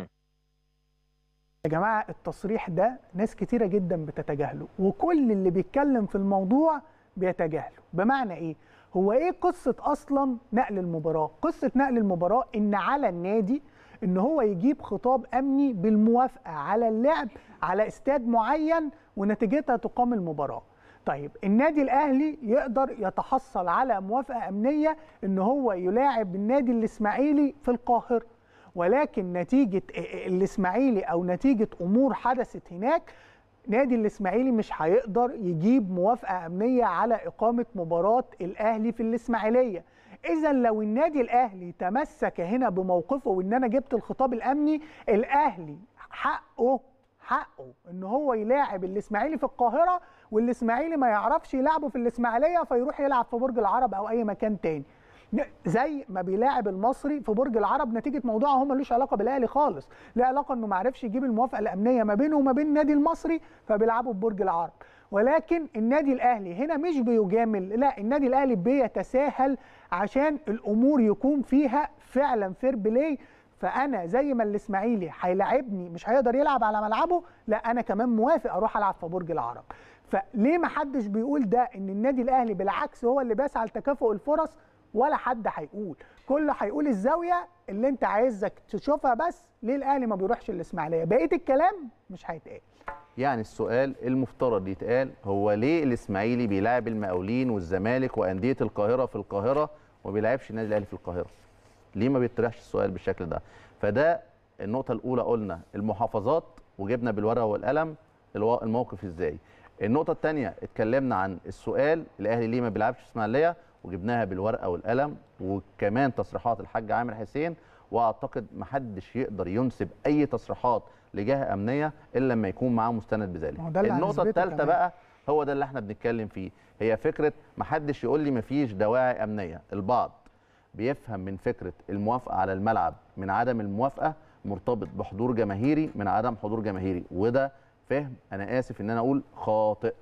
Speaker 2: يا جماعه التصريح ده ناس كتيره جدا بتتجاهله وكل اللي بيتكلم في الموضوع بيتجاهله بمعنى ايه هو ايه قصه اصلا نقل المباراه قصه نقل المباراه ان على النادي ان هو يجيب خطاب امني بالموافقه على اللعب على استاد معين ونتيجتها تقام المباراه طيب النادي الاهلي يقدر يتحصل على موافقه امنيه ان هو يلاعب النادي الاسماعيلي في القاهره ولكن نتيجه الاسماعيلي او نتيجه امور حدثت هناك نادي الاسماعيلي مش هيقدر يجيب موافقه امنيه على اقامه مباراه الاهلي في الاسماعيليه اذا لو النادي الاهلي تمسك هنا بموقفه وان انا جبت الخطاب الامني الاهلي حقه حقه ان هو يلاعب الاسماعيلي في القاهره والاسماعيلي ما يعرفش يلعبه في الاسماعيليه فيروح يلعب في برج العرب او اي مكان تاني زي ما بيلاعب المصري في برج العرب نتيجه موضوع هو ملوش علاقه بالاهلي خالص له علاقه انه ما عرفش يجيب الموافقه الامنيه ما بينه وما بين النادي المصري فبيلعبوا في برج العرب ولكن النادي الاهلي هنا مش بيجامل لا النادي الاهلي بيتساهل عشان الامور يكون فيها فعلا فير بلاي فانا زي ما الاسماعيلي هيلاعبني مش هيقدر يلعب على ملعبه لا انا كمان موافق اروح العب في برج العرب فليه ما حدش بيقول ده ان النادي الاهلي بالعكس هو اللي بيسعى لتكافؤ الفرص ولا حد هيقول كله هيقول الزاويه اللي انت عايزك تشوفها بس ليه الاهلي ما بيروحش الاسماعيليه بقيه الكلام مش هيتقال
Speaker 1: يعني السؤال المفترض يتقال هو ليه الاسماعيلي بيلاعب المقاولين والزمالك وانديه القاهره في القاهره وما بيلعبش النادي الاهلي في القاهره ليه ما بيطرحش السؤال بالشكل ده فده النقطه الاولى قلنا المحافظات وجبنا بالورقه والقلم الوا- الموقف ازاي النقطه الثانيه اتكلمنا عن السؤال الاهلي ليه ما بيلعبش في اسماعيليه وجبناها بالورقه والقلم وكمان تصريحات الحاج عامر حسين واعتقد محدش يقدر ينسب اي تصريحات لجهه امنيه الا لما يكون معاه مستند بذلك
Speaker 2: ما هو ده اللي
Speaker 1: النقطه
Speaker 2: هنثبته
Speaker 1: الثالثه
Speaker 2: كمان.
Speaker 1: بقى هو ده اللي احنا بنتكلم فيه هي فكره محدش يقول لي مفيش دواعي امنيه البعض بيفهم من فكره الموافقه على الملعب من عدم الموافقه مرتبط بحضور جماهيري من عدم حضور جماهيري وده فهم انا اسف ان انا اقول خاطئ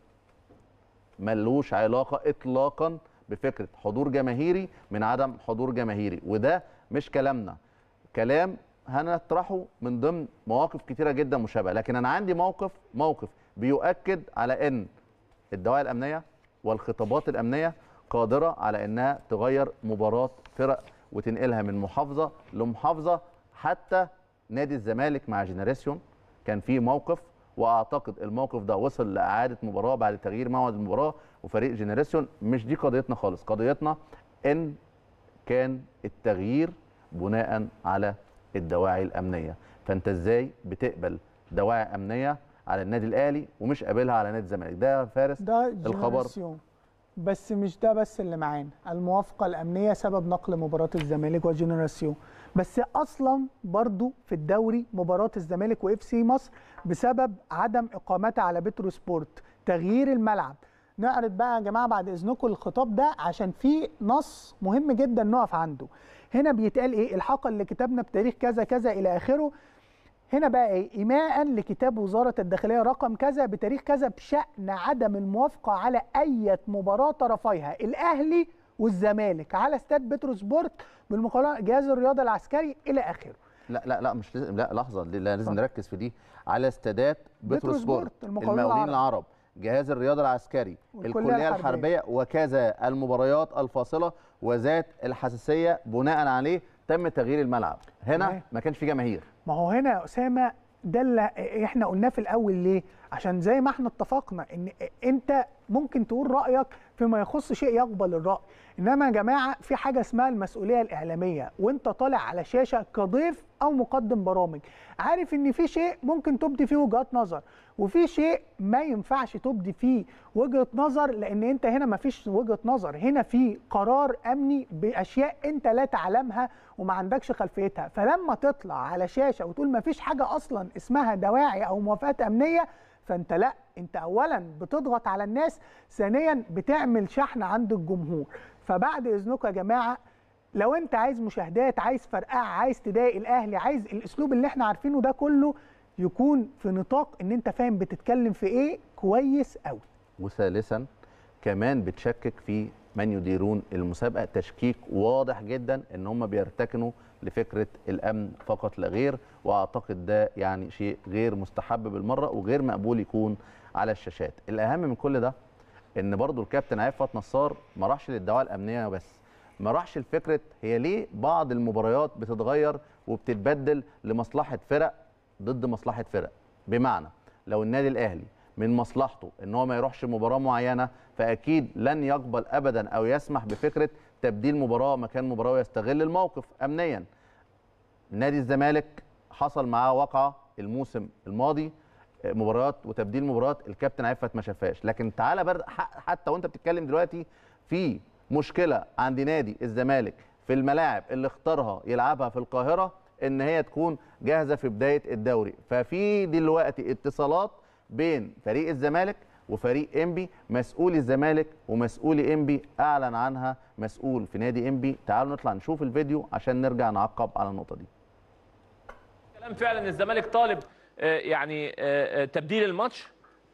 Speaker 1: ملوش علاقه اطلاقا بفكره حضور جماهيري من عدم حضور جماهيري وده مش كلامنا كلام هنطرحه من ضمن مواقف كتيره جدا مشابهه لكن انا عندي موقف موقف بيؤكد على ان الدواعي الامنيه والخطابات الامنيه قادره على انها تغير مباراه فرق وتنقلها من محافظه لمحافظه حتى نادي الزمالك مع جينيريسيون كان في موقف واعتقد الموقف ده وصل لاعاده مباراه بعد تغيير موعد المباراه وفريق جينيريسيون مش دي قضيتنا خالص قضيتنا ان كان التغيير بناء على الدواعي الامنيه فانت ازاي بتقبل دواعي امنيه على النادي الاهلي ومش قابلها على نادي الزمالك ده يا فارس
Speaker 2: ده
Speaker 1: الخبر
Speaker 2: جنراسيون. بس مش ده بس اللي معانا الموافقه الامنيه سبب نقل مباراه الزمالك وجنراسيون بس اصلا برضو في الدوري مباراه الزمالك واف سي مصر بسبب عدم اقامتها على بترو سبورت تغيير الملعب نعرض بقى يا جماعه بعد اذنكم الخطاب ده عشان في نص مهم جدا نقف عنده هنا بيتقال ايه الحاقه اللي كتبنا بتاريخ كذا كذا الى اخره هنا بقى ايه ايماء لكتاب وزاره الداخليه رقم كذا بتاريخ كذا بشان عدم الموافقه على اي مباراه طرفيها الاهلي والزمالك على استاد بترو سبورت بالمقارنه جهاز الرياضه العسكري الى اخره
Speaker 1: لا لا لا مش لازم لا لحظه دي- لا لازم نركز في دي على استادات
Speaker 2: بترو
Speaker 1: بترو سبورت
Speaker 2: سبورت، المقاولين
Speaker 1: المقاولين
Speaker 2: العرب.
Speaker 1: العرب جهاز الرياضه العسكري
Speaker 2: والكلية
Speaker 1: الكليه
Speaker 2: الحربية.
Speaker 1: الحربيه وكذا المباريات الفاصله وذات الحساسيه بناء عليه تم تغيير الملعب هنا
Speaker 2: تمام.
Speaker 1: ما كانش في جماهير
Speaker 2: ما هو هنا يا اسامه ده اللي احنا قلناه في الاول ليه؟ عشان زي ما احنا اتفقنا ان انت ممكن تقول رايك فيما يخص شيء يقبل الراي، انما يا جماعه في حاجه اسمها المسؤوليه الاعلاميه وانت طالع على شاشه كضيف او مقدم برامج، عارف ان في شيء ممكن تبدي فيه وجهات نظر وفي شيء ما ينفعش تبدي فيه وجهه نظر لان انت هنا ما فيش وجهه نظر، هنا في قرار امني باشياء انت لا تعلمها وما عندكش خلفيتها، فلما تطلع على شاشه وتقول ما فيش حاجه اصلا اسمها دواعي او موافقات امنيه فانت لا انت اولا بتضغط على الناس ثانيا بتعمل شحن عند الجمهور فبعد اذنكم يا جماعه لو انت عايز مشاهدات عايز فرقعه عايز تضايق الاهلي عايز الاسلوب اللي احنا عارفينه ده كله يكون في نطاق ان انت فاهم بتتكلم في ايه كويس قوي
Speaker 1: وثالثا كمان بتشكك في من يديرون المسابقه تشكيك واضح جدا ان هم بيرتكنوا لفكره الامن فقط لا غير واعتقد ده يعني شيء غير مستحب بالمره وغير مقبول يكون على الشاشات الاهم من كل ده ان برضو الكابتن عفت نصار ما راحش للدعوه الامنيه بس ما راحش لفكره هي ليه بعض المباريات بتتغير وبتتبدل لمصلحه فرق ضد مصلحه فرق بمعنى لو النادي الاهلي من مصلحته ان هو ما يروحش مباراه معينه فاكيد لن يقبل ابدا او يسمح بفكره تبديل مباراه مكان مباراه ويستغل الموقف امنيا نادي الزمالك حصل معاه واقعه الموسم الماضي مباريات وتبديل مباريات الكابتن عفت ما شافهاش لكن تعالى بر... حتى وانت بتتكلم دلوقتي في مشكله عند نادي الزمالك في الملاعب اللي اختارها يلعبها في القاهره ان هي تكون جاهزه في بدايه الدوري ففي دلوقتي اتصالات بين فريق الزمالك وفريق انبي مسؤول الزمالك ومسؤول انبي اعلن عنها مسؤول في نادي انبي تعالوا نطلع نشوف الفيديو عشان نرجع نعقب على النقطه دي
Speaker 8: كلام فعلا الزمالك طالب آه، يعني آه، آه، تبديل الماتش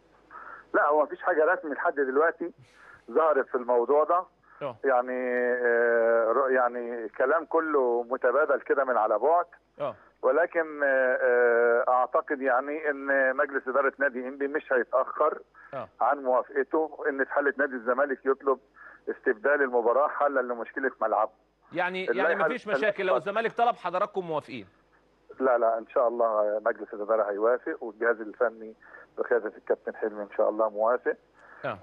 Speaker 13: لا هو مفيش حاجه رسمي لحد دلوقتي ظهرت في الموضوع ده
Speaker 8: آه.
Speaker 13: يعني آه، رؤ- يعني كلام كله متبادل كده من على بعد
Speaker 8: اه
Speaker 13: ولكن آه، آه، اعتقد يعني ان مجلس اداره نادي انبي مش هيتاخر
Speaker 8: اه
Speaker 13: عن موافقته ان في حاله نادي الزمالك يطلب استبدال المباراه حلا لمشكله ملعبه
Speaker 8: يعني يعني
Speaker 13: اللائحة
Speaker 8: مفيش مشاكل لو الزمالك طلب حضراتكم موافقين
Speaker 13: لا لا ان شاء الله مجلس الاداره هيوافق والجهاز الفني بقياده الكابتن حلمي ان شاء الله موافق
Speaker 8: آه.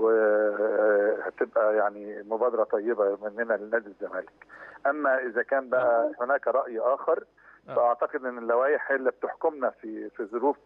Speaker 13: وهتبقى يعني مبادره طيبه مننا لنادي الزمالك اما اذا كان بقى هناك راي اخر
Speaker 8: آه.
Speaker 13: فاعتقد ان اللوائح هي اللي بتحكمنا في في ظروف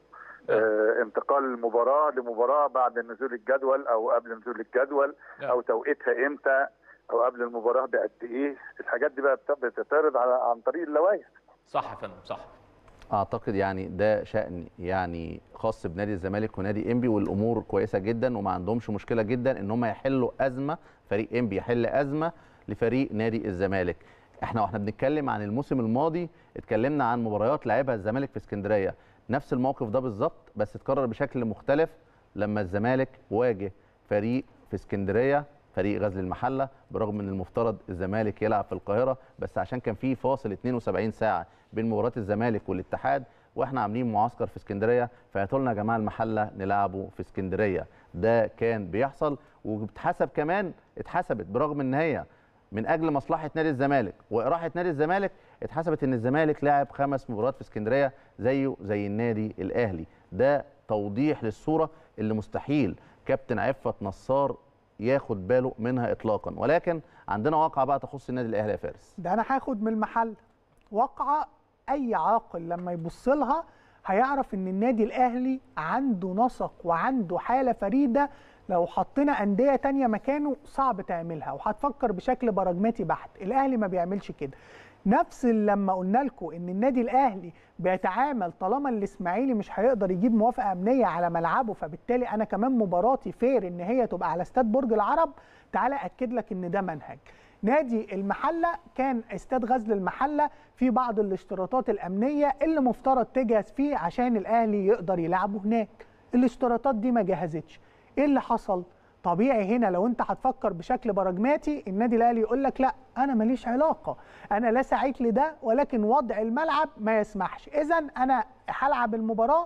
Speaker 13: آه، انتقال المباراه لمباراه بعد نزول الجدول او قبل نزول الجدول
Speaker 8: آه.
Speaker 13: او توقيتها امتى او قبل المباراه بقد ايه الحاجات دي بقى بت- بتتعرض على عن طريق اللوائح
Speaker 8: صح يا فندم صح
Speaker 1: اعتقد يعني ده شان يعني خاص بنادي الزمالك ونادي انبي والامور كويسه جدا وما عندهمش مشكله جدا ان هم يحلوا ازمه فريق انبي يحل ازمه لفريق نادي الزمالك احنا واحنا بنتكلم عن الموسم الماضي اتكلمنا عن مباريات لعبها الزمالك في اسكندريه نفس الموقف ده بالظبط بس اتكرر بشكل مختلف لما الزمالك واجه فريق في اسكندريه فريق غزل المحله برغم ان المفترض الزمالك يلعب في القاهره بس عشان كان في فاصل 72 ساعه بين مباراه الزمالك والاتحاد واحنا عاملين معسكر في اسكندريه فهاتوا لنا يا جماعه المحله نلعبه في اسكندريه ده كان بيحصل وبتحسب كمان اتحسبت برغم ان هي من اجل مصلحه نادي الزمالك واراحه نادي الزمالك اتحسبت ان الزمالك لعب خمس مباريات في اسكندريه زيه زي النادي الاهلي ده توضيح للصوره اللي مستحيل كابتن عفت نصار ياخد باله منها اطلاقا ولكن عندنا واقعه بقى تخص النادي الاهلي يا فارس
Speaker 2: ده انا هاخد من المحل واقعه اي عاقل لما يبص لها هيعرف ان النادي الاهلي عنده نسق وعنده حاله فريده لو حطينا انديه تانية مكانه صعب تعملها وهتفكر بشكل براجماتي بحت الاهلي ما بيعملش كده نفس لما قلنا لكم ان النادي الاهلي بيتعامل طالما الاسماعيلي مش هيقدر يجيب موافقه امنيه على ملعبه فبالتالي انا كمان مباراتي فير ان هي تبقى على استاد برج العرب تعالى اكد لك ان ده منهج نادي المحله كان استاد غزل المحله في بعض الاشتراطات الامنيه اللي مفترض تجهز فيه عشان الاهلي يقدر يلعبه هناك الاشتراطات دي ما جهزتش ايه اللي حصل طبيعي هنا لو انت هتفكر بشكل براجماتي النادي الاهلي يقول لك لا انا ماليش علاقه انا لا سعيت لده ولكن وضع الملعب ما يسمحش اذا انا هلعب المباراه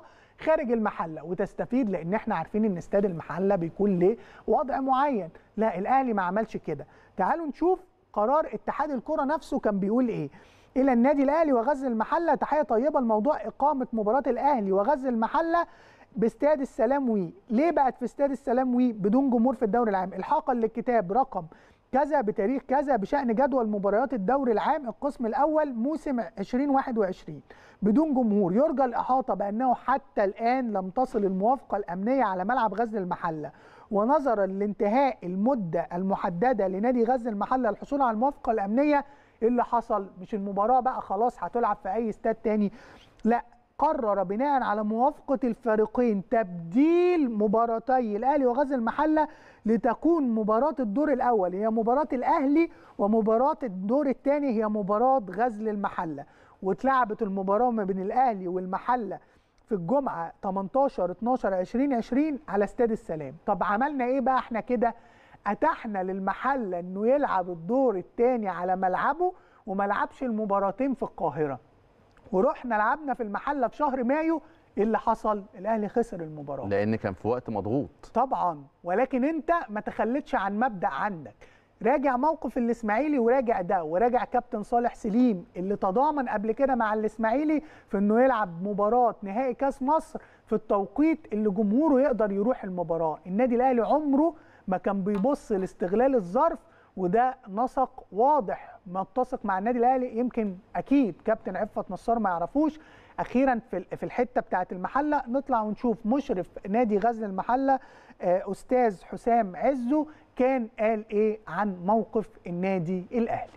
Speaker 2: خارج المحله وتستفيد لان احنا عارفين ان استاد المحله بيكون له وضع معين لا الاهلي ما عملش كده تعالوا نشوف قرار اتحاد الكره نفسه كان بيقول ايه الى النادي الاهلي وغزل المحله تحيه طيبه لموضوع اقامه مباراه الاهلي وغزل المحله باستاد السلام وي ليه بقت في استاد السلام وي بدون جمهور في الدوري العام الحاقا للكتاب رقم كذا بتاريخ كذا بشان جدول مباريات الدوري العام القسم الاول موسم 2021 بدون جمهور يرجى الاحاطه بانه حتى الان لم تصل الموافقه الامنيه على ملعب غزل المحله ونظرا لانتهاء المده المحدده لنادي غزل المحله للحصول على الموافقه الامنيه إيه اللي حصل مش المباراه بقى خلاص هتلعب في اي استاد تاني لا قرر بناء على موافقه الفريقين تبديل مباراتي الاهلي وغزل المحله لتكون مباراه الدور الاول هي مباراه الاهلي ومباراه الدور الثاني هي مباراه غزل المحله واتلعبت المباراه ما بين الاهلي والمحله في الجمعه 18 12 2020 على استاد السلام طب عملنا ايه بقى احنا كده اتحنا للمحله انه يلعب الدور الثاني على ملعبه وما لعبش المباراتين في القاهره ورحنا لعبنا في المحله في شهر مايو ايه اللي حصل الاهلي خسر المباراه
Speaker 1: لان كان في وقت مضغوط
Speaker 2: طبعا ولكن انت ما تخلتش عن مبدا عندك راجع موقف الاسماعيلي وراجع ده وراجع كابتن صالح سليم اللي تضامن قبل كده مع الاسماعيلي في انه يلعب مباراه نهائي كاس مصر في التوقيت اللي جمهوره يقدر يروح المباراه النادي الاهلي عمره ما كان بيبص لاستغلال الظرف وده نسق واضح متسق مع النادي الاهلي يمكن اكيد كابتن عفت نصار ما يعرفوش اخيرا في في الحته بتاعه المحله نطلع ونشوف مشرف نادي غزل المحله استاذ حسام عزو كان قال ايه عن موقف النادي الاهلي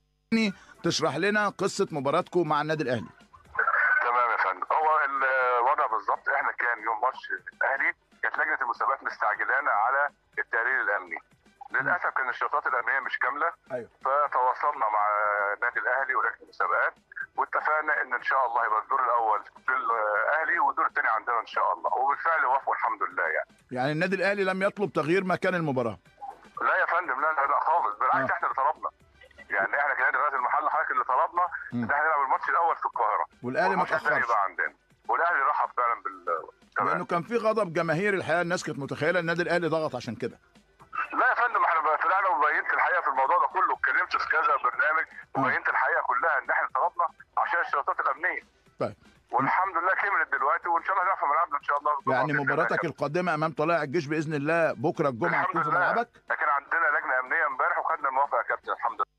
Speaker 6: تشرح لنا قصه مباراتكم مع النادي الاهلي
Speaker 14: تمام يا فندم هو الوضع بالظبط احنا كان يوم ماتش الاهلي كانت لجنه المسابقات مستعجلانا على التقرير الامني للاسف كان الشرطات الامنيه مش كامله
Speaker 6: ايوه
Speaker 14: فتواصلنا مع النادي الاهلي ولجنه المسابقات واتفقنا ان ان شاء الله يبقى الدور الاول في الاهلي والدور الثاني عندنا ان شاء الله وبالفعل وافقوا الحمد لله يعني
Speaker 6: يعني النادي الاهلي لم يطلب تغيير مكان المباراه
Speaker 14: لا يا فندم لا لا, لا خالص بالعكس
Speaker 6: آه.
Speaker 14: احنا اللي طلبنا يعني احنا كنادي غزل المحله حضرتك اللي طلبنا ان احنا نلعب الماتش الاول في القاهره
Speaker 6: والاهلي ما
Speaker 14: والماتش الثاني
Speaker 6: تاخرش
Speaker 14: يبقى عندنا والاهلي رحب فعلا بال
Speaker 6: لانه كان في غضب جماهير الحقيقه الناس كانت متخيله النادي الاهلي ضغط عشان كده
Speaker 14: لا يا فندم احنا طلعنا وبينت الحقيقه في الموضوع ده كله اتكلمت في كذا برنامج وبينت الحقيقه كلها ان احنا طلبنا عشان الشرطات الامنيه
Speaker 6: طيب
Speaker 14: والحمد لله كملت دلوقتي وان شاء الله هنعرف ملعبنا ان شاء الله
Speaker 6: يعني مباراتك القادمه امام طلائع الجيش باذن الله بكره الجمعه هتكون في ملعبك
Speaker 14: لكن عندنا لجنه امنيه امبارح وخدنا الموافقه يا كابتن الحمد لله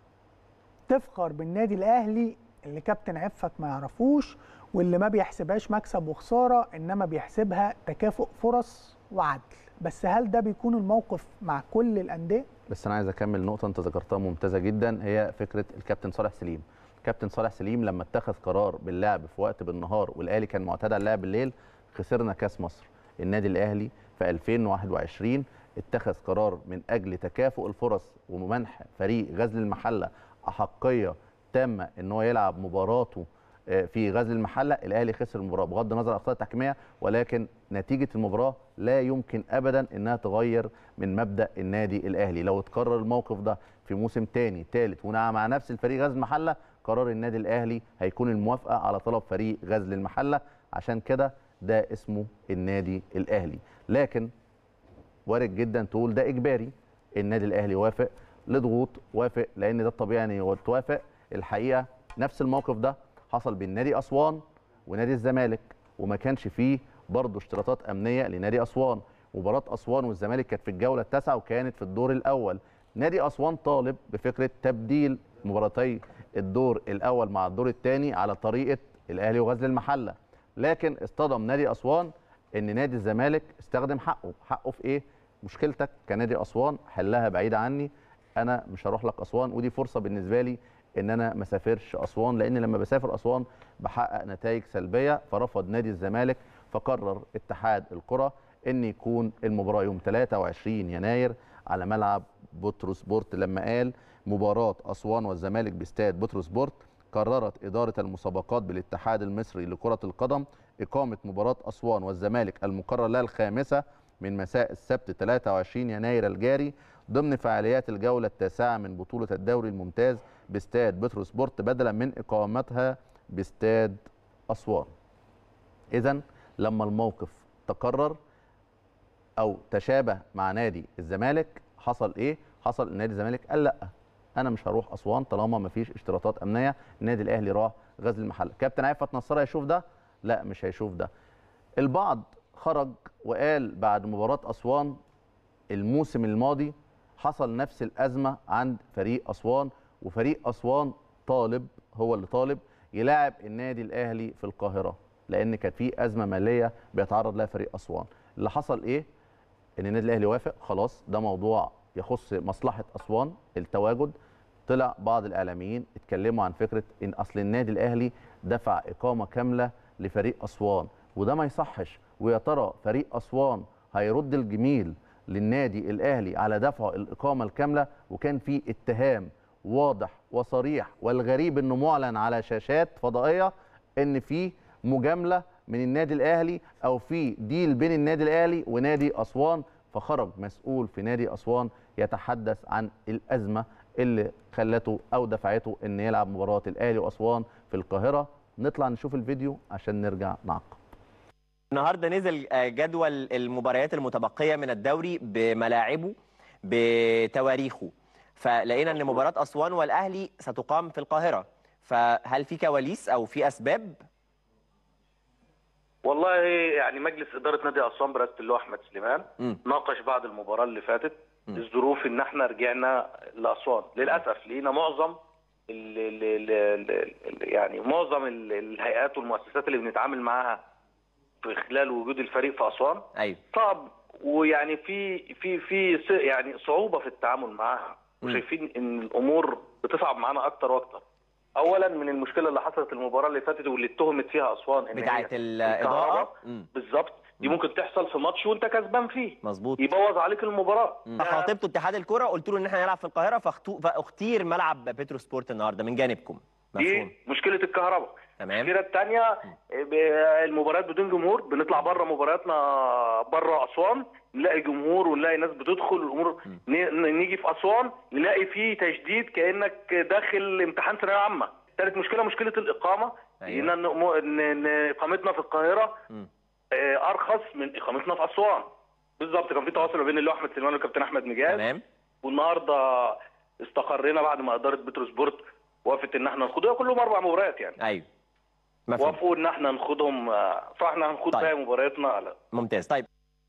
Speaker 2: تفخر بالنادي الاهلي اللي كابتن عفت ما يعرفوش واللي ما بيحسبهاش مكسب وخساره انما بيحسبها تكافؤ فرص وعدل بس هل ده بيكون الموقف مع كل الانديه
Speaker 1: بس انا عايز اكمل نقطه انت ذكرتها ممتازه جدا هي فكره الكابتن صالح سليم الكابتن صالح سليم لما اتخذ قرار باللعب في وقت بالنهار والاهلي كان معتاد على اللعب بالليل خسرنا كاس مصر النادي الاهلي في 2021 اتخذ قرار من اجل تكافؤ الفرص ومنح فريق غزل المحله احقيه تامه ان هو يلعب مباراته في غزل المحله الاهلي خسر المباراه بغض النظر عن الاخطاء التحكيميه ولكن نتيجه المباراه لا يمكن ابدا انها تغير من مبدا النادي الاهلي لو اتكرر الموقف ده في موسم تاني تالت مع نفس الفريق غزل المحله قرار النادي الاهلي هيكون الموافقه على طلب فريق غزل المحله عشان كده ده اسمه النادي الاهلي لكن وارد جدا تقول ده اجباري النادي الاهلي وافق لضغوط وافق لان ده الطبيعي ان توافق الحقيقه نفس الموقف ده حصل بين نادي اسوان ونادي الزمالك وما كانش فيه برضه اشتراطات امنيه لنادي اسوان مباراه اسوان والزمالك كانت في الجوله التاسعه وكانت في الدور الاول نادي اسوان طالب بفكره تبديل مباراتي الدور الاول مع الدور الثاني على طريقه الاهلي وغزل المحله لكن اصطدم نادي اسوان ان نادي الزمالك استخدم حقه حقه في ايه مشكلتك كنادي اسوان حلها بعيده عني انا مش هروح لك اسوان ودي فرصه بالنسبه لي ان انا ما اسافرش اسوان لان لما بسافر اسوان بحقق نتائج سلبيه فرفض نادي الزمالك فقرر اتحاد الكره ان يكون المباراه يوم 23 يناير على ملعب بطرس بورت لما قال مباراه اسوان والزمالك باستاد بطرس بورت قررت إدارة المسابقات بالاتحاد المصري لكرة القدم إقامة مباراة أسوان والزمالك المقرر لها الخامسة من مساء السبت 23 يناير الجاري ضمن فعاليات الجولة التاسعة من بطولة الدوري الممتاز باستاد بترو سبورت بدلا من إقامتها باستاد أسوان إذا لما الموقف تكرر او تشابه مع نادي الزمالك حصل ايه حصل ان نادي الزمالك قال لا انا مش هروح اسوان طالما ما فيش اشتراطات امنيه النادي الاهلي راح غزل المحله كابتن عفت نصر هيشوف ده لا مش هيشوف ده البعض خرج وقال بعد مباراه اسوان الموسم الماضي حصل نفس الازمه عند فريق اسوان وفريق اسوان طالب هو اللي طالب يلاعب النادي الاهلي في القاهره لان كانت في ازمه ماليه بيتعرض لها فريق اسوان اللي حصل ايه ان النادي الاهلي وافق خلاص ده موضوع يخص مصلحه اسوان التواجد طلع بعض الاعلاميين اتكلموا عن فكره ان اصل النادي الاهلي دفع اقامه كامله لفريق اسوان وده ما يصحش ويا ترى فريق اسوان هيرد الجميل للنادي الاهلي على دفع الاقامه الكامله وكان في اتهام واضح وصريح والغريب انه معلن على شاشات فضائيه ان في مجامله من النادي الاهلي او في ديل بين النادي الاهلي ونادي اسوان فخرج مسؤول في نادي اسوان يتحدث عن الازمه اللي خلته او دفعته ان يلعب مباراه الاهلي واسوان في القاهره نطلع نشوف الفيديو عشان نرجع نعقب
Speaker 15: النهارده نزل آه، جدول المباريات المتبقيه من الدوري بملاعبه بتواريخه فلقينا ان مباراه اسوان والاهلي ستقام في القاهره فهل في كواليس او في اسباب
Speaker 5: والله يعني مجلس اداره نادي اسوان برئاسه اللي هو احمد سليمان
Speaker 15: مم.
Speaker 5: ناقش بعد المباراه اللي فاتت الظروف ان احنا رجعنا لاسوان للاسف لقينا معظم ال ال ال ال ال يعني معظم ال- الهيئات والمؤسسات اللي بنتعامل معاها في خلال وجود الفريق في اسوان
Speaker 15: ايوه
Speaker 5: صعب ويعني في في في س- يعني صعوبه في التعامل معاها
Speaker 15: مم.
Speaker 5: وشايفين ان الامور بتصعب معانا اكتر واكتر اولا من المشكله اللي حصلت المباراه اللي فاتت واللي اتهمت فيها اسوان ان
Speaker 15: بتاعه
Speaker 5: هي
Speaker 15: الاضاءه
Speaker 5: الكهرباء
Speaker 15: مم.
Speaker 5: بالظبط دي ممكن تحصل في ماتش وانت كسبان فيه
Speaker 15: مظبوط
Speaker 5: يبوظ عليك المباراه
Speaker 15: فخاطبتوا اتحاد الكره قلت له ان احنا هنلعب في القاهره فاختو- فاختير ملعب بترو سبورت النهارده من جانبكم مفهوم
Speaker 5: دي مشكله الكهرباء
Speaker 15: تمام
Speaker 5: المشكله الثانيه المباريات بدون جمهور بنطلع بره مبارياتنا بره اسوان نلاقي جمهور ونلاقي ناس بتدخل والامور ن- نيجي في اسوان نلاقي فيه تشديد كانك داخل امتحان ثانويه عامه ثالث مشكله مشكله الاقامه
Speaker 15: أيوة.
Speaker 5: ان ان إن اقامتنا في القاهره
Speaker 15: مم.
Speaker 5: آه، ارخص من اقامتنا في اسوان بالظبط كان في تواصل ما بين اللي هو احمد سليمان والكابتن احمد نجاد
Speaker 15: تمام
Speaker 5: والنهارده استقرينا بعد ما اداره بترو سبورت وافقت ان احنا ناخدها كلهم اربع مباريات يعني
Speaker 15: ايوه مفهوم
Speaker 5: وافقوا ان احنا ناخدهم آه، فاحنا هنخوض
Speaker 15: طيب.
Speaker 5: باقي مبارياتنا على
Speaker 15: ممتاز طيب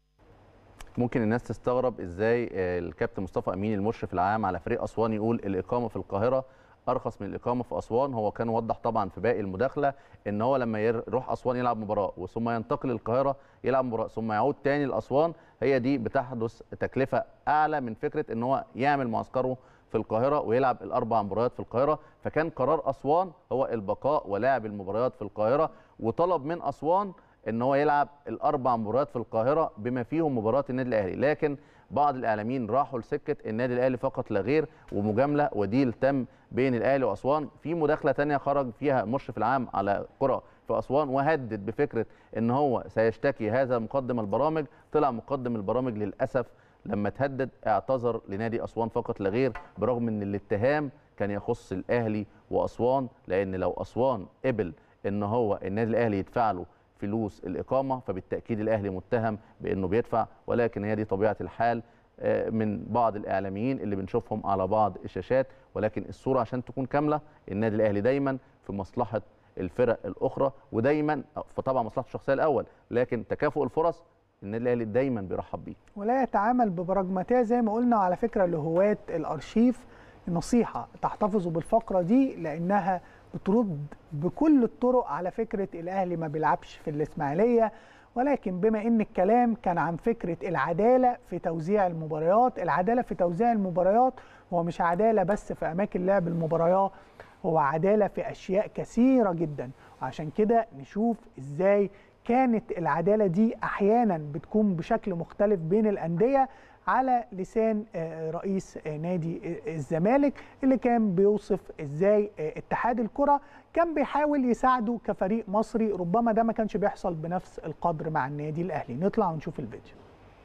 Speaker 1: ممكن الناس تستغرب ازاي آه، الكابتن مصطفى امين المشرف العام على فريق اسوان يقول الاقامه في القاهره ارخص من الاقامه في اسوان هو كان وضح طبعا في باقي المداخله ان هو لما ير- يروح اسوان يلعب مباراه وثم ينتقل القاهره يلعب مباراه ثم يعود تاني لاسوان هي دي بتحدث تكلفه اعلى من فكره ان هو يعمل معسكره في القاهره ويلعب الاربع مباريات في القاهره فكان قرار اسوان هو البقاء ولعب المباريات في القاهره وطلب من اسوان ان هو يلعب الاربع مباريات في القاهره بما فيهم مباراه النادي الاهلي لكن بعض الاعلاميين راحوا لسكه النادي الاهلي فقط لا غير ومجامله وديل تم بين الاهلي واسوان في مداخله تانية خرج فيها المشرف العام على قرى في اسوان وهدد بفكره ان هو سيشتكي هذا مقدم البرامج طلع مقدم البرامج للاسف لما تهدد اعتذر لنادي اسوان فقط لا غير برغم ان الاتهام كان يخص الاهلي واسوان لان لو اسوان قبل ان هو النادي الاهلي يدفع له فلوس الاقامه فبالتاكيد الاهلي متهم بانه بيدفع ولكن هي دي طبيعه الحال آه، من بعض الاعلاميين اللي بنشوفهم على بعض الشاشات ولكن الصوره عشان تكون كامله النادي الاهلي دايما في مصلحه الفرق الاخرى ودايما فطبعا مصلحته الشخصيه الاول لكن تكافؤ الفرص النادي الاهلي دايما بيرحب بيه
Speaker 2: ولا يتعامل ببراجماتيه زي ما قلنا على فكره لهواة الارشيف نصيحه تحتفظوا بالفقره دي لانها بترد بكل الطرق على فكره الاهلي ما بيلعبش في الاسماعيليه ولكن بما ان الكلام كان عن فكره العداله في توزيع المباريات العداله في توزيع المباريات هو مش عداله بس في اماكن لعب المباريات هو عداله في اشياء كثيره جدا وعشان كده نشوف ازاي كانت العداله دي احيانا بتكون بشكل مختلف بين الانديه على لسان آه، رئيس آه، نادي آه، الزمالك اللي كان بيوصف ازاي آه، اتحاد الكره كان بيحاول يساعده كفريق مصري ربما ده ما كانش بيحصل بنفس القدر مع النادي الاهلي نطلع ونشوف الفيديو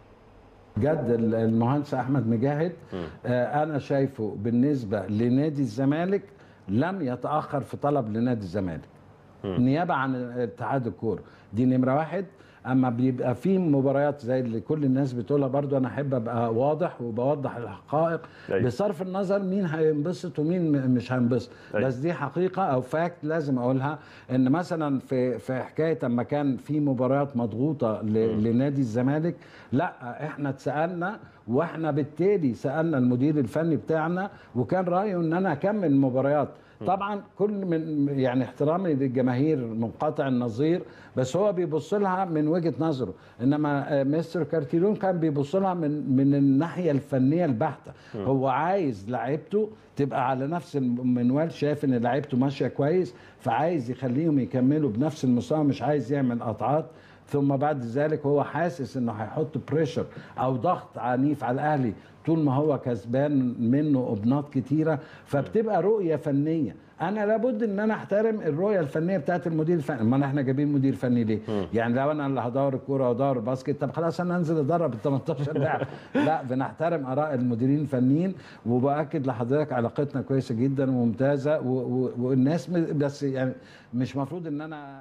Speaker 16: جد المهندس احمد مجاهد آه، انا شايفه بالنسبه لنادي الزمالك لم يتاخر في طلب لنادي الزمالك نيابه عن اتحاد الكوره دي نمره واحد اما بيبقى في مباريات زي اللي كل الناس بتقولها برضو انا احب ابقى واضح وبوضح الحقائق
Speaker 17: أيوة.
Speaker 16: بصرف النظر مين هينبسط ومين م- مش هينبسط
Speaker 17: أيوة.
Speaker 16: بس دي حقيقه او فاكت لازم اقولها ان مثلا في في حكايه اما كان في مباريات مضغوطه ل- لنادي الزمالك لا احنا اتسالنا واحنا بالتالي سالنا المدير الفني بتاعنا وكان رايه ان انا اكمل مباريات طبعا كل من يعني احترامي للجماهير منقطع النظير بس هو بيبص لها من وجهه نظره انما آه، مستر كارتيرون كان بيبص لها من من الناحيه الفنيه البحته
Speaker 17: مم.
Speaker 16: هو عايز لعيبته تبقى على نفس المنوال شايف ان لعيبته ماشيه كويس فعايز يخليهم يكملوا بنفس المستوى مش عايز يعمل قطعات ثم بعد ذلك هو حاسس انه هيحط بريشر او ضغط عنيف على الاهلي طول ما هو كسبان منه ابناط كتيره فبتبقى رؤيه فنيه انا لابد ان انا احترم الرؤيه الفنيه بتاعت المدير الفني ما احنا جايبين مدير فني ليه يعني لو انا اللي هدور الكوره وادور الباسكت طب خلاص انا انزل ادرب ال 18 لاعب لا بنحترم اراء المديرين الفنيين وباكد لحضرتك علاقتنا كويسه جدا وممتازه و- و- والناس م- بس يعني مش مفروض ان انا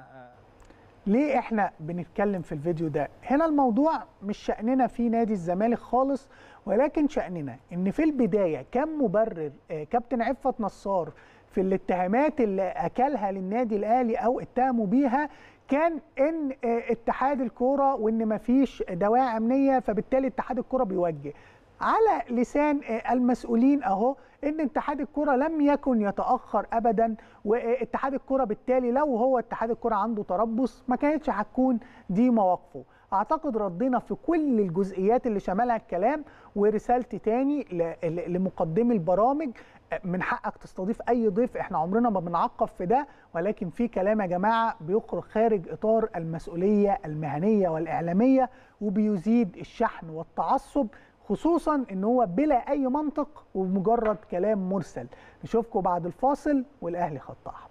Speaker 2: ليه احنا بنتكلم في الفيديو ده هنا الموضوع مش شأننا في نادي الزمالك خالص ولكن شأننا ان في البداية كان مبرر آه، كابتن عفت نصار في الاتهامات اللي اكلها للنادي الاهلي او اتهموا بيها كان ان آه، اتحاد الكوره وان مفيش دواعي امنيه فبالتالي اتحاد الكوره بيوجه على لسان آه، المسؤولين اهو ان اتحاد الكره لم يكن يتاخر ابدا واتحاد الكره بالتالي لو هو اتحاد الكره عنده تربص ما كانتش هتكون دي مواقفه اعتقد ردينا في كل الجزئيات اللي شملها الكلام ورسالتي تاني ل- ل- لمقدمي البرامج من حقك تستضيف اي ضيف احنا عمرنا ما بنعقب في ده ولكن في كلام يا جماعه بيخرج خارج اطار المسؤوليه المهنيه والاعلاميه وبيزيد الشحن والتعصب خصوصا ان هو بلا اي منطق ومجرد كلام مرسل نشوفكم بعد الفاصل والاهلي خط احمر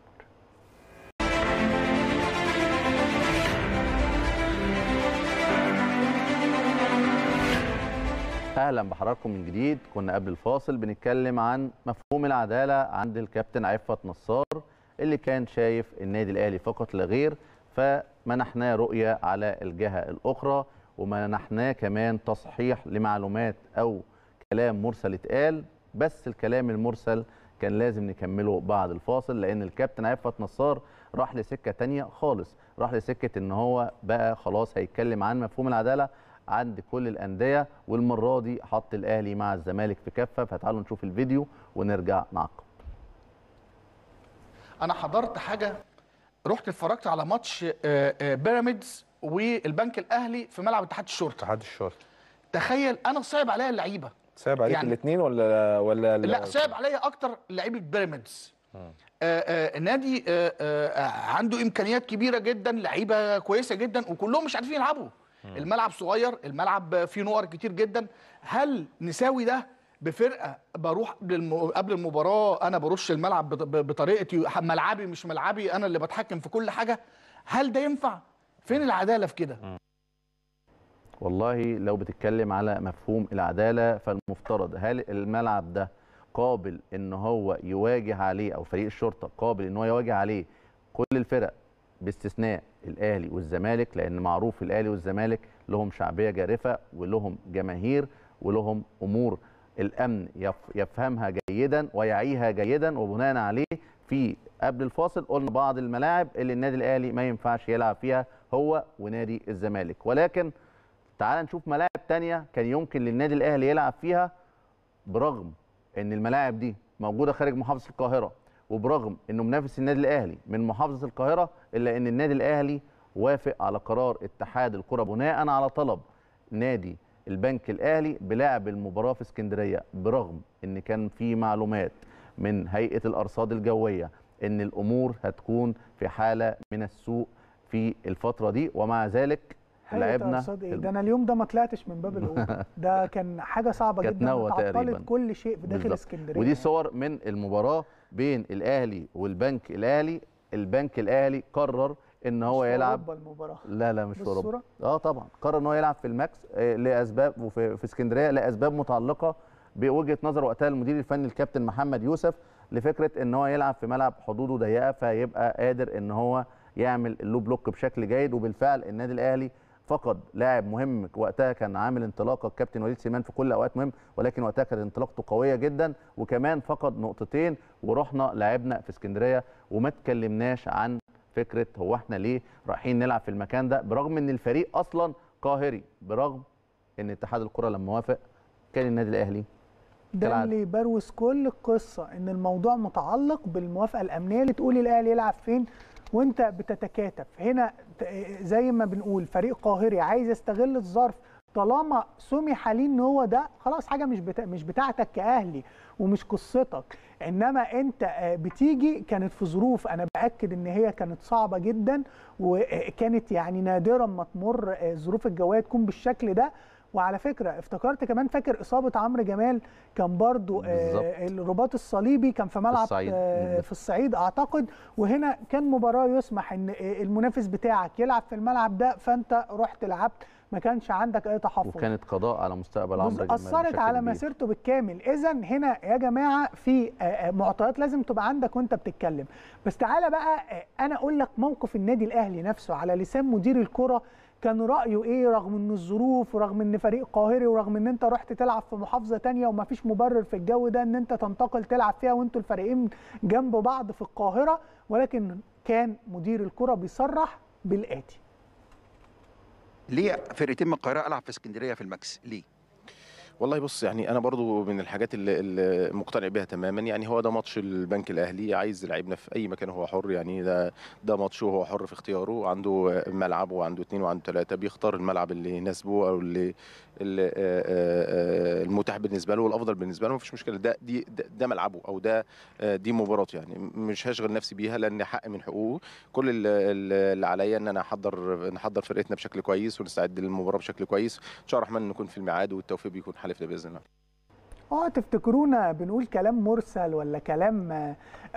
Speaker 1: اهلا بحضراتكم من جديد كنا قبل الفاصل بنتكلم عن مفهوم العداله عند الكابتن عفت نصار اللي كان شايف النادي الاهلي فقط لا غير فمنحناه رؤيه على الجهه الاخرى ومنحناه كمان تصحيح لمعلومات او كلام مرسل اتقال بس الكلام المرسل كان لازم نكمله بعد الفاصل لان الكابتن عفت نصار راح لسكه تانية خالص راح لسكه ان هو بقى خلاص هيتكلم عن مفهوم العداله عند كل الانديه والمره دي حط الاهلي مع الزمالك في كفه فتعالوا نشوف الفيديو ونرجع نعقب
Speaker 10: انا حضرت حاجه رحت اتفرجت على ماتش آه، آه، بيراميدز والبنك الاهلي في ملعب اتحاد الشرطه
Speaker 11: اتحاد الشرطه
Speaker 10: تخيل انا صعب عليا اللعيبه
Speaker 11: صعب عليك
Speaker 10: يعني-
Speaker 11: الاثنين ولا ولا
Speaker 10: لا صعب عليا اكتر لعيبه بيراميدز آه، آه، النادي آه، آه، عنده امكانيات كبيره جدا لعيبه كويسه جدا وكلهم مش عارفين يلعبوا الملعب صغير الملعب فيه نقر كتير جدا هل نساوي ده بفرقه بروح للم- قبل المباراه انا برش الملعب بط- بطريقتي ملعبي مش ملعبي انا اللي بتحكم في كل حاجه هل ده ينفع فين العداله في كده
Speaker 1: والله لو بتتكلم على مفهوم العداله فالمفترض هل الملعب ده قابل ان هو يواجه عليه او فريق الشرطه قابل ان هو يواجه عليه كل الفرق باستثناء الاهلي والزمالك لان معروف الاهلي والزمالك لهم شعبيه جارفه ولهم جماهير ولهم امور الامن يف- يفهمها جيدا ويعيها جيدا وبناء عليه في قبل الفاصل قلنا بعض الملاعب اللي النادي الاهلي ما ينفعش يلعب فيها هو ونادي الزمالك ولكن تعال نشوف ملاعب تانية كان يمكن للنادي الاهلي يلعب فيها برغم ان الملاعب دي موجوده خارج محافظه القاهره وبرغم انه منافس النادي الاهلي من محافظه القاهره الا ان النادي الاهلي وافق على قرار اتحاد الكره بناء على طلب نادي البنك الاهلي بلعب المباراه في اسكندريه برغم ان كان في معلومات من هيئه الارصاد الجويه ان الامور هتكون في حاله من السوء في الفتره دي ومع ذلك
Speaker 2: هيئة
Speaker 1: لعبنا
Speaker 2: أرصاد إيه؟ ده انا اليوم ده ما طلعتش من باب الاوضه ده كان حاجه صعبه
Speaker 1: كانت
Speaker 2: جدا
Speaker 1: نوة
Speaker 2: تعطلت
Speaker 1: تقريباً.
Speaker 2: كل شيء في داخل
Speaker 1: بالظبط.
Speaker 2: اسكندريه
Speaker 1: ودي صور من المباراه بين الاهلي والبنك الاهلي البنك الاهلي قرر ان هو
Speaker 2: مش في
Speaker 1: يلعب
Speaker 2: أوروبا المباراه
Speaker 1: لا لا مش في اوروبا
Speaker 2: بالصورة؟
Speaker 1: اه طبعا قرر ان هو يلعب في الماكس آه، لاسباب وفي في اسكندريه لاسباب متعلقه بوجهه نظر وقتها المدير الفني الكابتن محمد يوسف لفكره ان هو يلعب في ملعب حدوده ضيقه فيبقى قادر ان هو يعمل اللو بلوك بشكل جيد وبالفعل النادي الاهلي فقد لاعب مهم وقتها كان عامل انطلاقه الكابتن وليد سليمان في كل الاوقات مهم ولكن وقتها كانت انطلاقته قويه جدا وكمان فقد نقطتين ورحنا لعبنا في اسكندريه وما اتكلمناش عن فكره هو احنا ليه رايحين نلعب في المكان ده برغم ان الفريق اصلا قاهري برغم ان اتحاد الكره لما وافق كان النادي الاهلي
Speaker 2: ده
Speaker 1: كالعادة.
Speaker 2: اللي يبروز كل القصه ان الموضوع متعلق بالموافقه الامنيه اللي تقول الاهلي يلعب فين وانت بتتكاتف هنا ت- زي ما بنقول فريق قاهري عايز يستغل الظرف طالما سمح ليه ان هو ده خلاص حاجه مش بتا... مش بتاعتك كاهلي ومش قصتك انما انت آه، بتيجي كانت في ظروف انا باكد ان هي كانت صعبه جدا وكانت يعني نادرا ما تمر آه، ظروف الجويه تكون بالشكل ده وعلى فكره افتكرت كمان فاكر اصابه عمرو جمال كان برضو آه،
Speaker 1: بالظبط.
Speaker 2: الرباط الصليبي كان في ملعب
Speaker 1: الصعيد.
Speaker 2: آه، في الصعيد اعتقد وهنا كان مباراه يسمح ان آه، المنافس بتاعك يلعب في الملعب ده فانت رحت لعبت ما كانش عندك اي تحفظ
Speaker 1: وكانت قضاء على مستقبل عمرو جمال
Speaker 2: اثرت
Speaker 1: بشكل
Speaker 2: على
Speaker 1: كبير.
Speaker 2: مسيرته بالكامل اذا هنا يا جماعه في آه، آه، معطيات لازم تبقى عندك وانت بتتكلم بس تعالى بقى آه، انا اقول لك موقف النادي الاهلي نفسه على لسان مدير الكره كان رايه ايه رغم ان الظروف ورغم ان فريق قاهري ورغم ان انت رحت تلعب في محافظه تانية ومفيش مبرر في الجو ده ان انت تنتقل تلعب فيها وانتوا الفريقين جنب بعض في القاهره ولكن كان مدير الكره بيصرح بالاتي
Speaker 17: ليه فرقتين من القاهره العب في اسكندريه في الماكس ليه
Speaker 18: والله بص يعني انا برضو من الحاجات اللي, اللي مقتنع بيها تماما يعني هو ده ماتش البنك الاهلي عايز لعيبنا في اي مكان هو حر يعني ده ده ماتشه وهو حر في اختياره عنده ملعب وعنده اثنين وعنده ثلاثه بيختار الملعب اللي يناسبه او اللي, اللي آه، آه، آه، المتاح بالنسبه له والافضل بالنسبه له مفيش مشكله ده دي ده, ده ملعبه او ده آه، دي مباراته يعني مش هشغل نفسي بيها لان حق من حقوقه كل اللي, اللي عليا ان انا احضر نحضر فرقتنا بشكل كويس ونستعد للمباراه بشكل كويس ان شاء الله الرحمن نكون في الميعاد والتوفيق بيكون حالفنا باذن الله
Speaker 2: اه تفتكرونا بنقول كلام مرسل ولا كلام آه،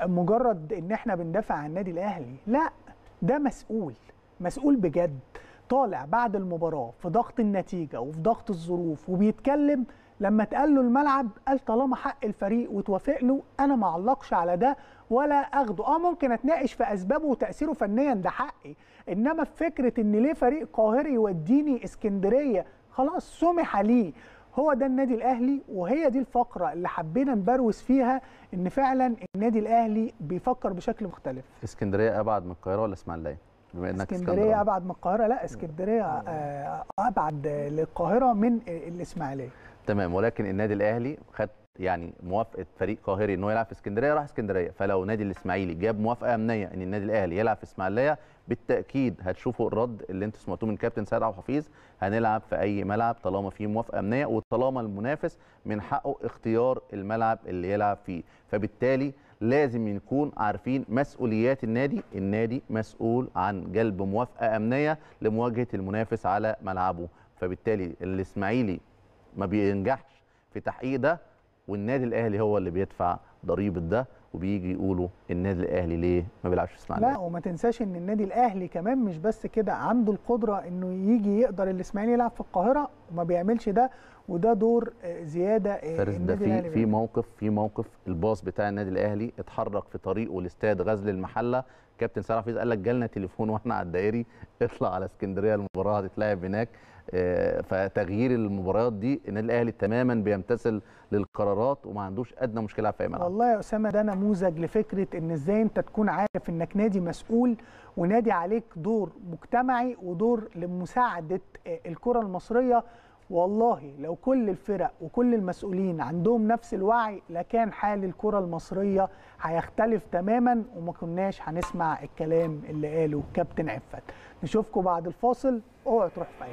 Speaker 2: مجرد ان احنا بندافع عن النادي الاهلي لا ده مسؤول مسؤول بجد طالع بعد المباراه في ضغط النتيجه وفي ضغط الظروف وبيتكلم لما اتقال له الملعب قال طالما حق الفريق وتوافق له انا ما اعلقش على ده ولا اخده اه ممكن اتناقش في اسبابه وتاثيره فنيا ده حقي انما في فكره ان ليه فريق قاهري يوديني اسكندريه خلاص سمح ليه هو ده النادي الاهلي وهي دي الفقره اللي حبينا نبروز فيها ان فعلا النادي الاهلي بيفكر بشكل مختلف
Speaker 1: اسكندريه ابعد من القاهره ولا اسماعيليه بما انك
Speaker 2: اسكندريه
Speaker 1: اسكندراني.
Speaker 2: ابعد من القاهره لا اسكندريه آه، ابعد للقاهره من الاسماعيليه
Speaker 1: تمام ولكن النادي الاهلي خد يعني موافقه فريق قاهري ان هو يلعب في اسكندريه راح اسكندريه فلو نادي الاسماعيلي جاب موافقه امنيه ان النادي الاهلي يلعب في اسماعيليه بالتاكيد هتشوفوا الرد اللي انتوا سمعتوه من كابتن سيد عبد الحفيظ هنلعب في اي ملعب طالما في موافقه امنيه وطالما المنافس من حقه اختيار الملعب اللي يلعب فيه فبالتالي لازم نكون عارفين مسؤوليات النادي النادي مسؤول عن جلب موافقه امنيه لمواجهه المنافس على ملعبه فبالتالي الاسماعيلي ما بينجحش في تحقيق ده والنادي الاهلي هو اللي بيدفع ضريبه ده وبيجي يقولوا النادي الاهلي ليه ما بيلعبش في اسماعيليه
Speaker 2: لا وما تنساش ان النادي الاهلي كمان مش بس كده عنده القدره انه يجي يقدر الاسماعيلي يلعب في القاهره وما بيعملش ده وده دور آه، زياده آه،
Speaker 1: فارس ده
Speaker 2: النادي
Speaker 1: في
Speaker 2: الأهلي
Speaker 1: في موقف في موقف الباص بتاع النادي الاهلي اتحرك في طريقه لاستاد غزل المحله كابتن سامح حفيظ قال لك جالنا تليفون واحنا على الدائري اطلع على اسكندريه المباراه هتتلعب هناك آه، فتغيير المباريات دي النادي الاهلي تماما بيمتثل للقرارات وما عندوش ادنى مشكله في اي ملعب
Speaker 2: والله يا اسامه ده نموذج لفكره ان ازاي انت تكون عارف انك نادي مسؤول ونادي عليك دور مجتمعي ودور لمساعده آه، الكره المصريه والله لو كل الفرق وكل المسؤولين عندهم نفس الوعي لكان حال الكره المصريه هيختلف تماما وما كناش هنسمع الكلام اللي قاله كابتن عفت نشوفكم بعد الفاصل اوعوا تروحوا في اي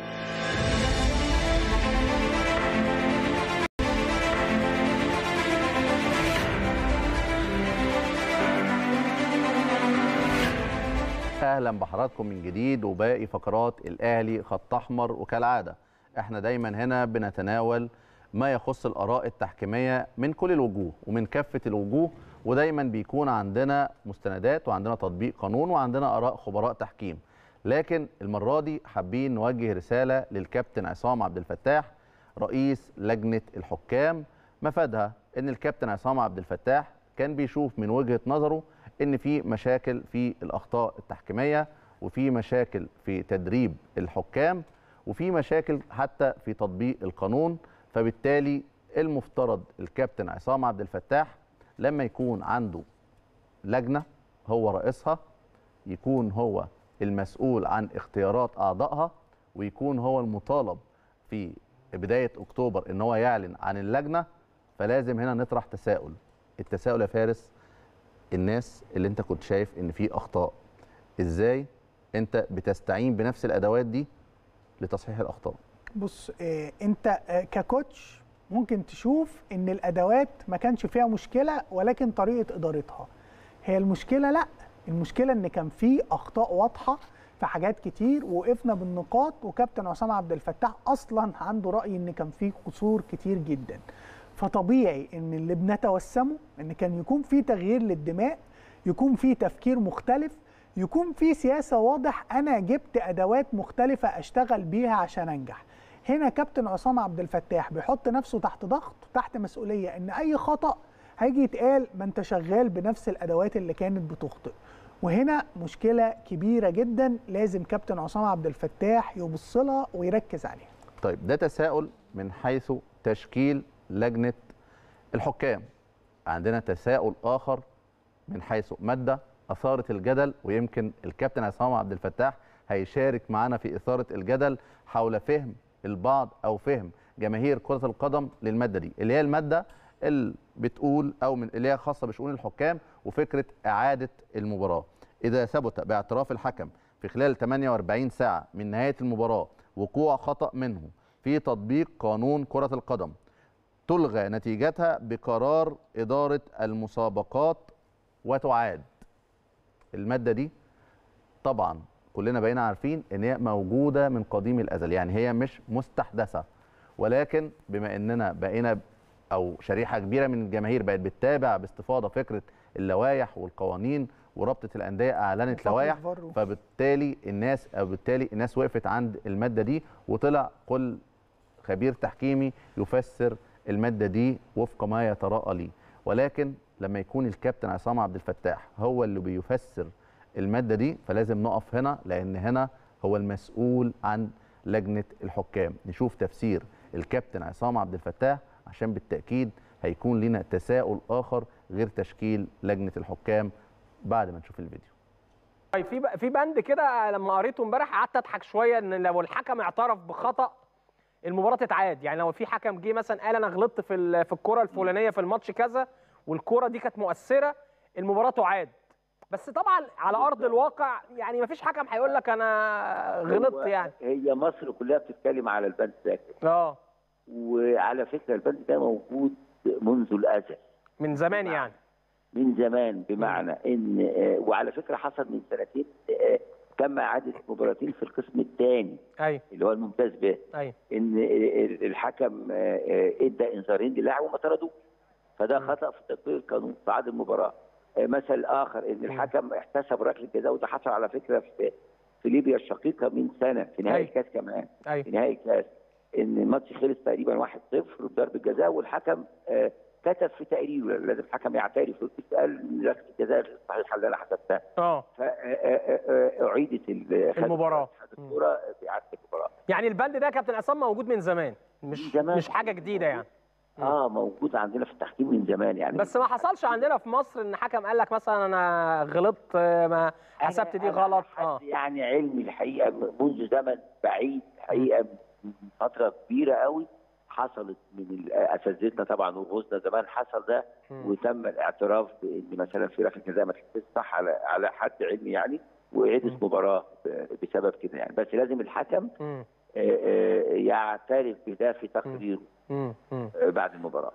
Speaker 2: حاجه
Speaker 1: اهلا بحضراتكم من جديد وباقي فقرات الاهلي خط احمر وكالعاده احنا دايما هنا بنتناول ما يخص الاراء التحكيميه من كل الوجوه ومن كافه الوجوه ودايما بيكون عندنا مستندات وعندنا تطبيق قانون وعندنا اراء خبراء تحكيم لكن المره دي حابين نوجه رساله للكابتن عصام عبد الفتاح رئيس لجنه الحكام مفادها ان الكابتن عصام عبد الفتاح كان بيشوف من وجهه نظره ان في مشاكل في الاخطاء التحكيميه وفي مشاكل في تدريب الحكام وفي مشاكل حتى في تطبيق القانون فبالتالي المفترض الكابتن عصام عبد الفتاح لما يكون عنده لجنه هو رئيسها يكون هو المسؤول عن اختيارات اعضائها ويكون هو المطالب في بدايه اكتوبر ان هو يعلن عن اللجنه فلازم هنا نطرح تساؤل التساؤل يا فارس الناس اللي انت كنت شايف ان في اخطاء ازاي انت بتستعين بنفس الادوات دي لتصحيح الاخطاء
Speaker 2: بص آه، انت آه، ككوتش ممكن تشوف ان الادوات ما كانش فيها مشكله ولكن طريقه ادارتها هي المشكله لا المشكله ان كان في اخطاء واضحه في حاجات كتير وقفنا بالنقاط وكابتن عصام عبد الفتاح اصلا عنده راي ان كان في قصور كتير جدا فطبيعي ان اللي بنتوسمه ان كان يكون في تغيير للدماء يكون في تفكير مختلف يكون في سياسه واضح انا جبت ادوات مختلفه اشتغل بيها عشان انجح هنا كابتن عصام عبد الفتاح بيحط نفسه تحت ضغط تحت مسؤوليه ان اي خطا هيجي يتقال ما انت شغال بنفس الادوات اللي كانت بتخطئ وهنا مشكله كبيره جدا لازم كابتن عصام عبد الفتاح يبص لها ويركز عليها
Speaker 1: طيب ده تساؤل من حيث تشكيل لجنه الحكام عندنا تساؤل اخر من حيث ماده اثارت الجدل ويمكن الكابتن عصام عبد الفتاح هيشارك معنا في اثاره الجدل حول فهم البعض او فهم جماهير كره القدم للماده دي اللي هي الماده اللي بتقول او من اللي هي خاصه بشؤون الحكام وفكره اعاده المباراه اذا ثبت باعتراف الحكم في خلال 48 ساعه من نهايه المباراه وقوع خطا منه في تطبيق قانون كره القدم تلغى نتيجتها بقرار اداره المسابقات وتعاد الماده دي طبعا كلنا بقينا عارفين ان هي موجوده من قديم الازل يعني هي مش مستحدثه ولكن بما اننا بقينا او شريحه كبيره من الجماهير بقت بتتابع باستفاضه فكره اللوائح والقوانين ورابطه الانديه اعلنت
Speaker 2: وفترة
Speaker 1: لوائح
Speaker 2: فر.
Speaker 1: فبالتالي الناس او بالتالي الناس وقفت عند الماده دي وطلع كل خبير تحكيمي يفسر الماده دي وفق ما يتراءى ليه ولكن لما يكون الكابتن عصام عبد الفتاح هو اللي بيفسر الماده دي فلازم نقف هنا لان هنا هو المسؤول عن لجنه الحكام نشوف تفسير الكابتن عصام عبد الفتاح عشان بالتاكيد هيكون لنا تساؤل اخر غير تشكيل لجنه الحكام بعد ما نشوف الفيديو
Speaker 19: طيب في ب- في بند كده لما قريته امبارح قعدت اضحك شويه ان لو الحكم اعترف بخطا المباراه تتعاد يعني لو في حكم جه مثلا قال انا غلطت في ال- في الكره الفلانيه في الماتش كذا والكره دي كانت مؤثره المباراه تعاد بس طبعا على ارض الواقع يعني ما فيش حكم هيقول لك انا غلطت
Speaker 20: هو
Speaker 19: يعني
Speaker 20: هي مصر كلها بتتكلم على البند ده
Speaker 19: اه
Speaker 20: وعلى فكره البند ده موجود منذ الازل
Speaker 19: من زمان يعني
Speaker 20: من زمان بمعنى ان آه، وعلى فكره حصل من سنتين آه، تم اعاده مباراتين في القسم الثاني
Speaker 19: ايوه
Speaker 20: اللي هو الممتاز به
Speaker 19: ايوه
Speaker 20: ان آه، الحكم آه، آه، ادى انذارين للاعب وما طردوه فده خطا في تطبيق القانون في عاد المباراه آه، مثل اخر ان الحكم احتسب ركله جزاء وده حصل على فكره في في ليبيا الشقيقه من سنه في نهائي
Speaker 19: أيوة.
Speaker 20: الكاس كمان
Speaker 19: أيوة.
Speaker 20: في نهائي الكاس ان الماتش خلص تقريبا 1-0 بضربه جزاء والحكم آه، كتب في تقريره لازم الحكم يعترف قال إن ركله الجزاء صحيحه اللي انا حسبتها
Speaker 19: اه
Speaker 20: فاعيدت
Speaker 19: المباراة.
Speaker 20: الكوره باعاده المباراه
Speaker 19: يعني البند ده يا كابتن عصام موجود من زمان مش
Speaker 20: زمان.
Speaker 19: مش حاجه جديده يعني
Speaker 20: اه موجود عندنا في التحكيم من زمان يعني
Speaker 19: بس ما حصلش عندنا في مصر ان حكم قال لك مثلا انا غلطت ما حسبت دي
Speaker 20: أنا
Speaker 19: غلط
Speaker 20: حد
Speaker 19: اه
Speaker 20: يعني علمي الحقيقه منذ زمن بعيد الحقيقه من فتره كبيره قوي حصلت من ال- اساتذتنا طبعا ورؤوسنا زمان حصل ده وتم الاعتراف بان مثلا في ركله جزاء ما تحسبش صح على على حد علمي يعني وعيدت مباراه ب- بسبب كده يعني بس لازم الحكم
Speaker 19: مم.
Speaker 20: آه، آه، يعترف بده في تقريره
Speaker 19: مم. مم.
Speaker 20: آه، بعد المباراه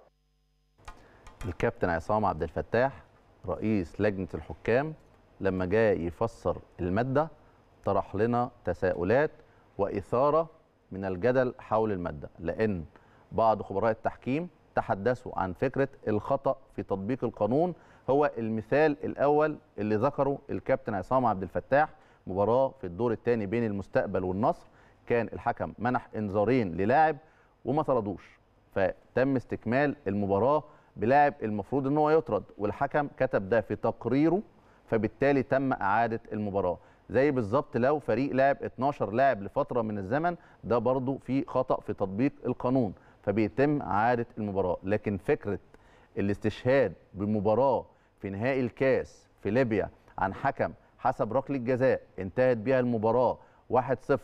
Speaker 1: الكابتن عصام عبد الفتاح رئيس لجنه الحكام لما جاء يفسر الماده طرح لنا تساؤلات واثاره من الجدل حول الماده لان بعض خبراء التحكيم تحدثوا عن فكره الخطا في تطبيق القانون هو المثال الاول اللي ذكره الكابتن عصام عبد الفتاح مباراه في الدور الثاني بين المستقبل والنصر كان الحكم منح انذارين للاعب وما طردوش فتم استكمال المباراه بلاعب المفروض ان هو يطرد والحكم كتب ده في تقريره فبالتالي تم اعاده المباراه زي بالظبط لو فريق لعب 12 لاعب لفتره من الزمن ده برضو في خطا في تطبيق القانون فبيتم اعاده المباراه لكن فكره الاستشهاد بمباراه في نهائي الكاس في ليبيا عن حكم حسب ركله جزاء انتهت بها المباراه 1-0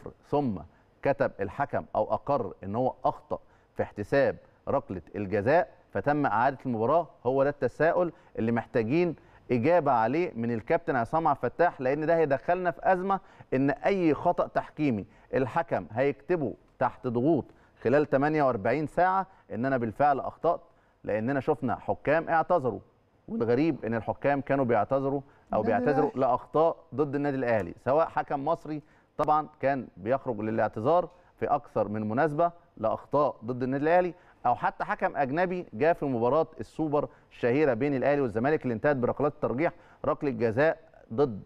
Speaker 1: ثم كتب الحكم او اقر ان هو اخطا في احتساب ركله الجزاء فتم اعاده المباراه هو ده التساؤل اللي محتاجين اجابه عليه من الكابتن عصام عبد الفتاح لان ده هيدخلنا في ازمه ان اي خطا تحكيمي الحكم هيكتبه تحت ضغوط خلال 48 ساعه ان انا بالفعل اخطات لاننا شفنا حكام اعتذروا والغريب ان الحكام كانوا بيعتذروا او
Speaker 2: النادي
Speaker 1: بيعتذروا
Speaker 2: الأهلي.
Speaker 1: لاخطاء ضد النادي الاهلي سواء حكم مصري طبعا كان بيخرج للاعتذار في اكثر من مناسبه لاخطاء ضد النادي الاهلي او حتى حكم اجنبي جاء في مباراه السوبر الشهيره بين الاهلي والزمالك اللي انتهت بركلات الترجيح ركله جزاء ضد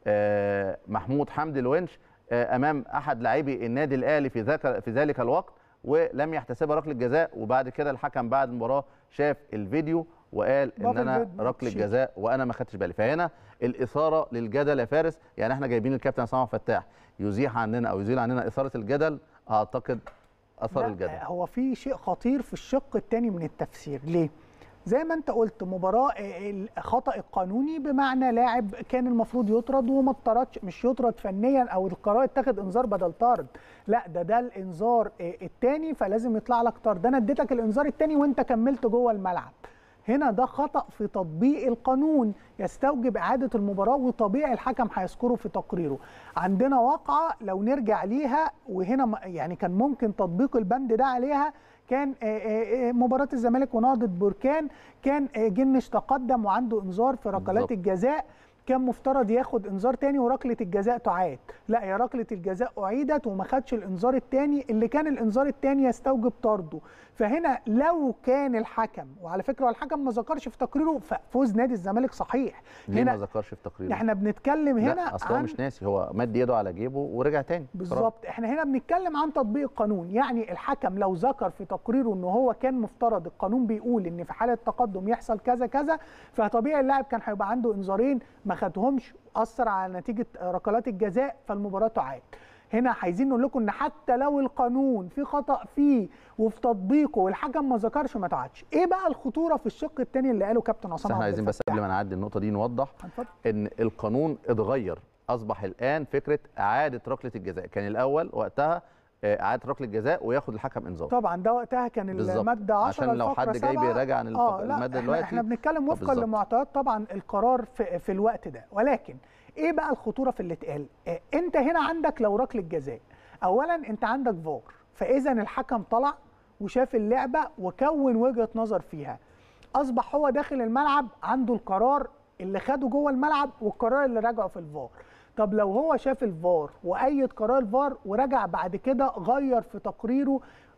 Speaker 1: آه، محمود حمدي الونش آه، امام احد لاعبي النادي الاهلي في ذاك في ذلك الوقت ولم يحتسبها ركله جزاء وبعد كده الحكم بعد المباراه شاف الفيديو وقال ان
Speaker 2: ضاف
Speaker 1: انا
Speaker 2: الفيديو
Speaker 1: ركله
Speaker 2: شيك.
Speaker 1: جزاء وانا ما خدتش بالي فهنا الاثاره للجدل يا فارس يعني احنا جايبين الكابتن عصام عبد الفتاح يزيح عننا او يزيل عننا اثاره الجدل اعتقد اثار
Speaker 2: لا،
Speaker 1: الجدل
Speaker 2: هو في شيء خطير في الشق الثاني من التفسير ليه زي ما انت قلت مباراه آه، الخطا القانوني بمعنى لاعب كان المفروض يطرد وما اتطردش مش يطرد فنيا او القرار اتخذ انذار بدل طرد لا ده ده الانذار الثاني فلازم يطلع لك طرد انا اديتك الانذار الثاني وانت كملت جوه الملعب هنا ده خطأ في تطبيق القانون يستوجب إعادة المباراة وطبيعي الحكم هيذكره في تقريره عندنا واقعة لو نرجع ليها وهنا م- يعني كان ممكن تطبيق البند ده عليها كان آه، آه، آه، مباراة الزمالك ونهضة بركان كان آه، جنش تقدم وعنده انذار في ركلات
Speaker 1: بالظبط.
Speaker 2: الجزاء كان مفترض ياخد انذار تاني وركله الجزاء تعاد لا يا ركله الجزاء اعيدت وما خدش الانذار التاني اللي كان الانذار التاني يستوجب طرده فهنا لو كان الحكم وعلى فكره هو الحكم ما ذكرش في تقريره ففوز نادي الزمالك صحيح
Speaker 1: ليه ما
Speaker 2: هنا
Speaker 1: ذكرش في تقريره
Speaker 2: احنا بنتكلم هنا
Speaker 1: لا اصل هو
Speaker 2: عن
Speaker 1: مش ناسي هو مد ايده على جيبه ورجع تاني
Speaker 2: بالظبط احنا هنا بنتكلم عن تطبيق القانون يعني الحكم لو ذكر في تقريره ان هو كان مفترض القانون بيقول ان في حاله تقدم يحصل كذا كذا فطبيعي اللاعب كان هيبقى عنده انذارين ما خدهمش اثر على نتيجه ركلات الجزاء فالمباراه تعاد هنا عايزين نقول لكم ان حتى لو القانون في خطا فيه وفي تطبيقه والحكم ما ذكرش ما تعادش ايه بقى الخطوره في الشق الثاني اللي قاله كابتن
Speaker 1: بس
Speaker 2: عصام
Speaker 1: احنا
Speaker 2: عبد
Speaker 1: عايزين بس
Speaker 2: الفتاح؟
Speaker 1: قبل ما نعدي النقطه دي نوضح
Speaker 2: اتفضل.
Speaker 1: ان القانون اتغير اصبح الان فكره اعاده ركله الجزاء كان الاول وقتها آه، اعاده ركله الجزاء وياخد الحكم انذار
Speaker 2: طبعا ده وقتها كان
Speaker 1: بالظبط.
Speaker 2: الماده 10
Speaker 1: عشان لو
Speaker 2: الفقرة
Speaker 1: حد جاي
Speaker 2: سبعة.
Speaker 1: بيراجع عن الفق-
Speaker 2: آه لا
Speaker 1: المادة
Speaker 2: احنا,
Speaker 1: دلوقتي.
Speaker 2: احنا بنتكلم
Speaker 1: آه،
Speaker 2: وفقا
Speaker 1: بالظبط.
Speaker 2: لمعطيات طبعا القرار في, في الوقت ده ولكن ايه بقى الخطوره في اللي اتقال آه انت هنا عندك لو ركله جزاء اولا انت عندك فار فاذا الحكم طلع وشاف اللعبه وكون وجهه نظر فيها اصبح هو داخل الملعب عنده القرار اللي خده جوه الملعب والقرار اللي راجعه في الفار طب لو هو شاف الفار وايد قرار الفار ورجع بعد كده غير في تقريره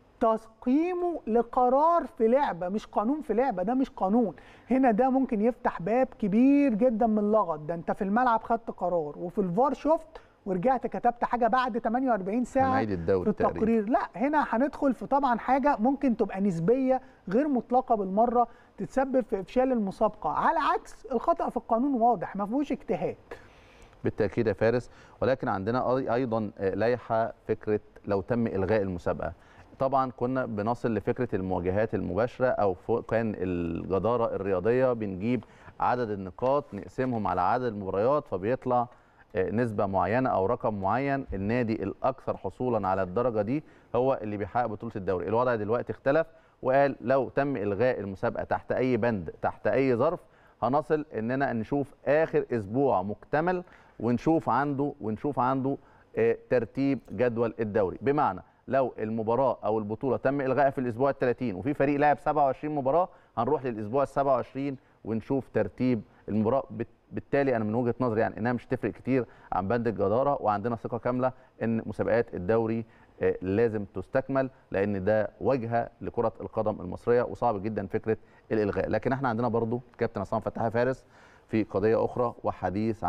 Speaker 2: تقييمه لقرار في لعبه مش قانون في لعبه ده مش قانون هنا ده ممكن يفتح باب كبير جدا من اللغط ده انت في الملعب خدت قرار وفي الفار شفت ورجعت كتبت حاجه بعد 48 ساعه
Speaker 1: هنعيد الدوري
Speaker 2: في التقرير لا هنا هندخل في طبعا حاجه ممكن تبقى نسبيه غير مطلقه بالمره تتسبب في افشال المسابقه على عكس الخطا في القانون واضح ما فيهوش اجتهاد
Speaker 1: بالتاكيد يا فارس ولكن عندنا أي- ايضا آه، لائحه فكره لو تم الغاء المسابقه طبعا كنا بنصل لفكره المواجهات المباشره او فوق كان الجداره الرياضيه بنجيب عدد النقاط نقسمهم على عدد المباريات فبيطلع آه، نسبه معينه او رقم معين النادي الاكثر حصولا على الدرجه دي هو اللي بيحقق بطوله الدوري الوضع دلوقتي اختلف وقال لو تم الغاء المسابقه تحت اي بند تحت اي ظرف هنصل اننا نشوف اخر اسبوع مكتمل ونشوف عنده ونشوف عنده آه، ترتيب جدول الدوري بمعنى لو المباراه او البطوله تم الغائها في الاسبوع ال 30 وفي فريق لعب 27 مباراه هنروح للاسبوع ال 27 ونشوف ترتيب المباراه بت- بالتالي انا من وجهه نظري يعني انها مش تفرق كتير عن بند الجداره وعندنا ثقه كامله ان مسابقات الدوري آه، لازم تستكمل لان ده واجهه لكره القدم المصريه وصعب جدا فكره الالغاء لكن احنا عندنا برضو كابتن عصام فتحي فارس في قضيه اخرى وحديث عن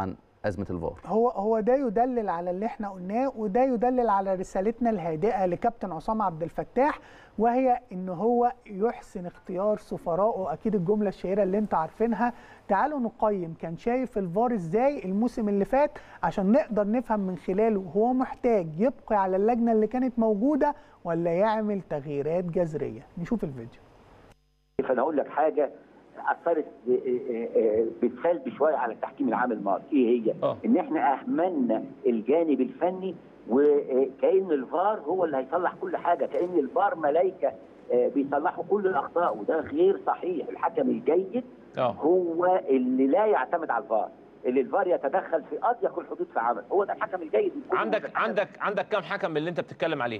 Speaker 1: ازمه الفار
Speaker 2: هو هو ده يدلل على اللي احنا قلناه وده يدلل على رسالتنا الهادئه لكابتن عصام عبد الفتاح وهي ان هو يحسن اختيار سفرائه اكيد الجمله الشهيره اللي انتوا عارفينها تعالوا نقيم كان شايف الفار ازاي الموسم اللي فات عشان نقدر نفهم من خلاله هو محتاج يبقي على اللجنه اللي كانت موجوده ولا يعمل تغييرات جذريه نشوف الفيديو
Speaker 20: فانا اقول لك حاجه اثرت بالسلب شويه على التحكيم العام الماضي ايه هي؟
Speaker 8: آه.
Speaker 20: ان احنا اهملنا الجانب الفني وكان الفار هو اللي هيصلح كل حاجه كان الفار ملائكه آه، بيصلحوا كل الاخطاء وده غير صحيح الحكم الجيد
Speaker 8: اه
Speaker 20: هو اللي لا يعتمد على الفار اللي الفار يتدخل في اضيق الحدود في عمل هو ده الحكم الجيد الكل
Speaker 8: عندك عندك عندك كام حكم من اللي انت بتتكلم عليه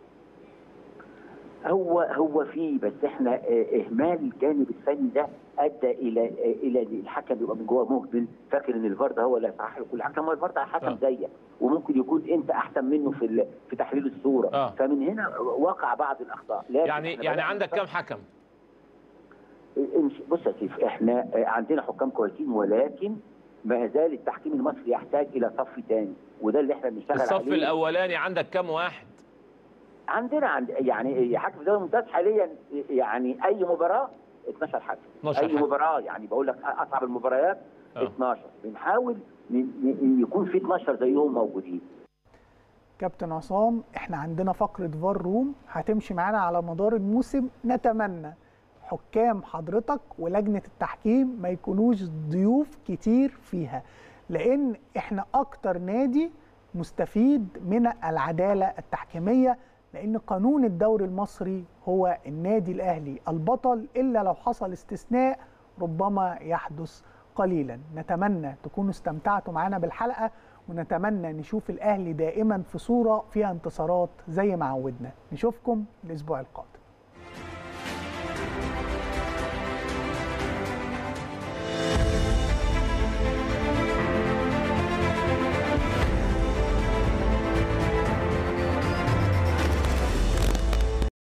Speaker 20: هو هو في بس احنا اه، اهمال الجانب الفني ده ادى الى اه، الى ان الحكم يبقى من جوه مهمل فاكر ان الفار ده هو اللي هيصحح له كل حاجه ما الفار ده حكم
Speaker 8: آه.
Speaker 20: زيك وممكن يكون انت احسن منه في ال- في تحليل الصوره
Speaker 8: آه.
Speaker 20: فمن هنا وقع بعض الاخطاء لكن
Speaker 8: يعني
Speaker 20: احنا
Speaker 8: يعني
Speaker 20: بدأنا
Speaker 8: عندك كام حكم
Speaker 20: امشي- بص يا سيف احنا اه، عندنا حكام كويسين ولكن ما زال التحكيم المصري يحتاج الى صف ثاني وده اللي احنا بنشتغل
Speaker 8: الصف
Speaker 20: عليه
Speaker 8: الاولاني عندك كام واحد
Speaker 20: عندنا عند يعني حكم الدوري الممتاز حاليا يعني اي مباراه 12 حكم
Speaker 8: 12
Speaker 20: اي
Speaker 8: حكم.
Speaker 20: مباراه يعني بقول لك اصعب المباريات
Speaker 8: آه.
Speaker 20: 12 بنحاول ن- ن- يكون في 12 زيهم موجودين
Speaker 2: كابتن عصام احنا عندنا فقره فار روم هتمشي معانا على مدار الموسم نتمنى حكام حضرتك ولجنه التحكيم ما يكونوش ضيوف كتير فيها لان احنا اكتر نادي مستفيد من العداله التحكيميه لان قانون الدوري المصري هو النادي الاهلي البطل الا لو حصل استثناء ربما يحدث قليلا نتمنى تكونوا استمتعتوا معنا بالحلقه ونتمنى نشوف الاهلي دائما في صوره فيها انتصارات زي ما عودنا نشوفكم الاسبوع القادم